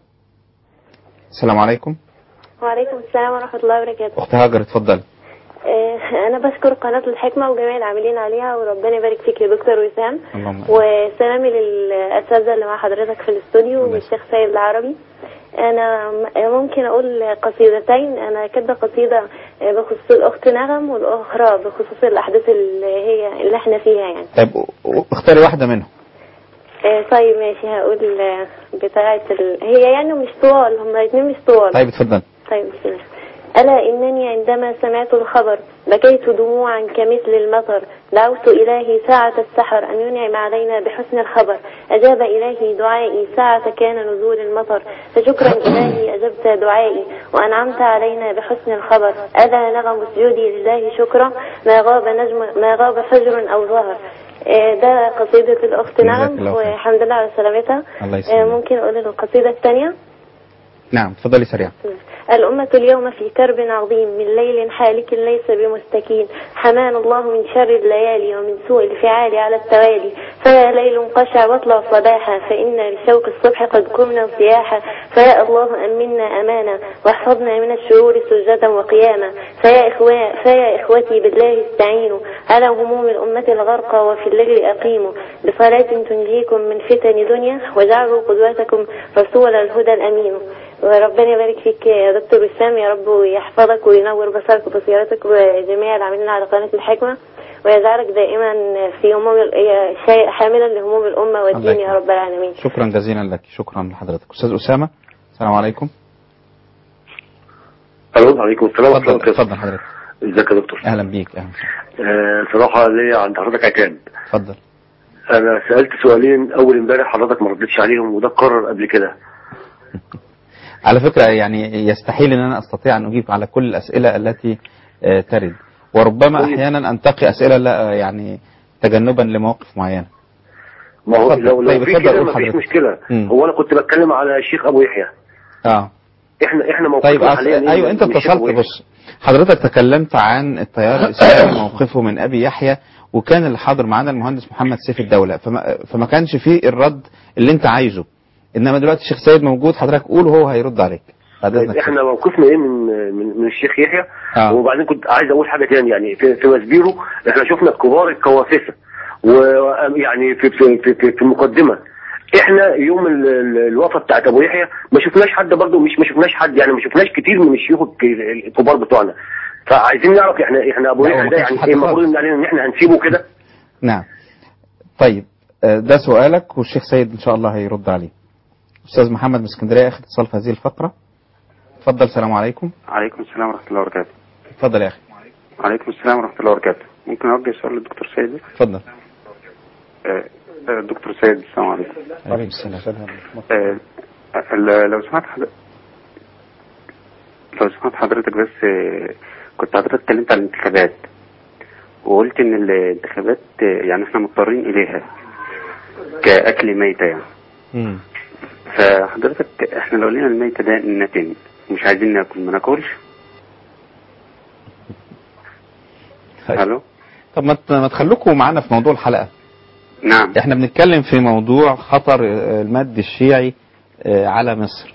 السلام عليكم وعليكم السلام ورحمة الله وبركاته اخت هاجر اتفضل آه، أنا بشكر قناة الحكمة وجميع العاملين عليها وربنا يبارك فيك يا دكتور وسام اللهم وسلامي للأساتذة اللي مع حضرتك في الاستوديو والشيخ سيد العربي أنا م- ممكن أقول قصيدتين أنا كاتبة قصيدة آه، بخصوص الأخت نغم والأخرى بخصوص الأحداث اللي هي اللي احنا فيها يعني طيب و- اختاري واحدة منهم آه، طيب ماشي هقول آه، بتاعة ال... هي يعني مش طوال هما الاتنين مش طوال طيب اتفضل طيب بسم الله ألا إنني عندما سمعت الخبر بكيت دموعا كمثل المطر دعوت إلهي ساعة السحر أن ينعم علينا بحسن الخبر أجاب إلهي دعائي ساعة كان نزول المطر فشكرا إلهي أجبت دعائي وأنعمت علينا بحسن الخبر ألا نغم سجودي لله شكرا ما غاب نجم ما غاب فجر أو ظهر آه، ده قصيدة الأخت جزاك نعم الله خير. والحمد لله على سلامتها الله آه، يسلمك ممكن أقول القصيدة الثانية نعم اتفضلي سريعا الأمة اليوم في كرب عظيم من ليل حالك ليس بمستكين حمان الله من شر الليالي ومن سوء الفعال على التوالي فيا ليل قشع واطلع صباحا فإن لشوق الصبح قد كنا صياحا فيا الله أمنا أمانا واحفظنا من الشرور سجدا وقياما فيا, إخوة فيا إخوتي بالله استعينوا على هموم الأمة الغرقى وفي الليل أقيموا بصلاة تنجيكم من فتن دنيا وجعلوا قدوتكم رسول الهدى الأمين وربنا يبارك فيك يا دكتور وسام يا رب ويحفظك وينور بصرك وبصيرتك وجميع العاملين على قناة الحكمة ويجعلك دائما في هموم ال- شيء حاملا لهموم الأمة والدين يا رب العالمين شكرا جزيلا لك شكرا لحضرتك استاذ اسامة السلام عليكم الو عليكم السلام ورحمه الله اتفضل وبركاته اتفضل حضرتك ازيك يا دكتور اهلا بيك اهلا آه صراحه ليا عند حضرتك عتاب اتفضل انا سالت سؤالين اول امبارح حضرتك ما ردتش عليهم وده اتكرر قبل كده على فكرة يعني يستحيل ان انا استطيع ان اجيب على كل الاسئلة التي آه، ترد وربما احيانا انتقي اسئلة لا يعني تجنبا لمواقف معينة ما هو اتفضل. لو لو طيب، في اتفضل كده قول ما فيش حضرتك. مشكله مم. هو انا كنت بتكلم على الشيخ ابو يحيى اه احنا احنا موقفنا طيب أص... حاليا إيه ايوه من- انت من الشيخ أبو اتصلت يحيى؟ بص حضرتك تكلمت عن التيار الاسلامي موقفه من ابي يحيى وكان اللي حاضر معانا المهندس محمد سيف الدوله فما, فما كانش فيه الرد اللي انت عايزه انما دلوقتي الشيخ سيد موجود حضرتك قول وهو هيرد عليك بعد طيب اذنك احنا موقفنا ايه من من, من الشيخ يحيى آه. وبعدين كنت عايز اقول حاجه تاني يعني في, في مسبيرو احنا شفنا كبار الكوافسه ويعني في في في, في, في المقدمه احنا يوم ال- ال- الوفاه بتاعت ابو يحيى ما شفناش حد برضه مش ما شفناش حد يعني ما شفناش كتير من الشيوخ الك- الكبار بتوعنا فعايزين نعرف احنا احنا ابو لا، هو يحيى ما ده كانش يعني حد ايه المفروض خالص. ان علينا ان احنا هنسيبه كده نعم طيب آه، ده سؤالك والشيخ سيد ان شاء الله هيرد عليه استاذ محمد من اسكندريه اخر اتصال في هذه الفقره اتفضل السلام عليكم عليكم السلام ورحمة الله وبركاته اتفضل يا اخي عليكم السلام ورحمة الله وبركاته ممكن أوجه سؤال للدكتور سيد اتفضل آه، آه، دكتور سيد السلام عليكم عليكم السلام آه، ال- لو سمحت حضرتك لو سمحت حضرتك بس آه، كنت حضرتك اتكلمت عن الانتخابات وقلت ان الانتخابات آه، يعني احنا مضطرين اليها كأكل ميتة يعني مم. فحضرتك احنا لو لقينا الميتة ده نتن مش عايزين ناكل ما ناكلش الو طب ما ت- ما تخلوكم معانا في موضوع الحلقه نعم احنا بنتكلم في موضوع خطر آه، المد الشيعي آه، على مصر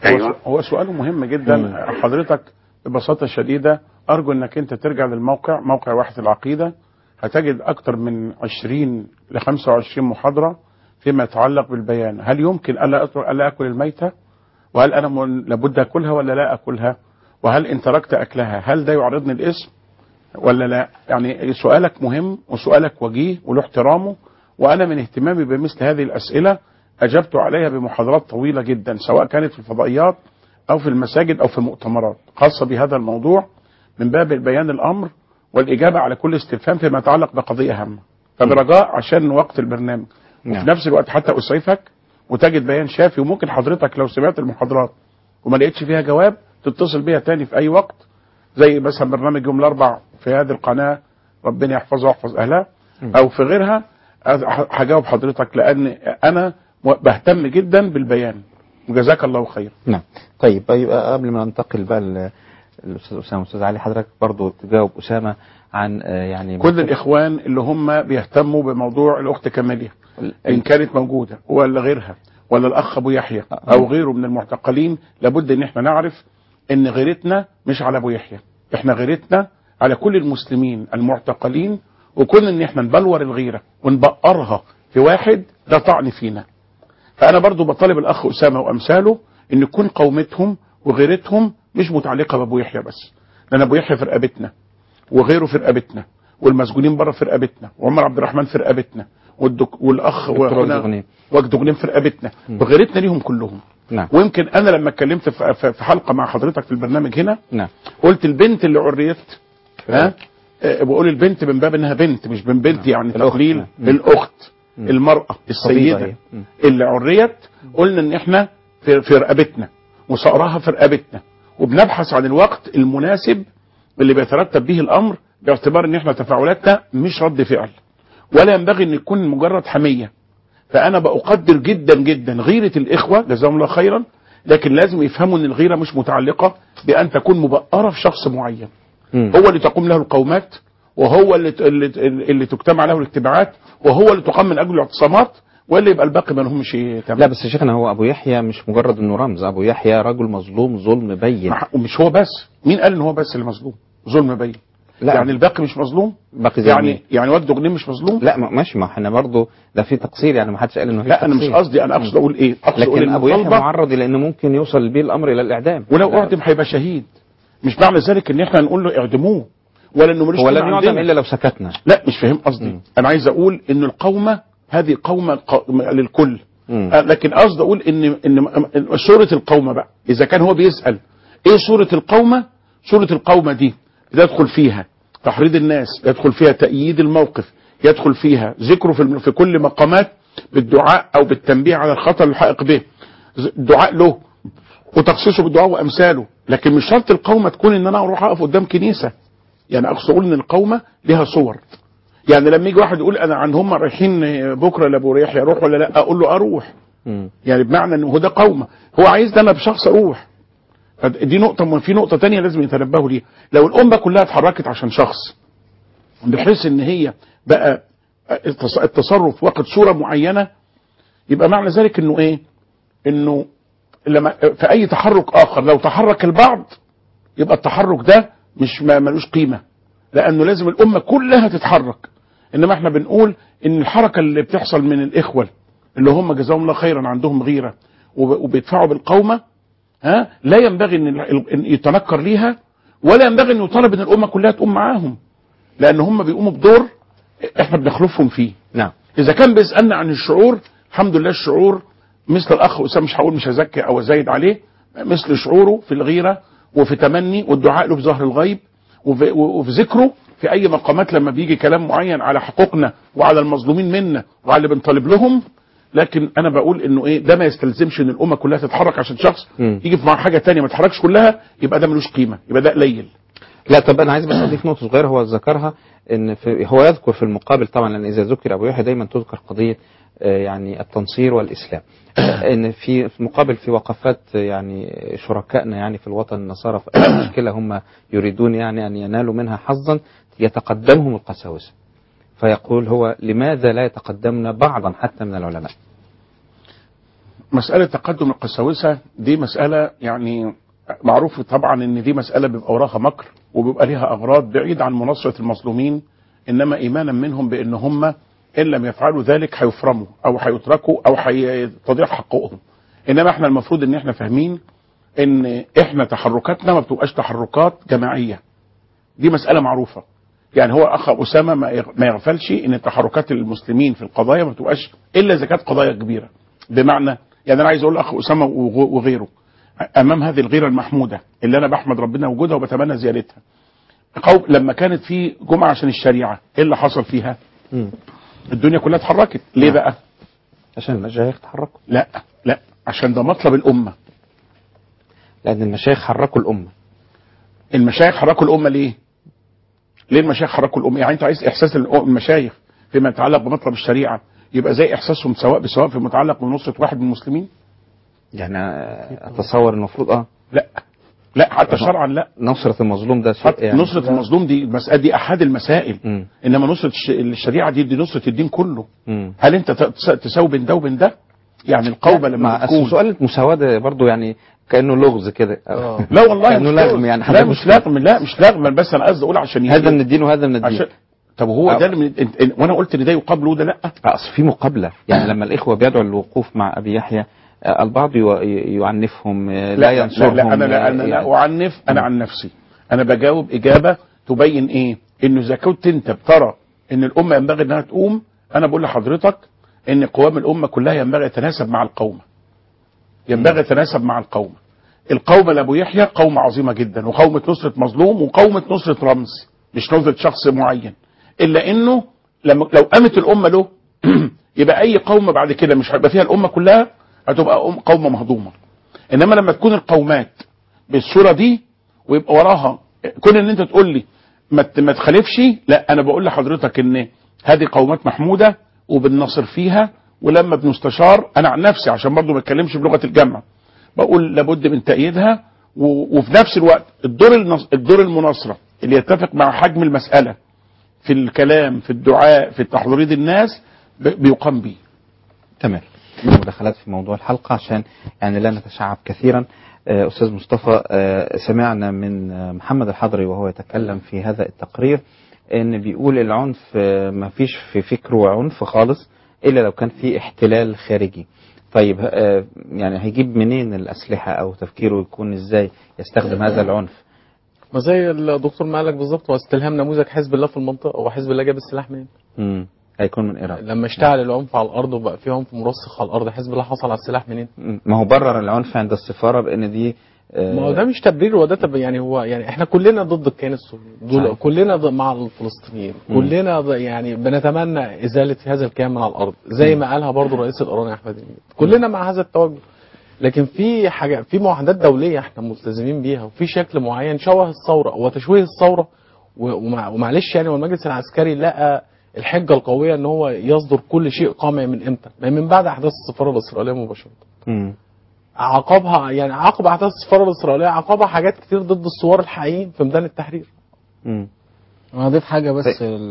أيوة. هو, هو سؤاله مهم جدا حضرتك ببساطة شديدة أرجو أنك أنت ترجع للموقع موقع واحد العقيدة هتجد أكثر من 20 ل 25 محاضرة فيما يتعلق بالبيان هل يمكن ألا أترك ألا أكل الميتة وهل أنا من- لابد أكلها ولا لا أكلها وهل إن تركت أكلها هل ده يعرضني الاسم ولا لا يعني سؤالك مهم وسؤالك وجيه وله احترامه وأنا من اهتمامي بمثل هذه الأسئلة أجبت عليها بمحاضرات طويلة جدا سواء كانت في الفضائيات أو في المساجد أو في المؤتمرات خاصة بهذا الموضوع من باب بيان الأمر والإجابة على كل استفهام فيما يتعلق بقضية هامة فبرجاء عشان وقت البرنامج وفي نعم. نفس الوقت حتى أسعفك وتجد بيان شافي وممكن حضرتك لو سمعت المحاضرات وما لقيتش فيها جواب تتصل بيها تاني في أي وقت زي مثلا برنامج يوم الأربع في هذه القناة ربنا يحفظها ويحفظ أهلها أو في غيرها أه- هجاوب حضرتك لأن أنا بهتم جدا بالبيان وجزاك الله خير نعم طيب يبقى قبل ما ننتقل بقى ل- للاستاذ اسامه استاذ علي حضرتك برضو تجاوب اسامه عن آه، يعني كل الإخوان اللي هم بيهتموا بموضوع الأخت كمالية إن كانت موجودة ولا غيرها ولا الأخ أبو يحيى أو غيره من المعتقلين لابد إن إحنا نعرف إن غيرتنا مش على أبو يحيى إحنا غيرتنا على كل المسلمين المعتقلين وكون إن إحنا نبلور الغيرة ونبقرها في واحد ده طعن فينا فأنا برضو بطالب الأخ أسامة وأمثاله إن يكون قومتهم وغيرتهم مش متعلقة بأبو يحيى بس لأن أبو يحيى في رقبتنا وغيره في رقبتنا والمسجونين بره في رقبتنا وعمر عبد الرحمن في رقبتنا والدك والاخ دكتور وهنا وجد غنيم. وجد غنيم في رقبتنا وغيرتنا ليهم كلهم نعم ويمكن انا لما اتكلمت في في- في حلقه مع حضرتك في البرنامج هنا نعم قلت البنت اللي عريت ها آه، بقول البنت من باب انها بنت مش من بنت يعني تقليل نعم. الاخت مم. المراه طبيبة السيده هي. مم. اللي عريت قلنا ان احنا في, في رقبتنا وصقرها في رقبتنا وبنبحث عن الوقت المناسب اللي بيترتب به الامر باعتبار ان احنا تفاعلاتنا مش رد فعل ولا ينبغي ان يكون مجرد حميه فانا بقدر جدا جدا غيره الاخوه جزاهم الله خيرا لكن لازم يفهموا ان الغيره مش متعلقه بان تكون مبقره في شخص معين هو اللي تقوم له القومات وهو اللي اللي, اللي تجتمع له الاجتماعات وهو اللي تقام من اجله الاعتصامات واللي يبقى الباقي ما لهمش تمام لا بس يا شيخنا هو ابو يحيى مش مجرد انه رمز ابو يحيى رجل مظلوم ظلم بين ومش هو بس مين قال ان هو بس اللي مظلوم ظلم بين لا. يعني الباقي مش مظلوم باقي زي يعني مين؟ يعني واد دغنين مش مظلوم لا ما- ماشي ما احنا برضه ده في تقصير يعني ما حدش قال انه هي لا انا مش تقصير. قصدي انا اقصد اقول ايه اقصد اقول لكن ابو يحيى المطالبة- معرض لانه ممكن يوصل بيه الامر الى الاعدام ولو اعدم هيبقى شهيد مش معنى ذلك ان احنا نقول له اعدموه ولا انه ملوش هو قيمة لن يعدم عندنا. الا لو سكتنا لا مش فاهم قصدي انا عايز اقول ان القومه هذه قومه ق- للكل آه، لكن قصدي اقول ان ان إن صوره القومه بقى اذا كان هو بيسال ايه صوره القومه صوره القومه دي يدخل فيها تحريض الناس يدخل فيها تأييد الموقف يدخل فيها ذكره في الم- في كل مقامات بالدعاء او بالتنبيه على الخطر الحائق به ز- الدعاء له وتخصيصه بالدعاء وامثاله لكن مش شرط القومه تكون ان انا اروح اقف قدام كنيسه يعني اقصد اقول ان القومه لها صور يعني لما يجي واحد يقول انا عن هم رايحين بكره لابو يحيى اروح ولا لا اقول له اروح يعني بمعنى ان هو ده قومه هو عايز انا بشخص اروح فد- دي نقطه ما في نقطه تانية لازم يتنبهوا ليها لو الامه كلها اتحركت عشان شخص بحيث ان هي بقى التص- التصرف واخد صوره معينه يبقى معنى ذلك انه ايه انه لما في اي تحرك اخر لو تحرك البعض يبقى التحرك ده مش ما ملوش قيمه لانه لازم الامه كلها تتحرك انما احنا بنقول ان الحركه اللي بتحصل من الاخوه اللي هم جزاهم الله خيرا عندهم غيره وب- وبيدفعوا بالقومه ها لا ينبغي ان ال- إن يتنكر ليها ولا ينبغي ان يطالب ان الامه كلها تقوم معاهم لان هم بيقوموا بدور احنا بنخلفهم فيه نعم اذا كان بيسالنا عن الشعور الحمد لله الشعور مثل الاخ اسامه مش هقول مش هزكي او ازايد عليه مثل شعوره في الغيره وفي تمني والدعاء له بظهر الغيب وفي, وفي ذكره في اي مقامات لما بيجي كلام معين على حقوقنا وعلى المظلومين منا وعلى اللي بنطالب لهم لكن انا بقول انه ايه ده ما يستلزمش ان الامه كلها تتحرك عشان شخص يجي في مع حاجه تانية ما تتحركش كلها يبقى ده ملوش قيمه يبقى ده قليل لا طب انا عايز بس اضيف نقطه صغيره هو ذكرها ان في هو يذكر في المقابل طبعا لان اذا ذكر ابو يحيى دايما تذكر قضيه آه، يعني التنصير والاسلام آه، ان في في مقابل في وقفات آه، يعني شركائنا يعني في الوطن النصارى في اي مشكله هم يريدون يعني ان ينالوا منها حظا يتقدمهم القساوسه فيقول هو لماذا لا يتقدمنا بعضا حتى من العلماء مسألة تقدم القساوسة دي مسألة يعني معروف طبعا ان دي مسألة بيبقى وراها مكر وبيبقى ليها اغراض بعيد عن مناصرة المظلومين انما ايمانا منهم بان هم ان لم يفعلوا ذلك هيفرموا او هيتركوا او هيتضيع حقوقهم انما احنا المفروض ان احنا فاهمين ان احنا تحركاتنا ما بتبقاش تحركات جماعية دي مسألة معروفة يعني هو اخ اسامه ما يغ- ما يغفلش ان تحركات المسلمين في القضايا ما بتبقاش الا اذا كانت قضايا كبيره بمعنى يعني انا عايز اقول لاخ اسامه وغ- وغيره امام هذه الغيره المحموده اللي انا بحمد ربنا وجودها وبتمنى زيادتها قوم لما كانت في جمعه عشان الشريعه ايه اللي حصل فيها؟ الدنيا كلها اتحركت ليه بقى؟ عشان المشايخ تحركوا لا لا عشان ده مطلب الامه لان المشايخ حركوا الامه المشايخ حركوا الامه ليه؟ ليه المشايخ حركوا الامه؟ يعني انت عايز احساس الأ- المشايخ فيما يتعلق بمطلب الشريعه يبقى زي احساسهم سواء بسواء فيما يتعلق بنصره واحد من المسلمين؟ يعني اتصور المفروض اه لا لا حتى شرعا لا نصرة المظلوم ده شيء حتى نصرة المظلوم دي المسألة دي أحد المسائل مم. إنما نصرة الش- الشريعة دي دي نصرة الدين كله مم. هل أنت ت- تساوي بين ده وبين ده؟ يعني القومة لما مع تكون أصل سؤال المساواة ده برضه يعني كأنه لغز كده لا والله كأنه مش لغم يعني لا حضرتك مش لغم لا مش لغم بس أنا قصدي أقول عشان هذا من الدين وهذا من الدين عشان طب هو أو- ده اللي من إن- إن- وأنا قلت إن ده يقابل وده لا اصل في مقابله يعني لما الاخوه بيدعوا للوقوف مع ابي يحيى آه، البعض يو- يعنفهم آه، لا ينصرهم لا, لا أنا لا أنا آه، لا يعني. أعنف أنا عن نفسي أنا بجاوب إجابة تبين إيه؟ إنه إذا كنت أنت بترى إن الأمة ينبغي إنها تقوم أنا بقول لحضرتك إن قوام الأمة كلها ينبغي يتناسب مع القومة. ينبغي يتناسب مع القومة. القومة لأبو يحيى قومة عظيمة جدا وقومة نصرة مظلوم وقومة نصرة رمز مش نصرة شخص معين. إلا إنه لما لو قامت الأمة له يبقى أي قومة بعد كده مش هيبقى فيها الأمة كلها هتبقى أم- قومة مهضومة. انما لما تكون القومات بالصوره دي ويبقى وراها كون ان انت تقول لي ما ت- ما تخالفش لا انا بقول لحضرتك ان هذه قومات محموده وبننصر فيها ولما بنستشار انا عن نفسي عشان برضو ما اتكلمش بلغه الجامعه بقول لابد من تأييدها و- وفي نفس الوقت الدور النص- الدور المناصره اللي يتفق مع حجم المساله في الكلام في الدعاء في تحضير الناس ب- بيقام به تمام مداخلات في موضوع الحلقة عشان يعني لا نتشعب كثيرا آه، أستاذ مصطفى آه، سمعنا من آه، محمد الحضري وهو يتكلم في هذا التقرير ان بيقول العنف آه، ما فيش في فكره عنف خالص الا لو كان في احتلال خارجي طيب آه، يعني هيجيب منين الأسلحة أو تفكيره يكون إزاي يستخدم هذا العنف ما زي الدكتور ما قالك بالظبط هو استلهام نموذج حزب الله في المنطقه وحزب الله جاب السلاح منين؟ مم. هيكون من إيران لما اشتعل العنف على الارض وبقى في عنف مرسخ على الارض حزب الله حصل على السلاح منين؟ ما هو برر العنف عند السفارة بأن دي آه، ما هو ده مش تبرير هو ده تب... يعني هو يعني احنا كلنا ضد الكيان الصهيوني دول صحيح. كلنا ضد مع الفلسطينيين مم. كلنا ض... يعني بنتمنى ازاله هذا الكيان من على الارض زي مم. ما قالها برضو الرئيس الايراني احمد النجد كلنا مع هذا التوجه لكن في حاجه في معاهدات دوليه احنا ملتزمين بيها وفي شكل معين شوه الثوره وتشويه الثوره و... ومع... ومعلش يعني والمجلس العسكري لقى الحجه القويه ان هو يصدر كل شيء قامع من امتى؟ من بعد احداث السفاره الاسرائيليه مباشره مم. عقبها يعني عقب احداث السفاره الاسرائيليه عقبها حاجات كتير ضد الثوار الحقيقيين في ميدان التحرير مم. انا اضيف حاجه بس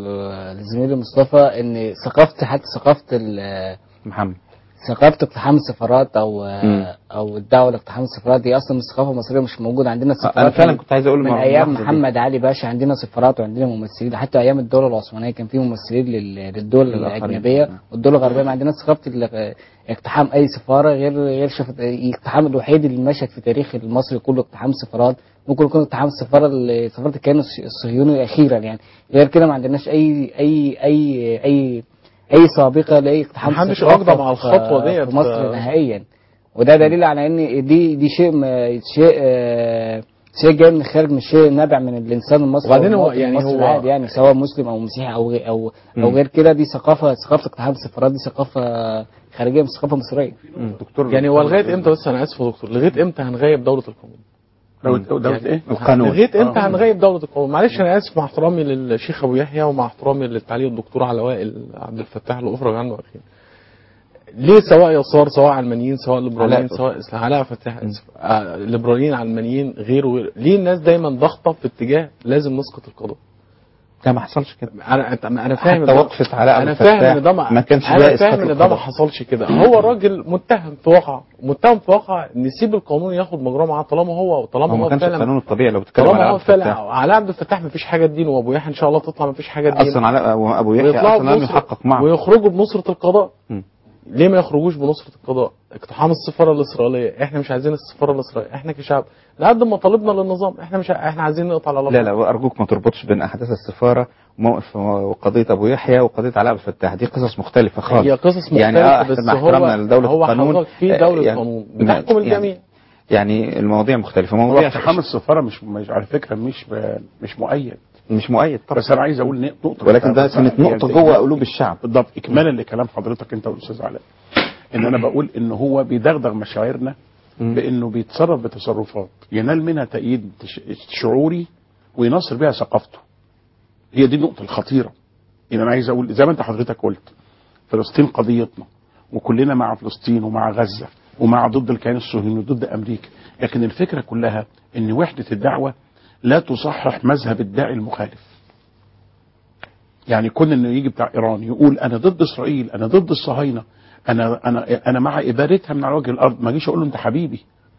ل- لزميلي مصطفى ان ثقافه حتى ثقافه ال- محمد ثقافه اقتحام السفارات او مم. او الدعوه لاقتحام السفارات دي اصلا مش ثقافه مصريه مش موجوده عندنا السفارات أنا فعلا من- كنت عايز أقول من مع- ايام اللحظة دي. محمد علي باشا عندنا سفارات وعندنا ممثلين حتى ايام الدوله العثمانيه كان في ممثلين لل- للدول للآخرين. الاجنبيه والدول الغربيه ما عندناش ثقافه ال- اقتحام اي سفاره غير غير شفت الاقتحام الوحيد اللي مشت في تاريخ المصري كله اقتحام سفارات ممكن يكون اقتحام السفاره ال- سفاره الكيان الص- الصهيوني اخيرا يعني غير كده ما عندناش اي اي اي اي اي سابقه لاي اقتحام محدش سفارات أقدم في- على الخطوة في ديت. مصر نهائيا وده دليل على ان دي دي شيء ما- شيء آه، شيء جاي من خارج من شيء نابع من الانسان المصري وبعدين أو هو المواطن يعني المصري هو- العادي يعني سواء مسلم او مسيحي او غير او او مم. غير كده دي ثقافه ثقافه اقتحام السفارات دي ثقافه خارجيه مش ثقافه مصريه دكتور يعني هو لغايه امتى بس انا اسف يا دكتور لغايه امتى هنغيب دوله القانون؟ لو دولة ايه؟ القانون. لغايه امتى آه. هنغيب دوله القانون؟ معلش انا اسف مع احترامي للشيخ ابو يحيى ومع احترامي للتعليق الدكتور على وائل عبد الفتاح اللي افرج عنه اخيرا. ليه سواء يسار سواء علمانيين سواء ليبراليين علاء سواء اسلام علاء فتاح اسف آه ليبراليين علمانيين غيره وغيره ليه الناس دايما ضاغطه في اتجاه لازم نسقط القضاء؟ لا ما حصلش كده انا انا فاهم حتى إن ده- وقفة علاء انا أبو فاهم الفتاح ان ده ما ما كانش انا ده إسقاط فاهم ان ده ما القضاء. حصلش كده هو راجل متهم في واقع متهم في واقع نسيب القانون ياخد مجراه معاه طالما هو طالما هو ما هو كانش فعلا القانون الطبيعي لو بتتكلم على طالما هو عبد الفتاح فعلا علاء عبد الفتاح ما فيش حاجه تدينه وابو يحيى ان شاء الله تطلع ما فيش حاجه تدينه اصلا علاء ابو أبو يحيى ويطلعوا اصلا لم بنصرة- يحقق معه ويخرجوا بنصرة القضاء م. ليه ما يخرجوش بنصرة القضاء اقتحام السفارة الإسرائيلية احنا مش عايزين السفارة الإسرائيلية احنا كشعب نقدم مطالبنا للنظام احنا مش ع- احنا عايزين نقطع العلاقة لا لا وارجوك ما تربطش بين احداث السفاره وموقف وقضيه ابو يحيى وقضيه علاء عبد الفتاح دي قصص مختلفه خالص هي قصص يعني مختلفة اه بس مع هو احترامنا لدوله هو القانون حضرتك في آه، دولة يعني قانون ما- بتحكم الجميع يعني, يعني المواضيع مختلفه هو مواضيع اقتحام السفاره مش, مش على فكره مش مش مؤيد مش مؤيد طبعا بس انا عايز اقول نقطه ولكن ده بس- كانت نقطه يعني جوه قلوب الشعب بالضبط اكمالا لكلام حضرتك انت والاستاذ علاء ان انا بقول ان هو بيدغدغ مشاعرنا بانه بيتصرف بتصرفات ينال منها تأييد ش- شعوري وينصر بها ثقافته هي دي النقطه الخطيره يعني انا عايز اقول زي ما انت حضرتك قلت فلسطين قضيتنا وكلنا مع فلسطين ومع غزه ومع ضد الكيان الصهيوني وضد امريكا لكن الفكره كلها ان وحده الدعوه لا تصحح مذهب الداعي المخالف يعني كون انه يجي بتاع ايران يقول انا ضد اسرائيل انا ضد الصهاينه انا انا انا مع ابادتها من على وجه الارض ما اجيش اقول له انت حبيبي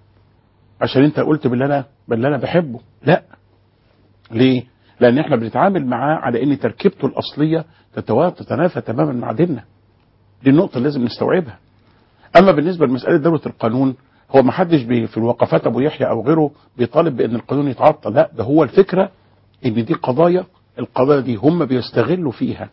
عشان انت قلت باللي انا باللي انا بحبه لا ليه لان احنا بنتعامل معاه على ان تركيبته الاصليه تتوا- تتنافى تماما مع ديننا دي النقطه اللي لازم نستوعبها اما بالنسبه لمساله دوله القانون هو ما حدش بي في الوقفات ابو يحيى او غيره بيطالب بان القانون يتعطل لا ده هو الفكره ان دي قضايا القضايا دي هم بيستغلوا فيها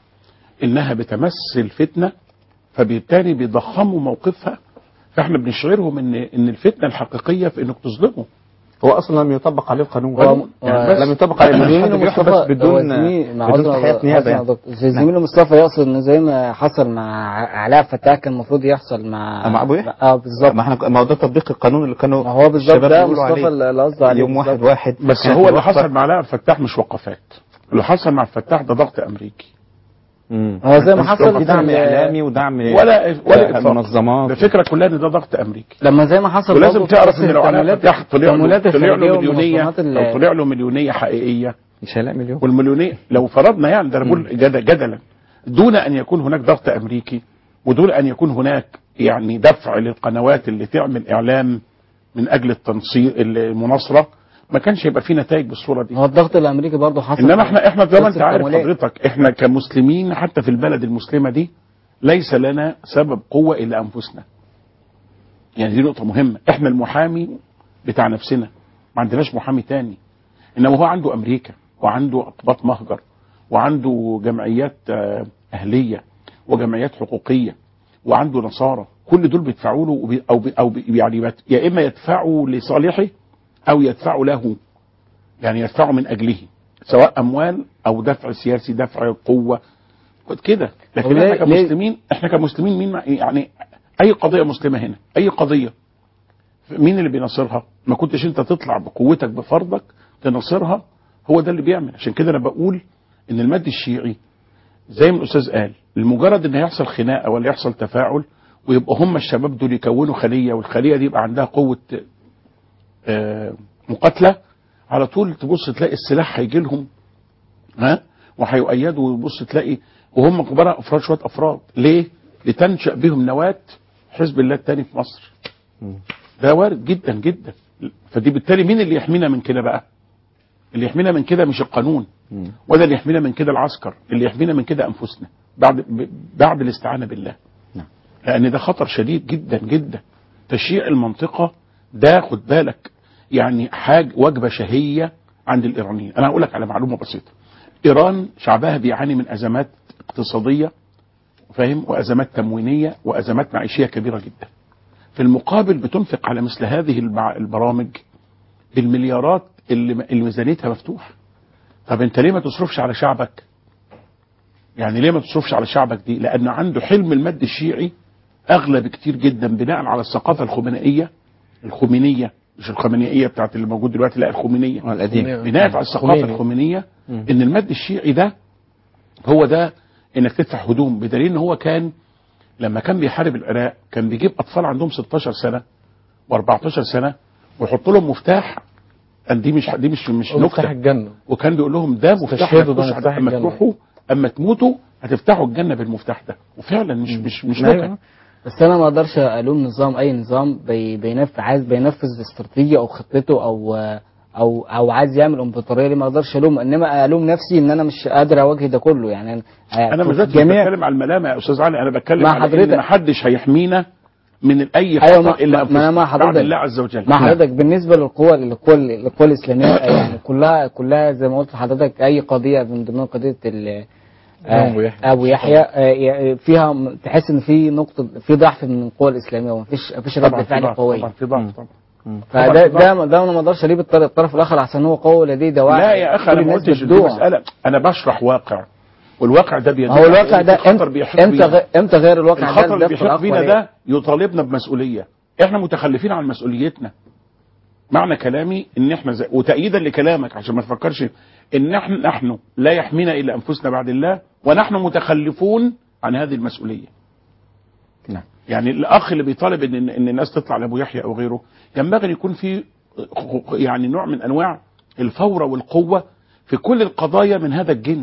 انها بتمثل فتنه فبالتالي بيضخموا موقفها فاحنا بنشعرهم ان ان الفتنه الحقيقيه في انك تظلمه هو اصلا لم يطبق عليه القانون هو- يعني هو- لم يطبق عليه زميله القانون بيحبس مصطفى- هو بدون زميل- مع بدون عذر- تحيات نيابه عذر يعني. دكتور. زي زميله مصطفى يقصد ان زي ما حصل مع علاء فتاح كان المفروض يحصل مع مع ابو يحيى اه بالظبط ما احنا ما هو ده تطبيق القانون اللي كانوا ما هو بالظبط الشباب ده بيقولوا مصطفى عليه. اللي قصده عليه يوم واحد بالظبط. واحد بس كانت هو اللي الوقفة- حصل مع علاء الفتاح مش وقفات اللي حصل مع الفتاح ده ضغط امريكي هو زي ما حصل في دعم في ال- اعلامي ودعم ولا ولا إطلاق. منظمات الفكره كلها ان ده ضغط امريكي لما زي ما حصل ولازم برضه تعرف في ان لو علاء التمويلات- فتاح طلع له التمويلات طلع له الخارجية مليونيه والمنظمات ال- لو طلع له مليونيه حقيقيه مش هيلاقي مليون والمليونيه لو فرضنا يعني ده انا بقول جد- جدلا دون ان يكون هناك ضغط امريكي ودون ان يكون هناك يعني دفع للقنوات اللي تعمل اعلام من اجل التنصير المناصره ما كانش يبقى في نتائج بالصوره دي هو الضغط الامريكي برضه حصل انما احنا احنا زي ما بس انت عارف التمويلات. حضرتك احنا كمسلمين حتى في البلد المسلمه دي ليس لنا سبب قوه الا انفسنا يعني دي نقطه مهمه احنا المحامي بتاع نفسنا ما عندناش محامي تاني انما هو عنده امريكا وعنده اقباط مهجر وعنده جمعيات آه، اهليه وجمعيات حقوقيه وعنده نصارى كل دول بيدفعوا له وبي- او بي او بي يعني بت- يا اما يدفعوا لصالحه او يدفعوا له يعني يدفعوا من اجله سواء اموال او دفع سياسي دفع قوه كده لكن طب ليه- احنا ليه- كمسلمين احنا كمسلمين مين مع- يعني اي قضيه مسلمه هنا اي قضيه مين اللي بيناصرها ما كنتش انت تطلع بقوتك بفرضك تناصرها هو ده اللي بيعمل عشان كده انا بقول ان المد الشيعي زي ما الاستاذ قال لمجرد ان يحصل خناقه ولا يحصل تفاعل ويبقى هم الشباب دول يكونوا خليه والخليه دي يبقى عندها قوه آه، مقاتله على طول تبص تلاقي السلاح هيجي لهم ها وهيؤيدوا وتبص تلاقي وهم كبار افراد شويه افراد ليه؟ لتنشا بهم نواه حزب الله الثاني في مصر ده وارد جدا جدا فدي بالتالي مين اللي يحمينا من كده بقى؟ اللي يحمينا من كده مش القانون ولا اللي يحمينا من كده العسكر اللي يحمينا من كده انفسنا بعد ب- بعد الاستعانه بالله لان ده خطر شديد جدا جدا تشييع المنطقه ده خد بالك يعني حاجه وجبه شهيه عند الايرانيين انا هقول لك على معلومه بسيطه ايران شعبها بيعاني من ازمات اقتصاديه فاهم وازمات تموينيه وازمات معيشيه كبيره جدا في المقابل بتنفق على مثل هذه المع- البرامج بالمليارات اللي اللي ميزانيتها مفتوحه طب انت ليه ما تصرفش على شعبك يعني ليه ما تصرفش على شعبك دي لان عنده حلم المد الشيعي اغلى بكتير جدا بناء على الثقافه الخمينيه الخمينيه مش الخمينيه بتاعت اللي موجود دلوقتي لا الخمينيه القديم. بناء على الثقافه خميني. الخمينيه مم. ان المد الشيعي ده هو ده انك تدفع هدوم بدليل ان هو كان لما كان بيحارب العراق كان بيجيب اطفال عندهم 16 سنه و14 سنه ويحط لهم مفتاح أن دي مش دي مش مش مفتاح نكته الجنة وكان بيقول لهم ده مفتاح استشهدوا ده هتخش مفتاح اما الجنة. تروحوا اما تموتوا هتفتحوا الجنه بالمفتاح ده وفعلا مش مش مش أيوة. نكت بس انا ما اقدرش الوم نظام اي نظام بي بينفذ عايز بينفذ استراتيجيه او خطته او او او عايز يعمل امبراطوريه دي ما اقدرش الومه انما الوم نفسي ان انا مش قادر اواجه ده كله يعني انا في مش مش جميع بتكلم على الملامه يا استاذ علي انا بتكلم مع على ان حضرتك. ما حدش هيحمينا من اي ايوه خطر ما, الا ما, ما انا مع أنفسنا، بعد حضرتك الله عز وجل مع حضرتك بالنسبه للقوى للقوى للقوى الاسلاميه يعني كلها كلها زي ما قلت لحضرتك اي قضيه من ضمن قضيه ال آه، أبو يحيى. ابو يحيى آه، ي- فيها م- تحس ان في نقطه في ضعف من القوى الاسلاميه ومفيش مفيش طبعا رد في فعل ضعف قوي طبعا في ضعف طبعا فده طبعاً. ده ده انا ما اقدرش اليه بالطرف الطرف الاخر عشان هو قوي لديه دواعي لا يا اخي كل انا ما الناس قلتش دي بتدوع. مساله انا بشرح واقع والواقع ده بيدل ما هو الواقع على ده إن في خطر امتى بيحيط امتى بينا. غ- امتى غير الواقع ده الخطر اللي لدفع بيحيط بينا الأقوى ده يطالبنا بمسؤوليه احنا متخلفين عن مسؤوليتنا معنى كلامي ان احنا زي وتأييدا لكلامك عشان ما تفكرش ان احنا نحن لا يحمينا الا انفسنا بعد الله ونحن متخلفون عن هذه المسؤوليه نعم يعني الاخ اللي بيطالب ان ان الناس تطلع لابو يحيى او غيره ينبغي ان يكون في يعني نوع من انواع الفوره والقوه في كل القضايا من هذا الجنس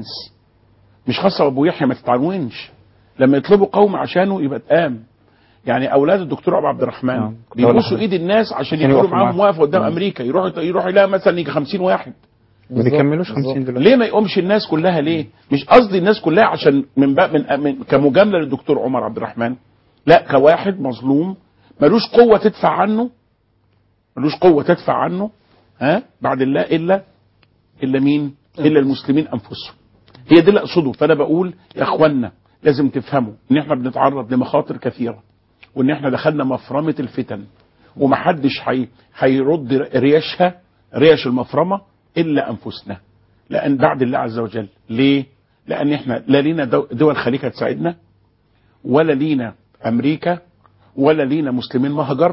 مش خاصه ابو يحيى ما تتعنونش لما يطلبوا قوم عشانه يبقى تقام يعني اولاد الدكتور ابو عبد الرحمن كنت هقول بيبوسوا لحضرتك. ايد الناس عشان عشان يقولوا يقفوا معاهم معاك. واقف قدام مم. امريكا يروحوا يروحوا يلاقي مثلا يجي 50 واحد ما بيكملوش 50 دلوقتي ليه ما يقومش الناس كلها ليه مش قصدي الناس كلها عشان من بقى من, من كمجامله للدكتور عمر عبد الرحمن لا كواحد مظلوم ملوش قوه تدفع عنه ملوش قوه تدفع عنه ها بعد الله الا الا مين الا المسلمين انفسهم هي دي اللي اقصده فانا بقول يا اخوانا لازم تفهموا ان احنا بنتعرض لمخاطر كثيره وان احنا دخلنا مفرمه الفتن ومحدش حي... هيرد ريشها ريش المفرمه الا انفسنا لان بعد الله عز وجل ليه لان احنا لا لينا دو- دول خليجه تساعدنا ولا لينا امريكا ولا لينا مسلمين مهجر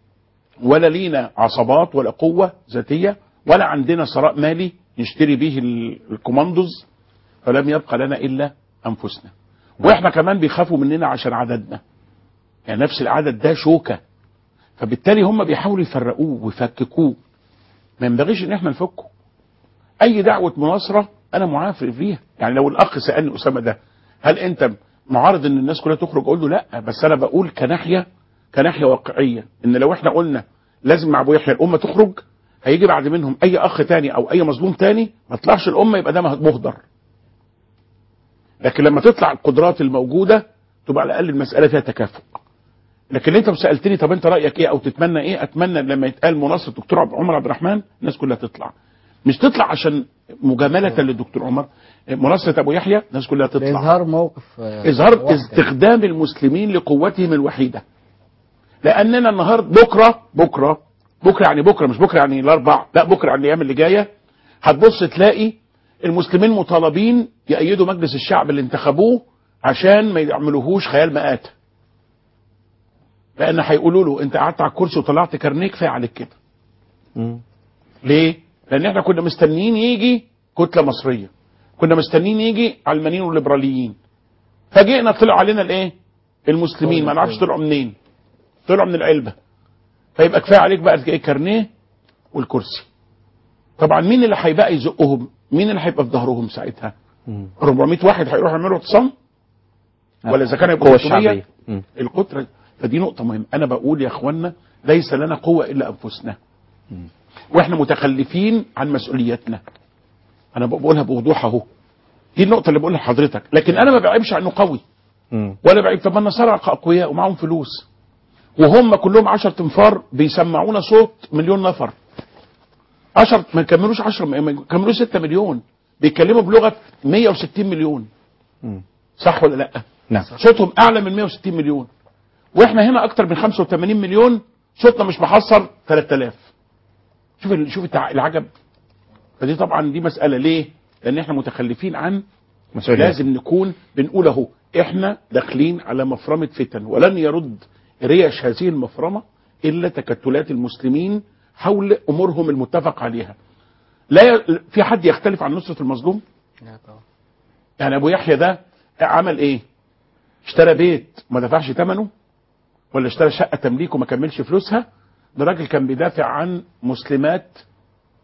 ولا لينا عصابات ولا قوه ذاتيه ولا عندنا ثراء مالي نشتري به ال- الكوماندوز فلم يبقى لنا الا انفسنا واحنا كمان بيخافوا مننا عشان عددنا يعني نفس العدد ده شوكه فبالتالي هم بيحاولوا يفرقوه ويفككوه ما ينبغيش ان احنا نفكه اي دعوه مناصره انا معافر فيها يعني لو الاخ سالني اسامه ده هل انت معارض ان الناس كلها تخرج اقول له لا بس انا بقول كناحيه كناحيه واقعيه ان لو احنا قلنا لازم مع ابو يحيى الامه تخرج هيجي بعد منهم اي اخ تاني او اي مظلوم تاني ما طلعش الامه يبقى ده مهدر لكن لما تطلع القدرات الموجوده تبقى على الاقل المساله فيها تكافؤ لكن انت سالتني طب انت رايك ايه او تتمنى ايه اتمنى لما يتقال مناصره الدكتور عبد- عمر عبد الرحمن الناس كلها تطلع مش تطلع عشان مجامله للدكتور عمر مناصره ابو يحيى الناس كلها تطلع لإظهار موقف آه، اظهار واحد. استخدام المسلمين لقوتهم الوحيده لاننا النهارده بكره بكره بكره يعني بكره مش بكره يعني الاربع لا بكره يعني الايام اللي جايه هتبص تلاقي المسلمين مطالبين يأيدوا مجلس الشعب اللي انتخبوه عشان ما يعملوهوش خيال مآت لان هيقولوا له انت قعدت على الكرسي وطلعت كارنيه كفايه عليك كده ليه؟ لان احنا كنا مستنيين يجي كتله مصريه كنا مستنيين يجي علمانيين والليبراليين فجئنا طلع علينا الايه؟ المسلمين ما نعرفش طلعوا منين طلعوا من العلبه فيبقى كفايه عليك بقى ايه كارنيه والكرسي طبعا مين اللي هيبقى يزقهم؟ مين اللي هيبقى في ظهرهم ساعتها؟ 400 واحد هيروحوا يعملوا اعتصام؟ ولا اذا كان يبقى القوة 300 الشعبية مم. القدرة فدي نقطة مهمة أنا بقول يا إخوانا ليس لنا قوة إلا أنفسنا وإحنا متخلفين عن مسؤوليتنا أنا بقولها بوضوح أهو دي النقطة اللي بقولها لحضرتك لكن أنا ما بعيبش عنه قوي ولا بعيب طب ما النصارى أقوياء ومعاهم فلوس وهم كلهم 10 تنفار بيسمعونا صوت مليون نفر 10 ما يكملوش 10 ما يكملوش 6 مليون بيتكلموا بلغة 160 مليون صح ولا لا؟ نعم صوتهم اعلى من 160 مليون واحنا هنا اكتر من 85 مليون صوتنا مش محصر 3000 شوف ال- شوف التع- العجب فدي طبعا دي مساله ليه؟ لان احنا متخلفين عن مسؤولية. لازم نكون بنقول اهو احنا داخلين على مفرمه فتن ولن يرد ريش هذه المفرمه الا تكتلات المسلمين حول امورهم المتفق عليها لا ي... في حد يختلف عن نصره المظلوم يعني ابو يحيى ده عمل ايه اشترى بيت ما دفعش ثمنه ولا اشترى شقه تمليك وما كملش فلوسها ده راجل كان بيدافع عن مسلمات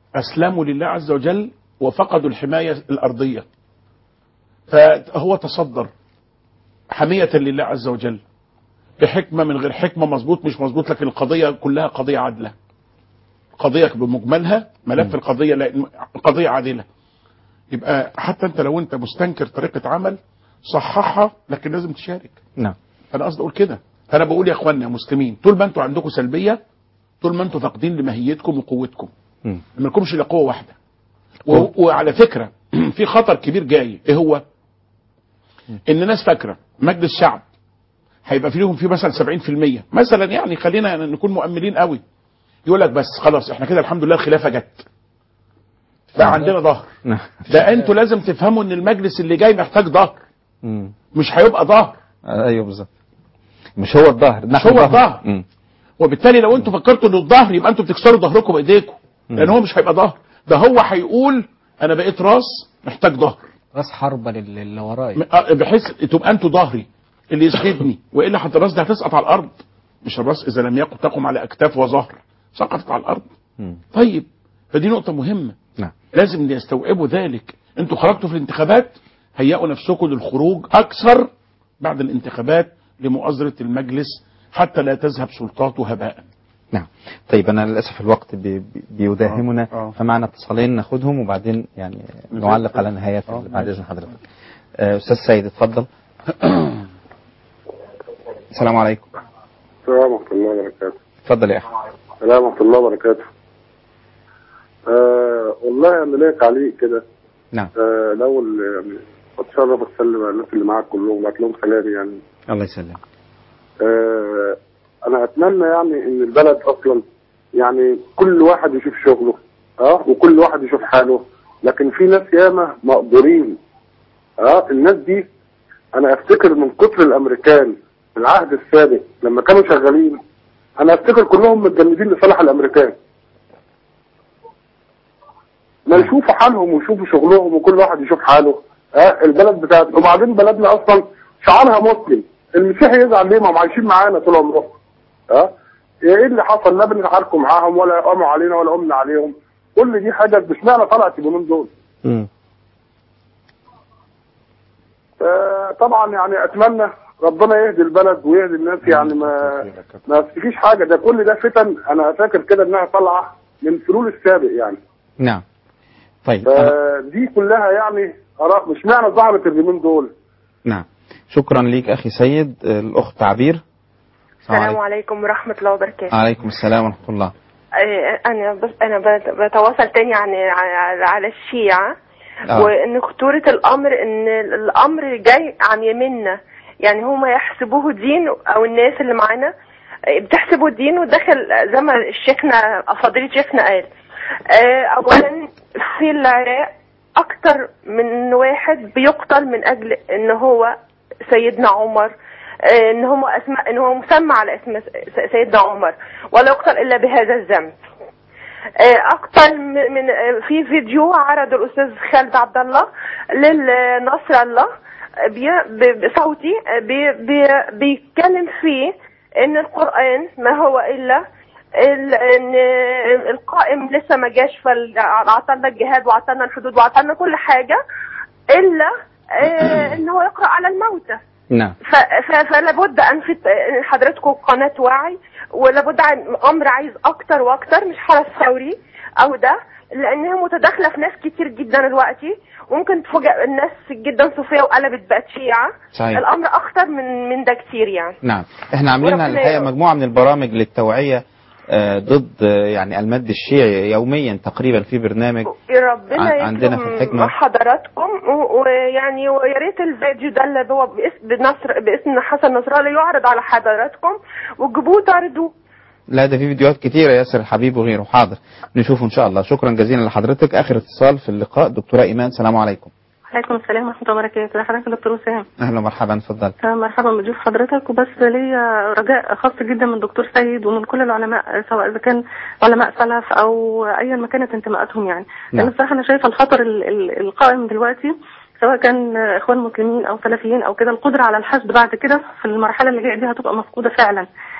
أسلموا لله عز وجل وفقدوا الحماية الأرضية فهو تصدر حمية لله عز وجل بحكمة من غير حكمة مظبوط مش مظبوط لكن القضية كلها قضية عادلة قضية بمجملها ملف القضية لا قضية عادلة يبقى حتى انت لو انت مستنكر طريقة عمل صححها لكن لازم تشارك نعم انا قصدي اقول كده فانا بقول يا اخواننا يا مسلمين طول ما انتوا عندكم سلبيه طول ما انتوا فاقدين لماهيتكم وقوتكم مم. ما لكمش الا قوه واحده و... وعلى فكره في خطر كبير جاي ايه هو ان ناس فاكره مجلس شعب هيبقى فيهم في مثلا 70% مثلا يعني خلينا نكون مؤملين قوي يقول لك بس خلاص احنا كده الحمد لله الخلافه جت فعندنا ظهر نعم. ده انتوا لازم تفهموا ان المجلس اللي جاي محتاج ظهر مم. مش هيبقى ظهر ايوه بالظبط مش هو الظهر مش نحن هو الظهر مم. وبالتالي لو انتوا فكرتوا انه الظهر يبقى انتوا بتكسروا ظهركم بايديكم مم. لان هو مش هيبقى ظهر ده هو هيقول انا بقيت راس محتاج ظهر راس حربة لل- اللي ورايا م- آه، بحيث تبقى انتوا ظهري اللي يسندني والا حتى الراس دي هتسقط على الارض مش الراس اذا لم يقم تقم على اكتاف وظهر سقطت على الارض مم. طيب فدي نقطه مهمه نعم لازم يستوعبوا ذلك انتوا خرجتوا في الانتخابات هيئوا نفسكم للخروج اكثر بعد الانتخابات لمؤازره المجلس حتى لا تذهب سلطاته هباء نعم طيب انا للاسف الوقت بي بي- بيداهمنا آه، آه. فمعنا اتصالين ناخدهم وبعدين يعني نعلق على نهايات آه، بعد ماشي. اذن حضرتك آه، استاذ سيد اتفضل السلام عليكم السلام ورحمة الله وبركاته اتفضل يا اخي السلام ورحمة الله وبركاته آه والله أنا ليا تعليق كده نعم آه الأول يعني أتشرف أسلم على الناس اللي معاك كلهم وبعت لهم سلامي يعني الله يسلم آه أنا أتمنى يعني إن البلد أصلا يعني كل واحد يشوف شغله أه وكل واحد يشوف حاله لكن في ناس ياما مقدورين أه الناس دي أنا أفتكر من كتر الأمريكان في العهد السابق لما كانوا شغالين أنا أفتكر كلهم متجندين لصالح الأمريكان ما يشوفوا حالهم ويشوفوا شغلهم وكل واحد يشوف حاله ها البلد بتاعت وبعدين بلدنا اصلا شعارها مسلم المسيحي يزعل ليه ما هم عايشين معانا طول عمرهم ها ايه اللي حصل لا بنتعاركوا معاهم ولا قاموا علينا ولا قمنا عليهم كل دي حاجه مش معنى طلعت اليومين دول مم. آه، طبعا يعني اتمنى ربنا يهدي البلد ويهدي الناس يعني ما ما فيش حاجه ده كل ده فتن انا فاكر كده انها طالعه من فلول السابق يعني نعم طيب أنا فدي كلها يعني اراء مش معنى ظهرت اليومين دول نعم شكرا ليك اخي سيد آه، الاخت عبير السلام السلام عليكم عليكم ورحمة الله وبركاته عليكم السلام ورحمه الله آه، أنا بس أنا بت- بتواصل تاني عن على على الشيعة آه. وإن خطورة الأمر إن الأمر جاي عن يميننا يعني هما يحسبوه دين أو الناس اللي معانا آه، بتحسبوا الدين وداخل زي ما شيخنا فضيلة شيخنا قال آه، أولا في العراق أكتر من واحد بيقتل من أجل إن هو سيدنا عمر آه، ان هو اسماء ان هو مسمى على اسم س- سيدنا عمر ولا يقتل الا بهذا الذنب آه، اكتر من من- آه، في فيديو عرض الاستاذ خالد عبد الله للنصر الله آه، بي- ب- بصوتي آه، بي- بي- بيتكلم فيه ان القران ما هو الا ال- ان القائم لسه ما جاش فعطلنا الجهاد وعطلنا الحدود وعطلنا كل حاجه الا آه، ان هو يقرا على الموتى نعم ف- ف- فلابد ان في حضراتكم قناه وعي ولابد عن امر عايز اكتر واكتر مش حرس ثوري او ده لانها متداخله في ناس كتير جدا دلوقتي وممكن تفوجئ الناس جدا صوفيه وقلبت بقت شيعه صحيح. الامر اخطر من من ده كتير يعني نعم احنا عاملين وربنا الحقيقه يعين. مجموعه من البرامج للتوعيه آه، ضد آه، يعني المد الشيعي يوميا تقريبا في برنامج ربنا ع- عندنا في يكرم الحكمة. حضراتكم و- ويعني ويا ريت الفيديو ده اللي هو باسم بنصر باسم حسن نصر الله يعرض على حضراتكم وتجيبوه تعرضوه لا ده في فيديوهات كتيرة ياسر الحبيب وغيره حاضر نشوفه ان شاء الله شكرا جزيلا لحضرتك اخر اتصال في اللقاء دكتورة ايمان سلام عليكم عليكم السلام ورحمة الله وبركاته حضرتك يا دكتور وسام اهلا ومرحبا اتفضل آه، مرحبا بضيوف حضرتك وبس ليا رجاء خاص جدا من الدكتور سيد ومن كل العلماء سواء اذا كان علماء سلف او ايا ما كانت انتماءاتهم يعني لان نعم. بصراحه انا شايفه الخطر ال- ال- القائم دلوقتي سواء كان اخوان مسلمين او سلفيين او كده القدره على الحشد بعد كده في المرحله اللي جايه دي هتبقى مفقوده فعلا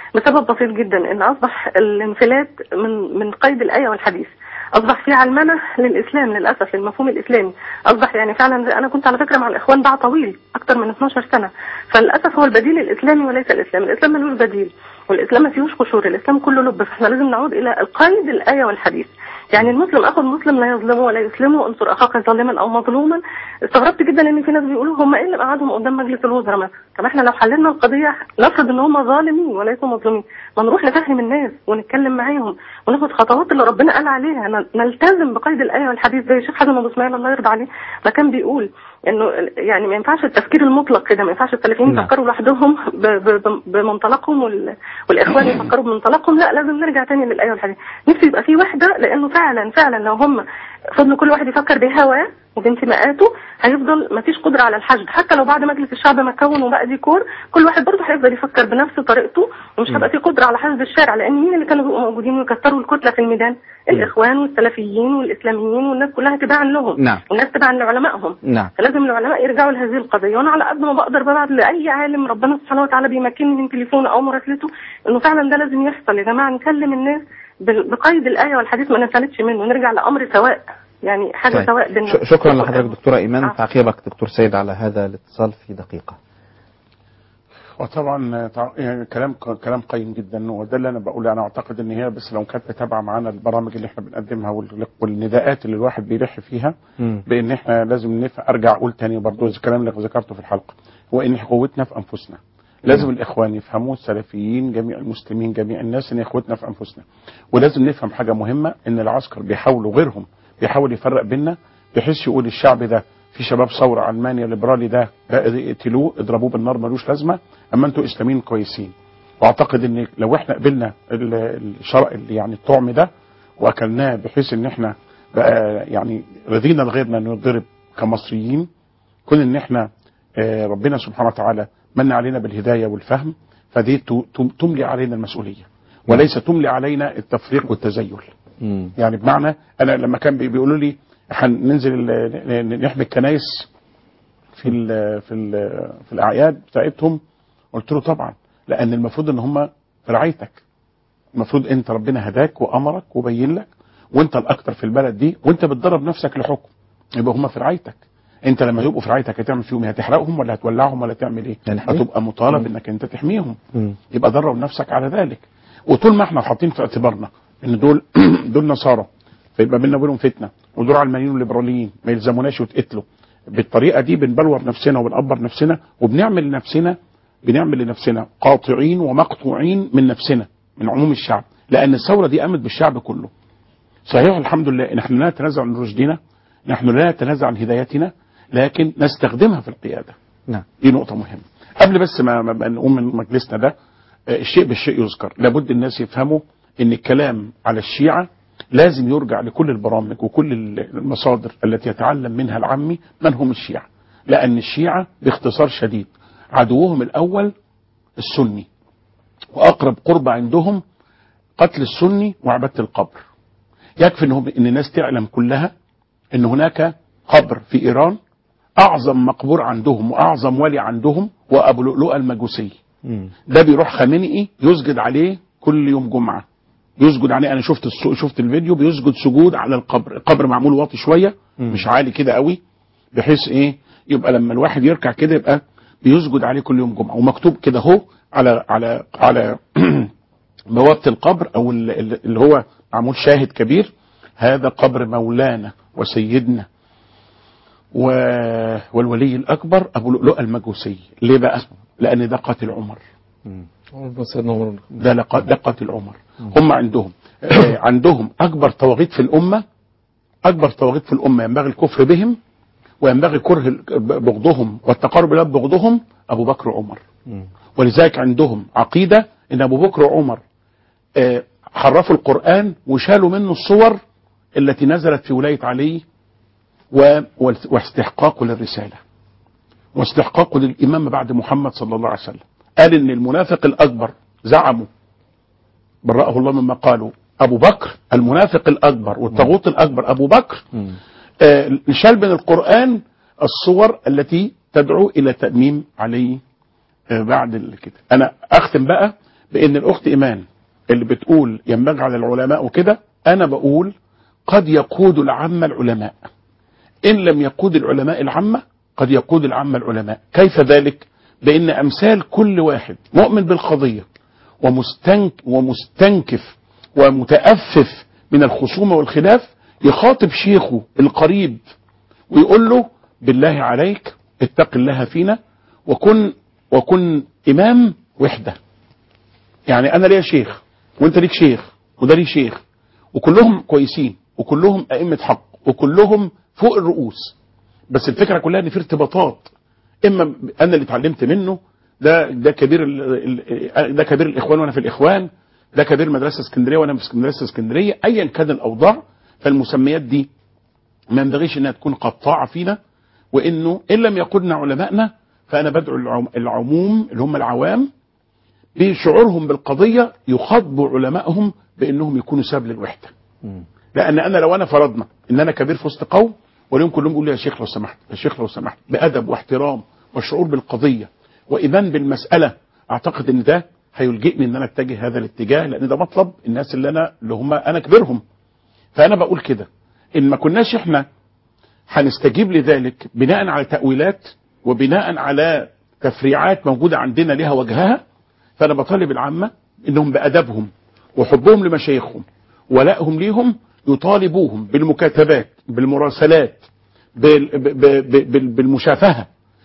بسبب بسيط جدا ان اصبح الانفلات من من قيد الايه والحديث اصبح في علمنه للاسلام للاسف للمفهوم الاسلامي اصبح يعني فعلا زي انا كنت على فكره مع الاخوان باع طويل اكتر من 12 سنه فللاسف هو البديل الاسلامي وليس الاسلام الاسلام ملوش بديل والاسلام ما فيهوش قشور الاسلام كله لب فاحنا لازم نعود الى القيد الايه والحديث يعني المسلم اخو المسلم لا يظلمه ولا يسلمه انصر اخاك ظالما او مظلوما استغربت جدا ان في ناس بيقولوا هم ايه اللي قعدهم قدام مجلس الوزراء مثلا طب احنا لو حللنا القضيه نفرض ان هم ظالمين وليسوا مظلومين ما نروح نفهم الناس ونتكلم معاهم وناخد خطوات اللي ربنا قال عليها ن- نلتزم بقيد الايه والحديث زي الشيخ حسن ابو اسماعيل الله يرضى عليه ما كان بيقول انه يعني ما ينفعش التفكير المطلق كده ما ينفعش السلفيين نعم. يفكروا لوحدهم ب- ب- ب- بمنطلقهم وال- والاخوان يفكروا بمنطلقهم لا لازم نرجع تاني للايه والحديث نفسي يبقى في وحده لانه فعلا فعلا لو هم فضلوا كل واحد يفكر بهواه وبانتماءاته هيفضل ما فيش قدره على الحشد حتى لو بعد مجلس الشعب ما كون وبقى ديكور كل واحد برضه هيفضل يفكر بنفس طريقته ومش هيبقى في قدره على حشد الشارع لان مين اللي كانوا بيبقوا موجودين ويكسروا الكتله في الميدان الاخوان والسلفيين والاسلاميين والناس كلها تباعا لهم نعم. والناس تباعا لعلمائهم نعم فلازم العلماء يرجعوا لهذه القضيه وانا على قد ما بقدر ببعت لاي عالم ربنا سبحانه وتعالى بيمكنني من تليفونه او مراسلته انه فعلا ده لازم يحصل يا جماعه نكلم الناس ب- بقيد الايه والحديث ما نفلتش منه نرجع لامر سواء يعني حاجه طيب. سواء بيننا ش- شكرا لحضرتك دكتورة إيمان تعقيبك دكتور سيد على هذا الاتصال في دقيقة وطبعا تع- يعني كلام كلام قيم جدا وده اللي انا بقوله انا اعتقد ان هي بس لو كانت متابعه معانا البرامج اللي احنا بنقدمها وال- والنداءات اللي الواحد بيلح فيها بان احنا لازم نف... ارجع اقول تاني برضو الكلام اللي ذكرته في الحلقه هو ان قوتنا في انفسنا لازم الاخوان يفهموا السلفيين جميع المسلمين جميع الناس ان اخوتنا في انفسنا ولازم نفهم حاجه مهمه ان العسكر بيحاولوا غيرهم بيحاول يفرق بيننا بحيث يقول الشعب ده في شباب ثوره علماني ليبرالي ده ده اقتلوه اضربوه بالنار ملوش لازمه اما انتوا اسلاميين كويسين واعتقد ان لو احنا قبلنا ال- الشرع ال- يعني الطعم ده واكلناه بحيث ان احنا بقى يعني رضينا لغيرنا انه يضرب كمصريين كون ان احنا آه، ربنا سبحانه وتعالى من علينا بالهدايه والفهم فدي ت- ت- تملي علينا المسؤوليه وليس تملي علينا التفريق والتزيل يعني بمعنى انا لما كان بي- بيقولوا لي هننزل ال- ن- نحمي الكنايس في ال في ال في الاعياد بتاعتهم قلت له طبعا لان المفروض ان هم في رعايتك المفروض انت ربنا هداك وامرك وبين لك وانت الاكثر في البلد دي وانت بتدرب نفسك لحكم يبقى هم في رعايتك انت لما يبقوا في رعايتك هتعمل فيهم ايه هتحرقهم ولا هتولعهم ولا تعمل ايه هتبقى مطالب انك انت تحميهم يبقى درب نفسك على ذلك وطول ما احنا حاطين في اعتبارنا ان دول دول نصارى فيبقى بيننا وبينهم فتنه ودول علمانيين وليبراليين ما يلزموناش ويتقتلوا بالطريقه دي بنبلور نفسنا وبنقبر نفسنا وبنعمل لنفسنا بنعمل لنفسنا قاطعين ومقطوعين من نفسنا من عموم الشعب لان الثوره دي قامت بالشعب كله صحيح الحمد لله نحن لا نتنازع عن رشدنا نحن لا نتنازع عن هدايتنا لكن نستخدمها في القياده نعم دي نقطه مهمه قبل بس ما ما ما نقوم من مجلسنا ده آه، الشيء بالشيء يذكر لابد الناس يفهموا ان الكلام على الشيعه لازم يرجع لكل البرامج وكل المصادر التي يتعلم منها العامي من هم الشيعه لان الشيعه باختصار شديد عدوهم الاول السني واقرب قرب عندهم قتل السني وعباده القبر يكفي انهم ان الناس تعلم كلها ان هناك قبر في ايران اعظم مقبور عندهم واعظم ولي عندهم هو ابو لؤلؤه المجوسي ده بيروح خامنئي يسجد عليه كل يوم جمعه يسجد عليه انا شفت السو... شفت الفيديو بيسجد سجود على القبر القبر معمول واطي شويه مش عالي كده قوي بحيث ايه يبقى لما الواحد يركع كده يبقى بيسجد عليه كل يوم جمعه ومكتوب كده اهو على على على بوابه القبر او ال- ال- اللي هو معمول شاهد كبير هذا قبر مولانا وسيدنا و... والولي الاكبر ابو لؤلؤه المجوسي ليه بقى لان ده قاتل عمر سيدنا عمر ده لق- ده قاتل عمر هم عندهم آه، عندهم اكبر طواغيت في الامه اكبر طواغيت في الامه ينبغي الكفر بهم وينبغي كره ال- بغضهم والتقرب الى بغضهم ابو بكر وعمر ولذلك عندهم عقيده ان ابو بكر وعمر آه، حرفوا القران وشالوا منه الصور التي نزلت في ولايه علي و- وال- واستحقاقه للرساله واستحقاقه للامامه بعد محمد صلى الله عليه وسلم قال ان المنافق الاكبر زعموا برأه الله مما قالوا ابو بكر المنافق الاكبر والطاغوت الاكبر ابو بكر آه، شال من القران الصور التي تدعو الى تأميم علي آه، بعد ال- كده انا اختم بقى بان الاخت ايمان اللي بتقول ينبغي على العلماء وكده انا بقول قد يقود العامة العلماء ان لم يقود العلماء العامة قد يقود العامة العلماء كيف ذلك بان امثال كل واحد مؤمن بالقضية ومستنك ومستنكف ومتأفف من الخصومة والخلاف يخاطب شيخه القريب ويقول له بالله عليك اتق الله فينا وكن وكن امام وحده يعني انا ليا شيخ وانت ليك شيخ وده ليه شيخ وكلهم كويسين وكلهم ائمه حق وكلهم فوق الرؤوس بس الفكره كلها ان في ارتباطات اما انا اللي اتعلمت منه ده ده كبير ال- ال- ده كبير الاخوان وانا في الاخوان ده كبير مدرسه اسكندريه وانا في مدرسه اسكندريه ايا كان الاوضاع فالمسميات دي ما ينبغيش انها تكون قطاعه فينا وانه ان لم يقودنا علمائنا فانا بدعو العم- العموم اللي هم العوام بشعورهم بالقضيه يخاطبوا علمائهم بانهم يكونوا سبب للوحده لان انا لو انا فرضنا ان انا كبير في وسط قوم واليوم كلهم يقولوا يا شيخ لو سمحت يا شيخ لو سمحت بادب واحترام والشعور بالقضيه وايمان بالمساله اعتقد ان ده هيلجئني ان انا اتجه هذا الاتجاه لان ده مطلب الناس اللي انا اللي هم انا كبيرهم فانا بقول كده ان ما كناش احنا هنستجيب لذلك بناء على تاويلات وبناء على تفريعات موجوده عندنا لها وجهها فانا بطالب العامه انهم بادبهم وحبهم لمشايخهم ولائهم ليهم يطالبوهم بالمكاتبات بالمراسلات بال- ب- ب- ب- بال- بالمشافهه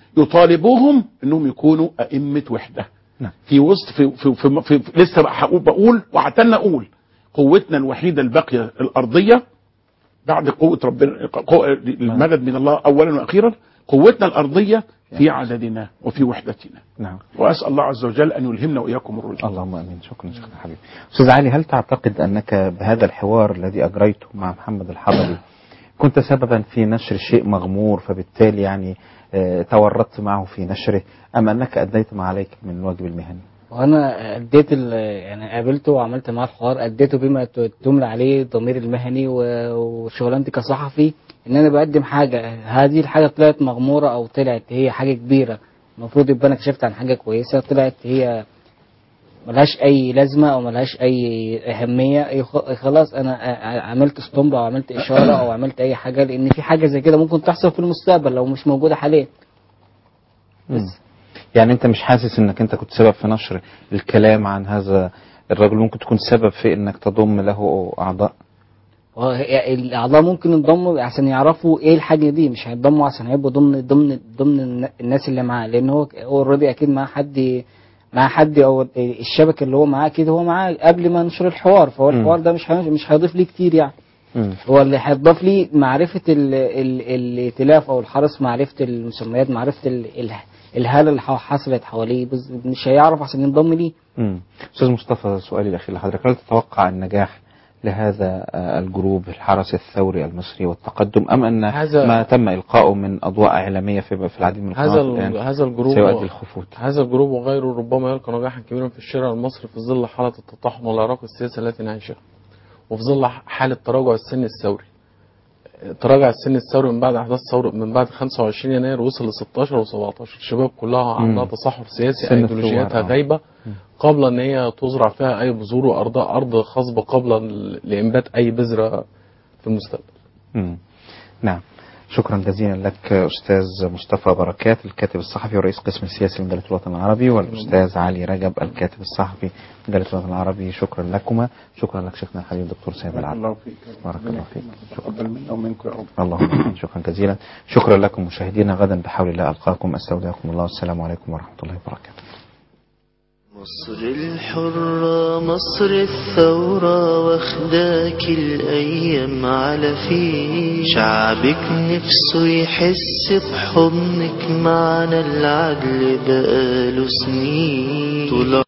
يطالبوهم انهم يكونوا ائمه وحده في وسط في, في, في, في, في لسه بقى هقول- بقول وعتلنا اقول قوتنا الوحيده الباقيه الارضيه بعد قوه ربنا قوة المدد من الله اولا واخيرا قوتنا الارضيه في عددنا وفي وحدتنا نعم واسال الله عز وجل ان يلهمنا واياكم الرشد اللهم امين شكرا شكرا حبيبي استاذ علي هل تعتقد انك بهذا الحوار الذي اجريته مع محمد الحضري كنت سببا في نشر شيء مغمور فبالتالي يعني آه، تورطت معه في نشره ام انك اديت ما عليك من الواجب المهني وانا اديت ال- يعني قابلته وعملت معاه الحوار اديته بما ت- تملى عليه ضمير المهني و- وشغلانتي كصحفي ان انا بقدم حاجه هذه الحاجه طلعت مغموره او طلعت هي حاجه كبيره المفروض يبقى انا كشفت عن حاجه كويسه طلعت هي ملهاش اي لازمه او ملهاش اي اهميه يخ- خلاص انا ع- عملت ستومب او عملت اشاره او عملت اي حاجه لان في حاجه زي كده ممكن تحصل في المستقبل لو مش موجوده حاليا مم. يعني انت مش حاسس انك انت كنت سبب في نشر الكلام عن هذا الرجل ممكن تكون سبب في انك تضم له اعضاء وهي- الاعضاء ممكن ينضموا عشان يعرفوا ايه الحاجه دي مش هينضموا عشان هيبقوا ضمن ضمن ضمن الن- الناس اللي معاه لان هو اوريدي اكيد مع حد مع حد او الشبكه اللي هو معاه اكيد هو معاه قبل ما نشر الحوار فهو مم. الحوار ده مش هي- مش هيضيف لي كتير يعني مم. هو اللي هيضاف لي معرفه ال... ال... الائتلاف او الحرس معرفه المسميات معرفه ال... ال... الهاله اللي حصلت حواليه بس مش هيعرف عشان ينضم ليه مم. استاذ مصطفى سؤالي الاخير لحضرتك هل تتوقع النجاح لهذا آه، الجروب الحرس الثوري المصري والتقدم ام ان هذا- ما تم القائه من اضواء اعلاميه في في العديد من القنوات هذا الان ال- هذا الجروب سيؤدي الخفوت هذا الجروب وغيره ربما يلقى نجاحا كبيرا في الشارع المصري في ظل حالة التطحن والعراق السياسي التي نعيشها وفي ظل حالة تراجع السن الثوري تراجع السن الثوري من بعد احداث ثوره من بعد 25 يناير وصل ل 16 و17 الشباب كلها عندها مم. تصحر سياسي سن ايديولوجياتها الثوار، آه. غايبه قبل ان هي تزرع فيها اي بذور وارض ارض خصبه قبل لانبات اي بذره في المستقبل مم. نعم شكرا جزيلا لك أستاذ مصطفى بركات الكاتب الصحفي ورئيس قسم السياسي لمجلة الوطن العربي والأستاذ علي رجب الكاتب الصحفي لمجلة الوطن العربي شكرا لكما شكرا لك شيخنا الحبيب الدكتور سيد بارك العبد الله فيك بارك الله فيك تقبل منا ومنكم يا رب اللهم آمين. شكرا جزيلا شكرا لكم مشاهدينا غدا بحول الله ألقاكم أستودعكم الله والسلام عليكم ورحمة الله وبركاته مصر الحرة مصر الثورة واخداك الأيام على فيه شعبك نفسه يحس بحضنك معنى العدل بقاله سنين طول